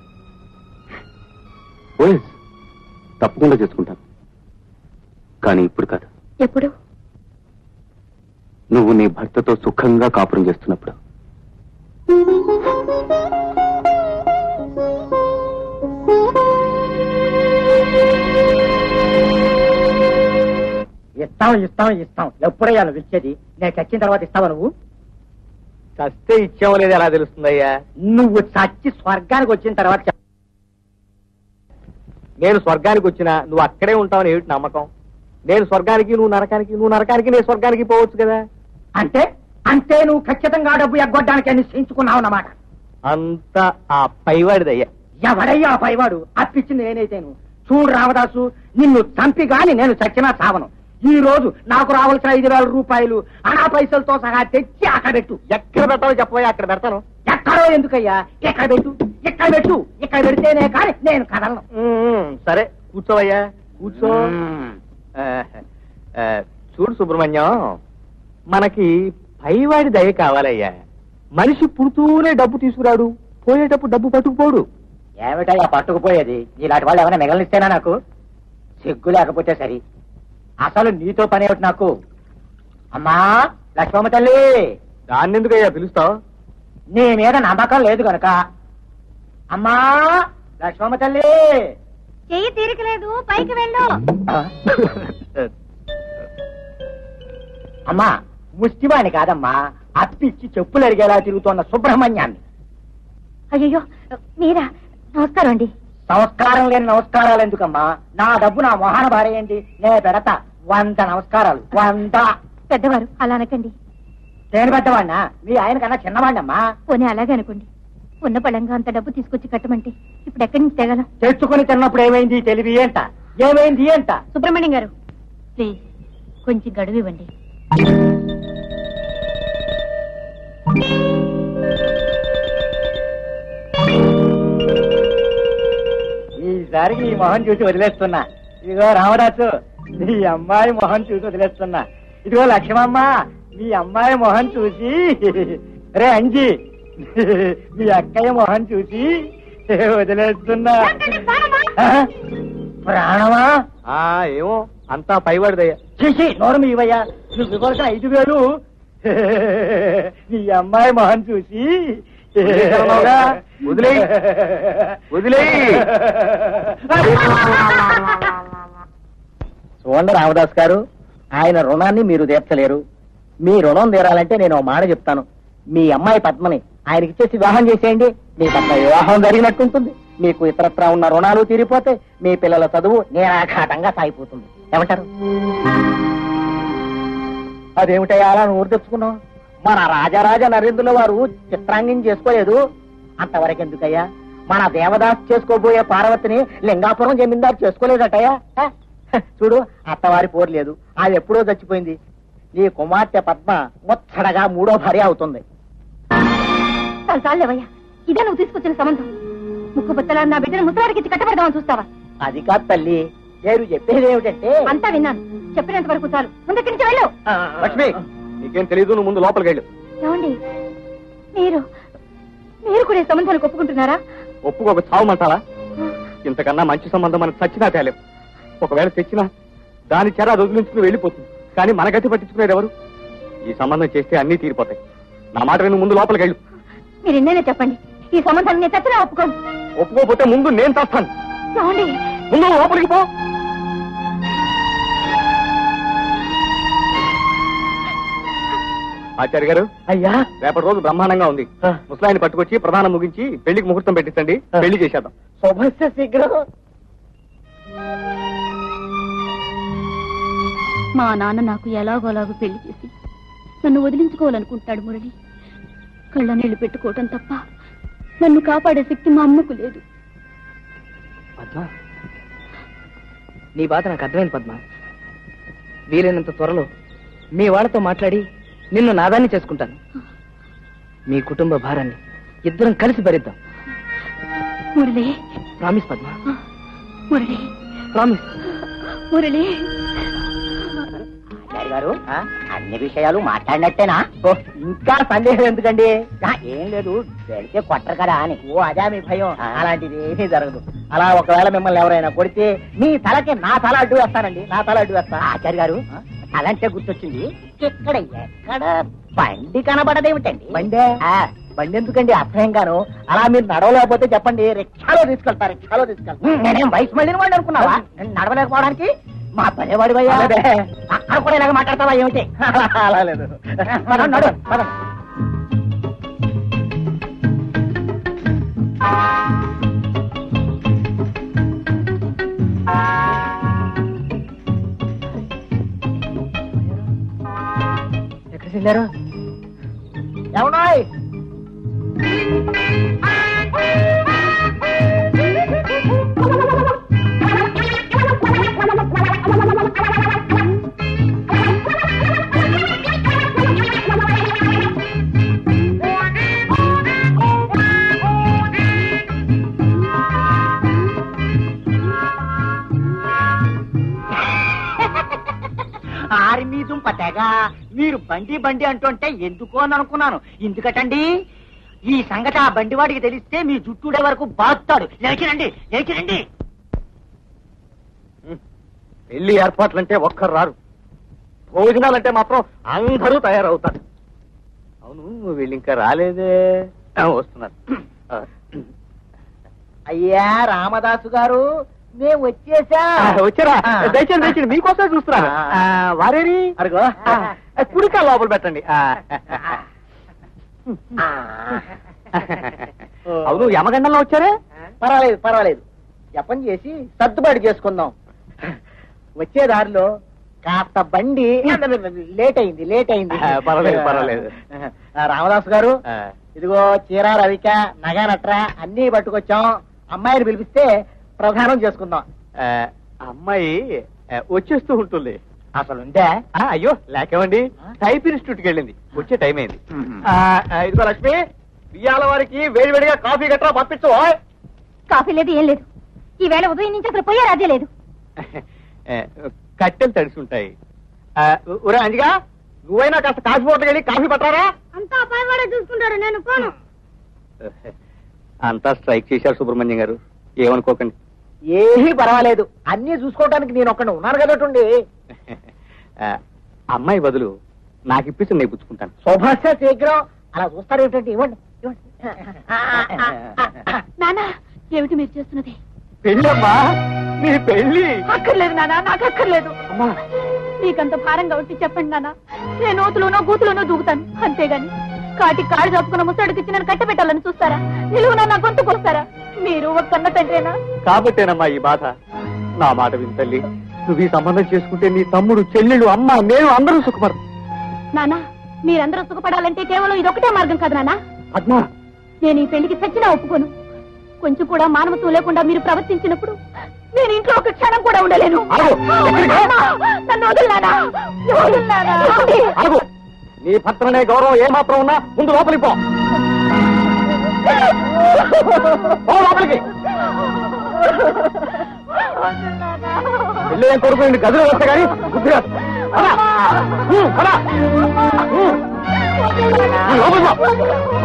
ఓఎస్ తప్పకుండా చేసుకుంటాను కానీ ఇప్పుడు కాదు ఎప్పుడు నువ్వు నీ భర్తతో సుఖంగా కాపురం చేస్తున్నప్పుడు ఇస్తాం ఇస్తాం ఇస్తాం ఎప్పుడయ్యా నువ్వు ఇచ్చేది నేను చచ్చిన తర్వాత ఇస్తావా నువ్వు చస్తే ఇచ్చామో లేదు ఎలా తెలుస్తుందయ్యా నువ్వు చచ్చి స్వర్గానికి వచ్చిన తర్వాత చెప్- నేను స్వర్గానికి వచ్చినా నువ్వు అక్కడే ఉంటావని ఏమిటి నమ్మకం నేను స్వర్గానికి నువ్వు నరకానికి నువ్వు నరకానికి నేను స్వర్గానికి పోవచ్చు కదా అంటే అంటే నువ్వు ఖచ్చితంగా డబ్బు ఎగ్గొట్టడానికి నిశ్చయించుకున్నావు అన్నమాట అంత ఆ పైవాడిదయ్యా ఎవడయ్యా ఆ పైవాడు అప్పిచ్చింది నేనైతేను చూడు రామదాసు నిన్ను చంపి గాని నేను చచ్చినా చావను ఈ రోజు నాకు రావాల్సిన ఐదు వేల రూపాయలు అనా పైసలతో సహా తెచ్చి అక్కడ పెట్టు ఎక్కడ పెట్టాలో చెప్పబోయా అక్కడ పెడతాను ఎక్కడో ఎందుకయ్యా ఇక్కడ పెట్టు ఇక్కడ పెట్టు ఇక్కడ పెడితేనే కానీ నేను కదలను ఉమ్, సరే కూర్చోవయ్యా కూర్చో ఆ, ఆ, చూడు సుబ్రహ్మణ్యం మనకి పైవాడి దయ కావాలయ్యా మనిషి పుడుతూనే డబ్బు తీసుకురాడు పోయేటప్పుడు డబ్బు పట్టుకుపోడు ఏమిటయ్యా పట్టుకుపోయేది ఇలాంటి వాళ్ళు ఏమైనా మిగలనిస్తేనా నాకు సిగ్గు లేకపోతే సరి అసలు నీతో పని ఏమిటి నాకు అమ్మా లక్ష్మమ్మ తల్లి దాన్ని ఎందుకయ్యా పిలుస్తావు నీ మీద నమ్మకం లేదు గనక అమ్మా లక్ష్మమ్మ తల్లి చెయ్యి తీరికలేదు పైకి వెళ్ళు ఆ? అమ్మా ముష్టివాణి కాదమ్మా అప్పిచ్చి చెప్పులు అరిగేలా తిరుగుతున్న సుబ్రహ్మణ్యాన్ని అయ్యో మీరా నమస్కారం అండి సంస్కారం లేని నమస్కారాలు ఎందుకమ్మా నా డబ్బు నా మొహాన భారేయండి నే పెడతా వంద నమస్కారాలు వంద పెద్దవారు అలా అనకండి నేను పెద్దవాడినా మీ ఆయన కన్నా చిన్నవాడినమ్మా పోనీ అలాగే అనుకోండి ఉన్న పళంగా అంత డబ్బు తీసుకొచ్చి కట్టమంటే ఇప్పుడు ఎక్కడి నుంచి తెగలం తెచ్చుకుని తిన్నప్పుడు ఏమైంది తెలివి ఏంట ఏమైంది ఏంట సుబ్రహ్మణ్యం గారు ప్లీజ్ కొంచెం గడువు ఇవ్వండి ఈసారికి ఈ మొహం చూసి వదిలేస్తున్నా ఇదిగో రామదాసు నీ అమ్మాయి మొహం చూసి వదిలేస్తున్నా ఇదిగో లక్ష్మమ్మ మీ అమ్మాయి మొహం చూసి రే అంజి మీ అక్కయ్య మొహం చూసి వదిలేస్తున్నా ఆ? ప్రాణమా ఆ ఏమో అంతా పైవాడిదయ్యా చేసి నోరు మీ ఇవ్వయ్యా నువ్వు ఇవ్వాల్సిన ఐదు వేలు నీ అమ్మాయి మొహం చూసి వదిలేయ్, వదిలేయ్. వదిలేయ్. చూడండి రామదాస్ గారు ఆయన రుణాన్ని మీరు తీర్చలేరు మీ రుణం తీరాలంటే నేను ఓ మాట చెప్తాను మీ అమ్మాయి పద్మని ఆయనకి ఇచ్చేసి వివాహం చేసేయండి మీ పద్మ వివాహం జరిగినట్టుంటుంది మీకు ఇతరత్రా ఉన్న రుణాలు తీరిపోతే మీ పిల్లల చదువు నేరాఘాటంగా సాగిపోతుంది ఏమంటారు అదేమిటయ్యా అలా నోరు తెచ్చుకున్నావు మన రాజారాజా నరేంద్రుల వారు చిత్రాంగం చేసుకోలేదు అంతవరకు ఎందుకయ్యా మన దేవదాస్ చేసుకోబోయే పార్వతిని లింగాపురం జమీందారు చేసుకోలేదటయ్యా హ? చూడు అత్తవారి పోరు లేదు అది ఎప్పుడో చచ్చిపోయింది నీ కుమార్తె పద్మ ముచ్చడగా మూడో భార్య అవుతుంది చాలు చాలేవయ్యా ఇదే నువ్వు తీసుకొచ్చిన సంబంధం ముక్కు బుత్తలా నా బిడ్డను ముసలాడికి ఇచ్చి కట్టబెడదామని చూస్తావా అది కాదు తల్లి నేను చెప్పేది ఏమిటంటే అంతా విన్నాను చెప్పినంత వరకు చాలు ముందుకి నుంచి వెళ్ళు లక్ష్మి నీకేం తెలియదు నువ్వు ముందు లోపలికి వెళ్ళు ఏమండి మీరు మీరు కూడా ఈ సంబంధానికి ఒప్పుకుంటున్నారా ఒప్పుకోక చావమంటావా ఇంతకన్నా మంచి సంబంధం మనకు చచ్చినా తేలేం ఒకవేళ తెచ్చినా దాని చెర అది వదిలించుకుని వెళ్ళిపోతుంది కానీ మన గతి పట్టించుకునేది ఎవరు ఈ సంబంధం చేస్తే అన్నీ తీరిపోతాయి నా మాట విను ముందు లోపలికి వెళ్ళు మీరు ఎన్నైనా చెప్పండి ఈ సంబంధాన్ని నేను చచ్చినా ఒప్పుకోను ఒప్పుకోకపోతే ముందు నేను చేస్తాను ఏమండి ముందు లోపలికి పో ఆచార్య గారు అయ్యా రేపటి రోజు బ్రహ్మాండంగా ఉంది ముసలాయిని పట్టుకొచ్చి ప్రధానం ముగించి పెళ్లికి ముహూర్తం పెట్టించండి పెళ్లి చేసేద్దాం శుభస్య శీఘ్రం మా నాన్న నాకు ఎలాగోలాగో పెళ్లి చేసి నన్ను వదిలించుకోవాలనుకుంటాడు మురళి కళ్ళ నీళ్లు పెట్టుకోవటం తప్ప నన్ను కాపాడే శక్తి మా అమ్మకు లేదు పద్మ నీ బాధ నాకు అర్థమైంది పద్మ వీలైనంత త్వరలో మీ వాళ్ళతో మాట్లాడి నిన్ను నాదాన్ని చేసుకుంటాను మీ కుటుంబ భారాన్ని ఇద్దరం కలిసి భరిద్దాం మురళి ప్రామిస్ పద్మ మురళి ప్రామిస్ మురళి ఆచార్య గారు అన్ని విషయాలు మాట్లాడినట్టేనా ఓ ఇంకా సందేహం ఎందుకండి ఆ, ఏం లేదు వెళితే కొట్టరు కదా అని ఓ అదే మీ భయం అలాంటిది ఏమీ జరగదు అలా ఒకవేళ మిమ్మల్ని ఎవరైనా కొడితే మీ తలకి నా తల అడ్డు వేస్తానండి నా తల అడ్డు వేస్తా ఆచార్య గారు అలాంటే గుర్తొచ్చింది ఇక్కడ ఎక్కడ బండి కనబడదేమిటండి బండే బండి ఎందుకండి అసహ్యంగాను అలా మీరు నడవలేకపోతే చెప్పండి రిక్షాలో తీసుకెళ్తా రిక్షాలో తీసుకెళ్తా నేనేం వయసు మళ్ళీ వాడిని అనుకున్నావా నేను నడవలేకపోవడానికి మా పనేవాడి భయ్యా అక్కడ కూడా ఇలాగ మాట్లాడతావా ఏమిటి అలా లేదు పద, నడు పద. ఎక్కడికి వెళ్ళారు ఏమన్నాయ్ ఆర్మీ దుంపతేగా మీరు బండి బండి అంటుంటే ఎందుకు అని అనుకున్నాను ఎందుకటండి ఈ సంగతి ఆ బండి వాడికి తెలిస్తే మీ జుట్టుడే వరకు బాగుతాడు లేచిరండి లేచిరండి పెళ్లి ఏర్పాట్లంటే ఒక్కరు రారు భోజనాలంటే మాత్రం అందరూ తయారవుతారు అవును వీళ్ళు ఇంకా రాలేదే ఆ, వస్తున్నారు ఆ, అయ్యా రామదాసు గారు మేము వచ్చేసా ఆ, వచ్చారా దయచేసి దయచేసి మీకోసమే చూస్తున్నా ఆ, వారేరి అరుగో ఆ, కుడికా లోపల పెట్టండి ఆ. అవును యమగండంలో వచ్చారే పర్వాలేదు పర్వాలేదు జపం చేసి సర్దుబాటు చేసుకుందాం వచ్చే దారిలో కాస్త బండి లేట్ అయింది లేట్ అయింది ఆ, పర్వాలేదు, పర్వాలేదు. ఆ, రామదాసు గారు ఆ, ఇదిగో చీర రవిక నగ నట్ర అన్ని పట్టుకొచ్చాం అమ్మాయిని పిలిపిస్తే ప్రధానం చేసుకుందాం ఆ, అమ్మాయి ఆ, వచ్చేస్తూ ఉంటుంది అసలు ఉంటే ఆ, అయ్యో లేకేమండి టైప్ ఇన్స్టిట్యూట్కి వెళ్ళింది వచ్చే టైం అయింది ఆ, ఆ, ఇదిగో లక్ష్మి బియ్యాల వారికి వేడివేడిగా కాఫీ గట్రా పంపించు ఓయ్. కాఫీ లేదు ఏం లేదు ఈవేళ ఉదయం నుంచి అసలు పోయే రాజే లేదు ఆ, కట్టెలు తడిసి ఉంటాయి ఆ, ఒరే అంజిగా నువ్వైనా కాస్త కాఫీ బోట్లకి వెళ్ళి కాఫీ పట్టారా అంతా పైవాడే చూసుకుంటాడు నేను పోను అంతా స్ట్రైక్ చేశారు సుబ్రహ్మణ్యం గారు ఏమనుకోకండి ఏమీ పర్వాలేదు అన్ని చూసుకోవడానికి నేను ఒక్కడ ఉన్నాను కదటండి ఆ, అమ్మాయి బదులు నాకు ఇప్పించి నేను పుచ్చుకుంటాను శుభాష శీఘ్రం అలా చూస్తారు ఏమిటంటే ఇవ్వండి ఇవ్వండి నానా ఏమిటి మీరు చేస్తున్నది పెళ్ళమ్మా నీ పెళ్ళి అక్కర్లేదు నానా నాకు అక్కర్లేదు అమ్మా నీకంత భారంగా ఉంటే చెప్పండి నాన్న నేను నూతులోనో గూతులోనో దూకుతాను అంతేగాని కాటి కాళ్ళు చాపుకున్న ముసడికిచ్చి నన్ను కట్టబెట్టాలని చూస్తారా నిలువున నా గొంతు కొస్తారా మీరు ఒక కన్న తండ్రేనా కాబట్టేనమ్మా ఈ బాధ నా మాట విని తల్లి నువ్వు ఈ సంబంధం చేసుకుంటే నీ తమ్ముడు చెల్లెళ్ళు అమ్మ నేను అందరూ సుఖపడరు నానా మీరందరూ సుఖపడాలంటే కేవలం ఇదొకటే మార్గం కాదు నానా పద్మ నేను ఈ పెళ్లికి చచ్చినా ఒప్పుకోను కొంచెం కూడా మానవత్వం లేకుండా మీరు ప్రవర్తించినప్పుడు నేను ఇంట్లో ఒక క్షణం కూడా ఉండలేను ఆగు. ఎక్కడికి? నాన్నా, నన్ను వదిలినానా వదిలినానా ఆగు నీ భర్తనే గౌరవం ఏ మాత్రం ఉన్నా ముందు లోపలికి పో పో లోపలికి పెళ్ళి ఏం కొడుకు గదిలో వస్తే కానీ బుద్ధి రాదు. పద. ఉమ్, పద. ఉమ్. ఉమ్, లోపలికి పో.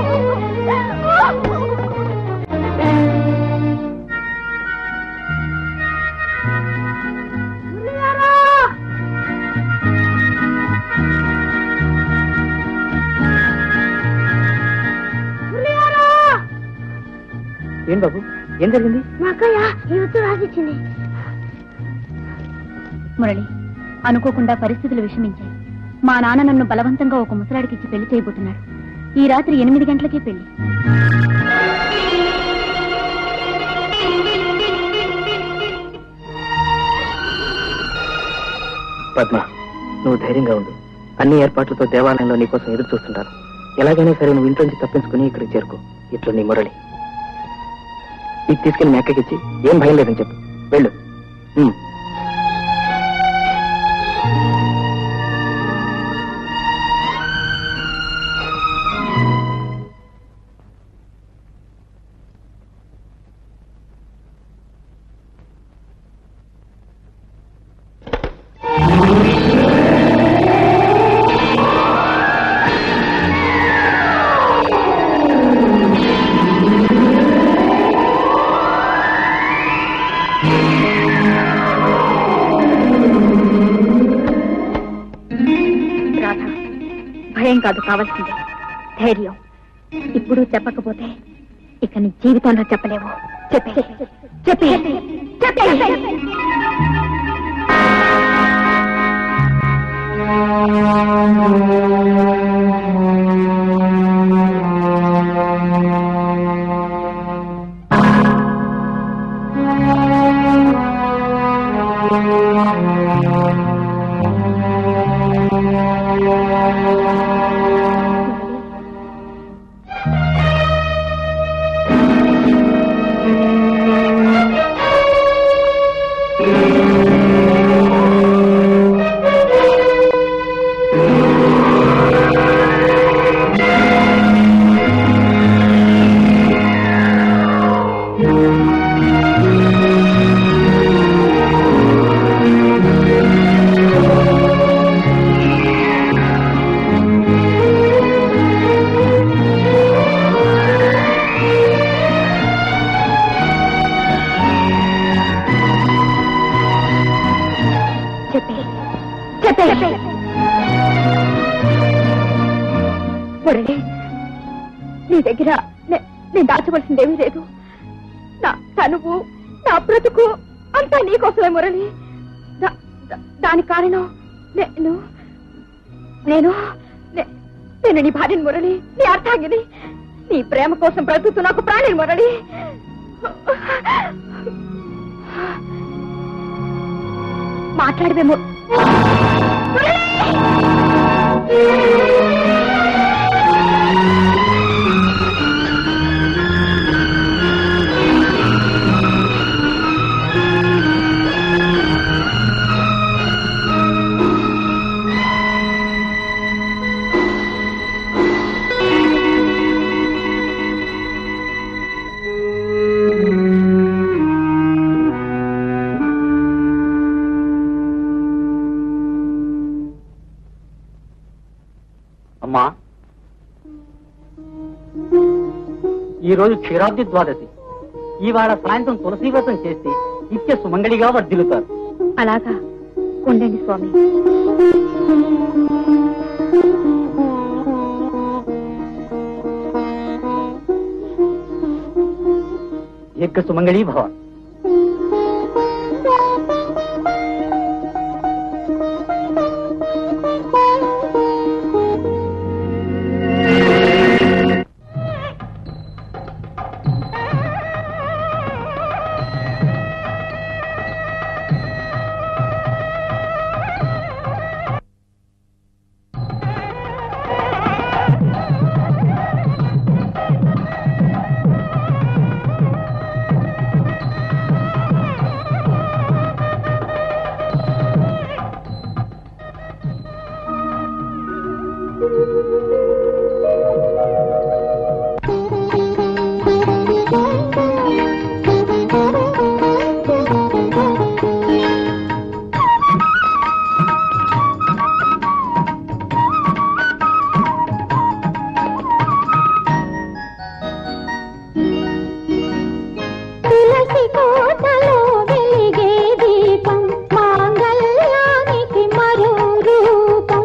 ఏం బాబు ఏం జరిగింది మురళి అనుకోకుండా పరిస్థితులు విషమించాయి మా నాన్న నన్ను బలవంతంగా ఒక ముసలాడికిచ్చి పెళ్లి చేయబోతున్నాడు ఈ రాత్రి ఎనిమిది గంటలకే పెళ్లి పద్మ నువ్వు ధైర్యంగా ఉండు అన్ని ఏర్పాట్లతో దేవాలయంలో నీకోసం ఎదురు చూస్తుంటాను ఎలాగైనా సరే నువ్వు ఇంట్లో నుంచి తప్పించుకుని ఇక్కడికి చేరుకో ఇట్లు నీ మురళి ఇది తీసుకెళ్లి మీ అక్కకిచ్చి ఏం భయం లేదని చెప్పు వెళ్ళు ఉమ్. కాదు కావాల్సింది ధైర్యం ఇప్పుడు చెప్పకపోతే ఇక నీ జీవితంలో చెప్పలేవు చెప్పే చెప్పే చెప్పే చెప్పే చెప్పే మురళి నీ దగ్గర నే- నేను దాచవలసిందేమీ లేదు నా తనువు నా బ్రతుకు అంతా నీకోసమే మురళి దా- దా- దానికి కారణం నేను నేను నే- నేను నీ భార్యని మురళి నీ అర్థాంగిని నీ ప్రేమ కోసం బ్రతుకుతూ నాకు ప్రాణిని మురళి మాట్లాడవేమో అమ్మా ఈ రోజు క్షీరాబ్ది ద్వాదశి ఇవాళ సాయంత్రం తులసి వ్రతం చేసి నిత్య సుమంగళిగా వర్ధిల్లుతారు అలాగా ఉండండి స్వామి దీర్ఘ సుమంగళీ భవ తులసి కోటలో వెలిగే దీపం మాంగళ్యానికి మరో రూపం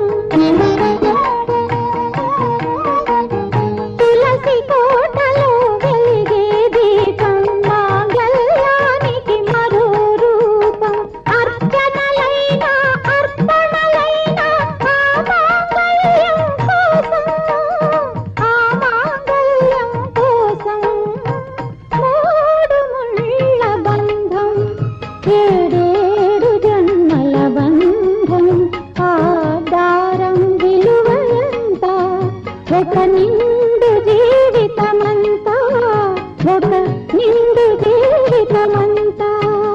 తులసి కోటలో వెలిగే దీపం మాంగళ్యానికి మరో రూపం అర్చనలైన అర్పణలైన ఆ మాంగళ్యం కోసం ఆ మాంగళ్యం కోసం మూడు ముళ్ళ బంధం ఏడేడు జన్మల బంధం ఆ దారం విలువయంత ఒక నిండు జీవితమంతా ఒక నిండు జీవితమంతా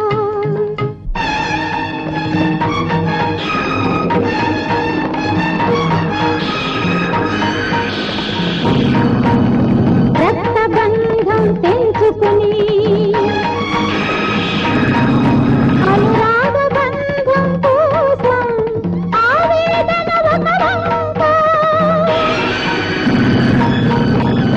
రక్తబంధం తెంచుకుని అనురాగ బంధం కోసం ఆవేదన ఒక వంక.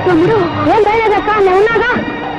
తమ్ముడు ఏం భయలేదక్క నేను ఉన్నాగా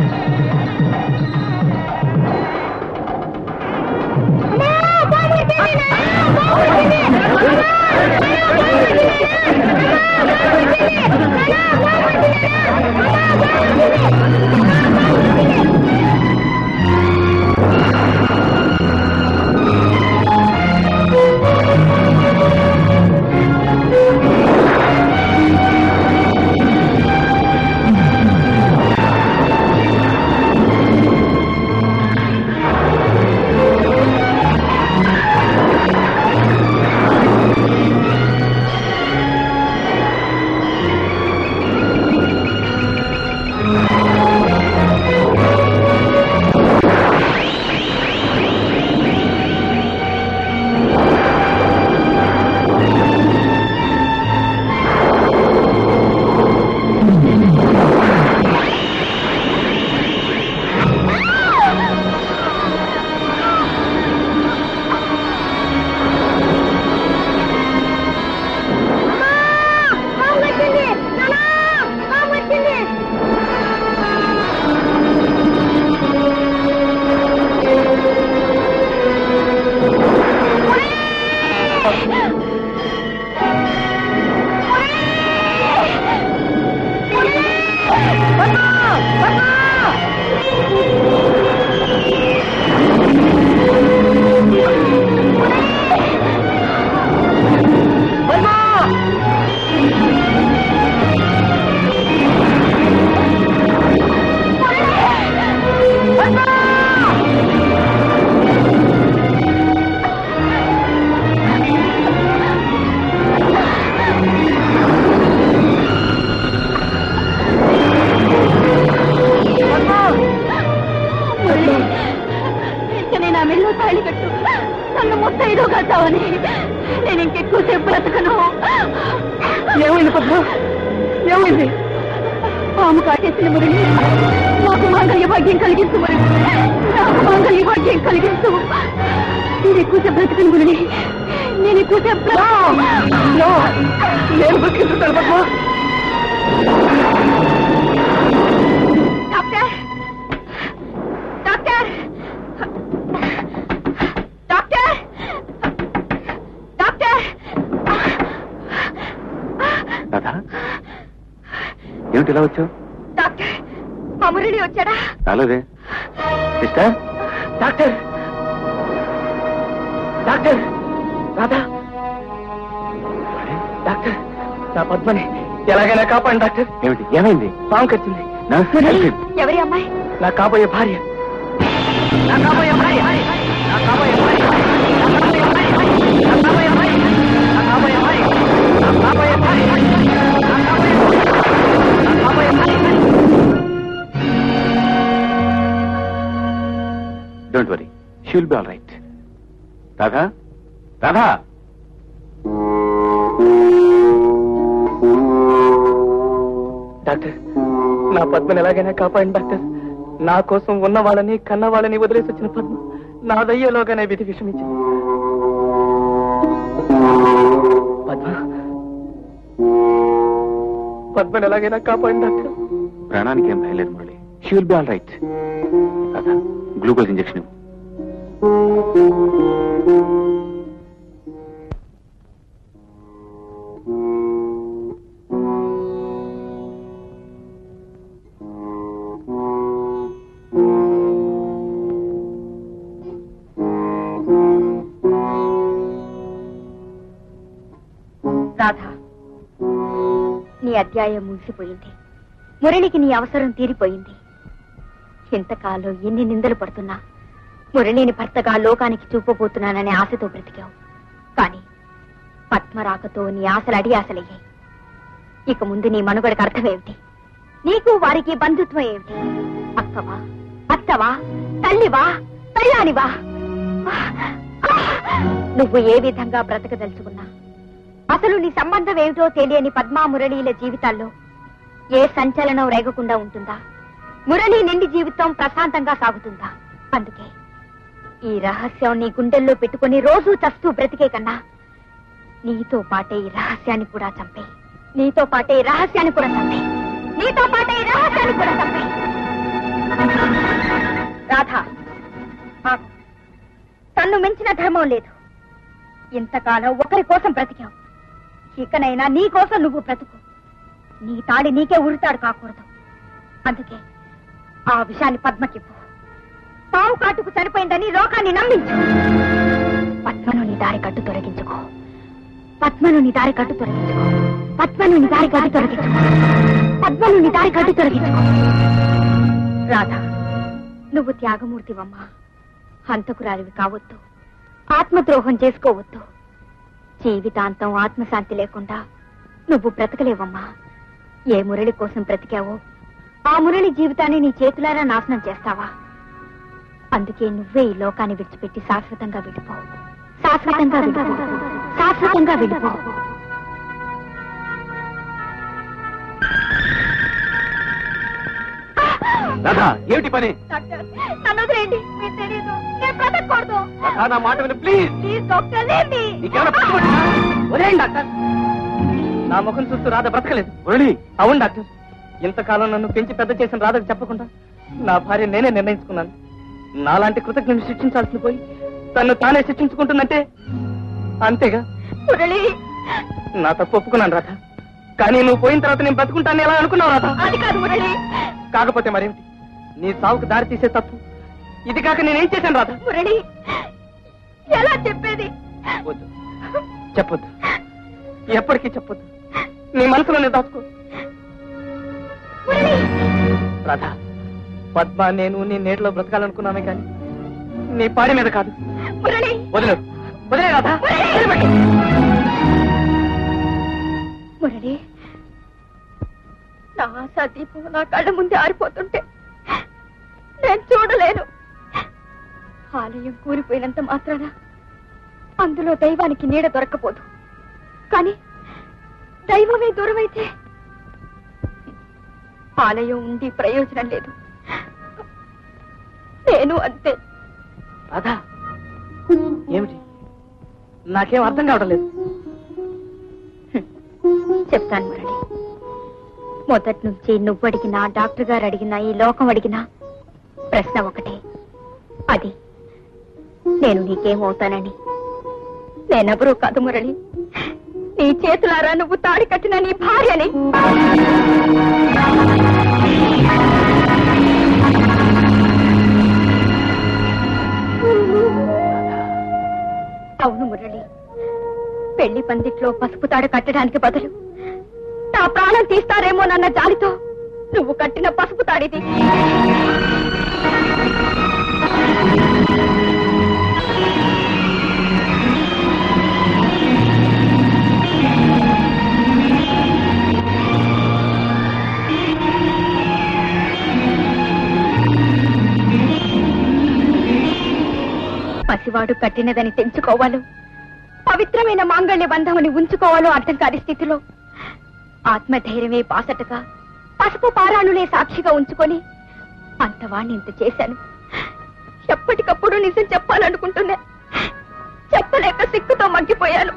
నేను ఆ మెల్లో తాళి కట్టు నన్ను ముత్తైదో కట్టావని నేను ఇంకెక్కువసేపు బ్రతకను ఏమైంది పద్మ ఏమైంది పాము కాటేసిన మురళి నాకు మాంగళ్య భాగ్యం కలిగించు మురళి నాకు మాంగళ్య భాగ్యం కలిగించు నేను ఎక్కువసేపు బ్రతకను మురళి నేను ఎక్కువసేపు నో, నేను బతికించుతాను Padma doctor doctor doctor doctor Radha ఏమిటి ఇలా వచ్చావు డాక్టర్ మా మురళి వచ్చాడా రాలేదే sister doctor doctor Radha doctor నా పద్మని ఎలాగైనా కాపాడండి డాక్టర్ ఏమిటి ఏమైంది పాము కచ్చింది నర్స్ help him. ఎవరి అమ్మాయి నా కాబోయే భార్య నా కాబోయే భార్య నా కాబోయే భార్య నా కాబోయే భార్య నా కాబోయే భార్య నా కాబోయే భార్య నా కాబోయే భార్య నా కాబోయే భార్య don't worry she will be all right Radha Radha doctor నా పద్మని ఎలాగైనా కాపాడండి డాక్టర్ నా కోసం ఉన్న వాళ్ళని కన్న వాళ్ళని వదిలేసి వచ్చిన పద్మ నా దయ్యలోగానే విధి విషమించింది పద్మ పద్మని ఎలాగైనా కాపాడండి డాక్టర్ ప్రాణానికి ఏం భయం లేదు Murali she will be all right Radha glucose injection ఇవ్వు రాధ నీ అధ్యాయం ముగిసిపోయింది మురళికి నీ అవసరం తీరిపోయింది ఇంతకాలం ఎన్ని నిందలు పడుతున్నా మురళిని భర్తగా లోకానికి చూపబోతున్నాననే ఆశతో బ్రతికావు కానీ పద్మరాకతో నీ ఆశలు అడి ఆశలయ్యాయి ఇక ముందు నీ మనుగడకు అర్థమేమిటి నీకు వారికి బంధుత్వం ఏమిటి అక్కవా అత్తవా తల్లివా తల్లానివా నువ్వు ఏ విధంగా బ్రతకదలుచుకున్నా అసలు నీ సంబంధం ఏమిటో తెలియని పద్మా మురళీల జీవితాల్లో ఏ సంచలనం రేగకుండా ఉంటుందా మురళి నిండి జీవితం ప్రశాంతంగా సాగుతుందా అందుకే ఈ రహస్యం నీ గుండెల్లో పెట్టుకుని రోజూ చస్తూ బ్రతికే కన్నా నీతో పాటే ఈ రహస్యాన్ని కూడా చంపే నీతో పాటే ఈ రహస్యాన్ని కూడా చంపే నీతో పాటే ఈ రహస్యాన్ని కూడా చంపే రాధ ఆగు. తన్ను మించిన ధర్మం లేదు ఇంతకాలం ఒకరి కోసం బ్రతికావు ఇకనైనా నీ కోసం నువ్వు బ్రతుకు నీ తాడి నీకే ఉరితాడు కాకూడదు అందుకే ఆ విషయాన్ని పద్మకిప్పు పావు కాటుకు చనిపోయిందని లోకాన్ని నమ్మించు పద్మను నీ దారి కట్టు తొలగించుకో పద్మను నీ దారి కట్టు తొలగించుకో పద్మను నీ దారి కట్టు తొలగించుకో పద్మను నీ దారి కట్టు తొలగించుకో రాధ నువ్వు త్యాగమూర్తివమ్మా హంతకురాలివి కావద్దు ఆత్మద్రోహం చేసుకోవద్దు జీవితాంతం ఆత్మశాంతి లేకుండా నువ్వు బ్రతకలేవమ్మా ఏ మురళి కోసం బ్రతికావో ఆ మురళి జీవితాన్ని నీ చేతులారా నాశనం చేస్తావా అందుకే నువ్వే ఈ లోకాన్ని విడిచిపెట్టి శాశ్వతంగా వెళ్ళిపో శాశ్వతంగా వెళ్ళిపో శాశ్వతంగా వెళ్ళిపో రాధా ఏమిటి పని డాక్టర్ నన్ను వదిలేయండి మీరు తెలీదు నేను బ్రతకూడదు రాధా నా మాట విను ప్లీజ్ ప్లీజ్ డాక్టర్ లేండి నీకేమైనా పిచ్చి వదిలేయండి డాక్టర్ నా ముఖం చూస్తూ రాధ బ్రతకలేదు మురళి అవును డాక్టర్ ఇంతకాలం నన్ను పెంచి పెద్ద చేసిన రాధకు చెప్పకుండా నా భార్య నేనే నిర్ణయించుకున్నాను నాలాంటి కృతజ్ఞని శిక్షించాల్సిన పోయి తను తానే శిక్షించుకుంటుందంటే అంతేగా మురళి నా తప్పు ఒప్పుకున్నాను రాధ కానీ నువ్వు పోయిన తర్వాత నేను బ్రతుకుంటాను ఎలా అనుకున్నావు రాధ అది కాదు మురళి కాకపోతే మరేమిటి నీ సావుకు దారి తీసే తప్పు ఇది కాక నేనేం చేశాను రాధ మురళి ఎలా చెప్పేది వద్దు చెప్పొద్దు ఎప్పటికీ చెప్పొద్దు నీ మనసులోనే దాచుకో రాధ పద్మ నేను నీ నేటిలో బ్రతకాలనుకున్నామే కానీ నీ పాడి మీద కాదు మురళి వదిలు వదిలే రాధా మురళి నా ఆశా దీపం నా కళ్ళ ముందే ఆరిపోతుంటే నేను చూడలేను ఆలయం కూలిపోయినంత మాత్రాన అందులో దైవానికి నీడ దొరకపోదు కానీ దైవమే దూరమైతే ఆలయం ఉండి ప్రయోజనం లేదు నేను అంతే రాధా ఏమిటి నాకేం అర్థం కావడం లేదు చెప్తాను మురళి మొదటి నుంచి నువ్వు అడిగినా డాక్టర్ గారు అడిగినా ఈ లోకం అడిగినా ప్రశ్న ఒకటే అది నేను నీకేమవుతానని నేనెవరూ కాదు మురళి నీ చేతులారా నువ్వు తాడి కట్టిన నీ భార్యని అవును మురళి పెళ్లి పందిట్లో పసుపు తాడు కట్టడానికి బదులు నా ప్రాణం తీస్తారేమోనన్న జాలితో నువ్వు కట్టిన పసుపు తాడిది పసివాడు కట్టినదని తెంచుకోవాలో పవిత్రమైన మాంగళ్య బంధముని ఉంచుకోవాలో అర్థం కాని స్థితిలో ఆత్మధైర్యమే బాసటగా పసుపు పారాణులే సాక్షిగా ఉంచుకొని అంతవాణ్ణి ఇంత చేశాను ఎప్పటికప్పుడు నిజం చెప్పాలనుకుంటున్నా చెప్పలేక సిక్కుతో మగ్గిపోయాను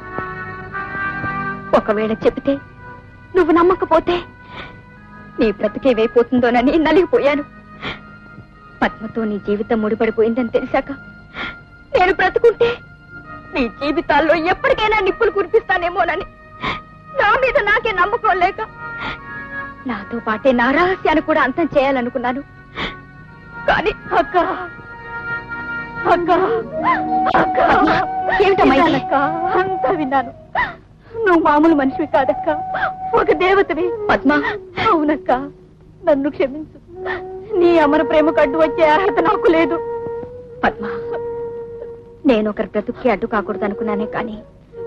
ఒకవేళ చెబితే నువ్వు నమ్మకపోతే నీ బ్రతికేవైపోతుందోనని నలిగిపోయాను పద్మతో నీ జీవితం ముడిపడిపోయిందని తెలిసాక నేను బ్రతుకుంటే నీ జీవితాల్లో ఎప్పటికైనా నిప్పులు కురిపిస్తానేమోనని నా మీద నాకే నమ్మకం లేక నాతో పాటే నా రహస్యాన్ని కూడా అంతం చేయాలనుకున్నాను కానీ అక్క అక్క అక్క ఏమిటమ్మా ఇది? విన్నానక్క, అంతా విన్నాను నువ్వు మామూలు మనిషివి కాదక్క ఒక దేవతవి పద్మ అవునక్క నన్ను క్షమించు నీ అమర ప్రేమకు అడ్డు వచ్చే అర్హత నాకు లేదు పద్మ నేను ఒకరి బ్రతుక్కి అడ్డు కాకూడదు అనుకున్నానే కానీ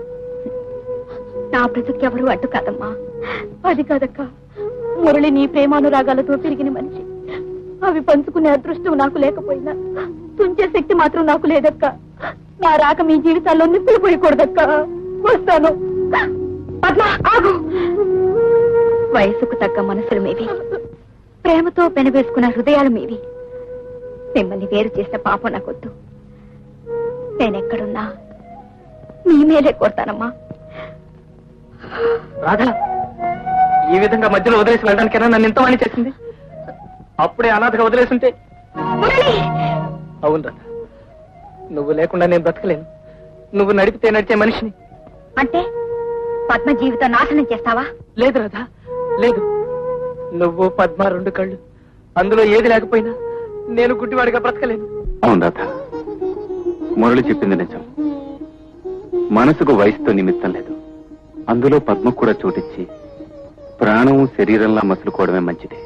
నా బ్రతుక్కి ఎవరు అడ్డు కాదమ్మా అది కాదక్క మురళి నీ ప్రేమానురాగాలతో పెరిగిన మనిషి అవి పంచుకునే అదృష్టం నాకు లేకపోయినా తుంచే శక్తి మాత్రం నాకు లేదక్క నా రాక మీ జీవితాల్లో నిప్పులు పోయకూడదక్క వస్తాను పద్మ ఆగు వయసుకు తగ్గ మనసులు మీవి ప్రేమతో పెనవేసుకున్న హృదయాలు మీవి మిమ్మల్ని వేరు చేసిన పాపం నాకొద్దు నేనెక్కడున్నా మీ మేలే కోరుతానమ్మా రాధా ఈ విధంగా మధ్యలో వదిలేసి వెళ్ళడానికైనా నన్ను ఎంత వాణి చేసింది అప్పుడే అనాథగా వదిలేసుంటే అవును రాధ నువ్వు లేకుండా నేను బ్రతకలేను నువ్వు నడిపితే నడిచే మనిషిని అంటే పద్మ జీవితం నాశనం చేస్తావా లేదు రాధా లేదు నువ్వు పద్మ రెండు కళ్ళు అందులో ఏది లేకపోయినా నేను గుడ్డివాడిగా బ్రతకలేను అవును రాధ మురళి చెప్పింది నిజం మనసుకు వయసుతో నిమిత్తం లేదు అందులో పద్మకు కూడా చోటిచ్చి ప్రాణం శరీరంలా మసులుకోవడమే మంచిది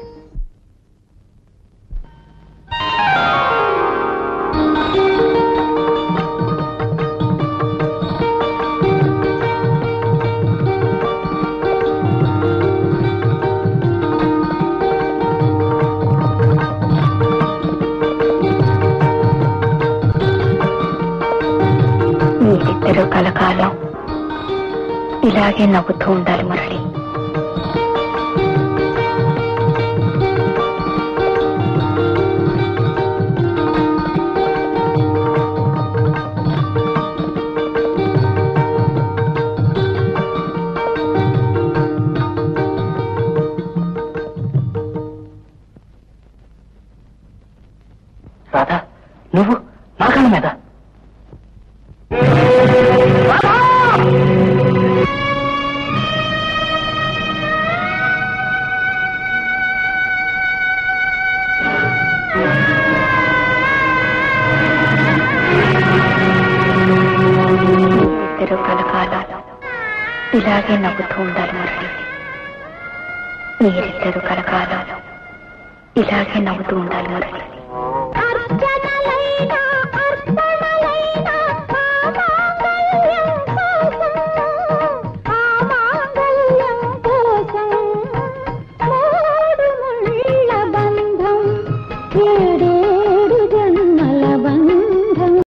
మీరిద్దరూ కలకాలం ఇలాగే నవ్వుతూ ఉండాలి మురళి రాధా నువ్వు నా కళ్ళ మీద ఇద్దరు కలకాలం ఇలాగే నవ్వుతూ ఉండాలి మురళి మీరిద్దరు కలకాలం ఇలాగే నవ్వుతూ ఉండాలి మురళి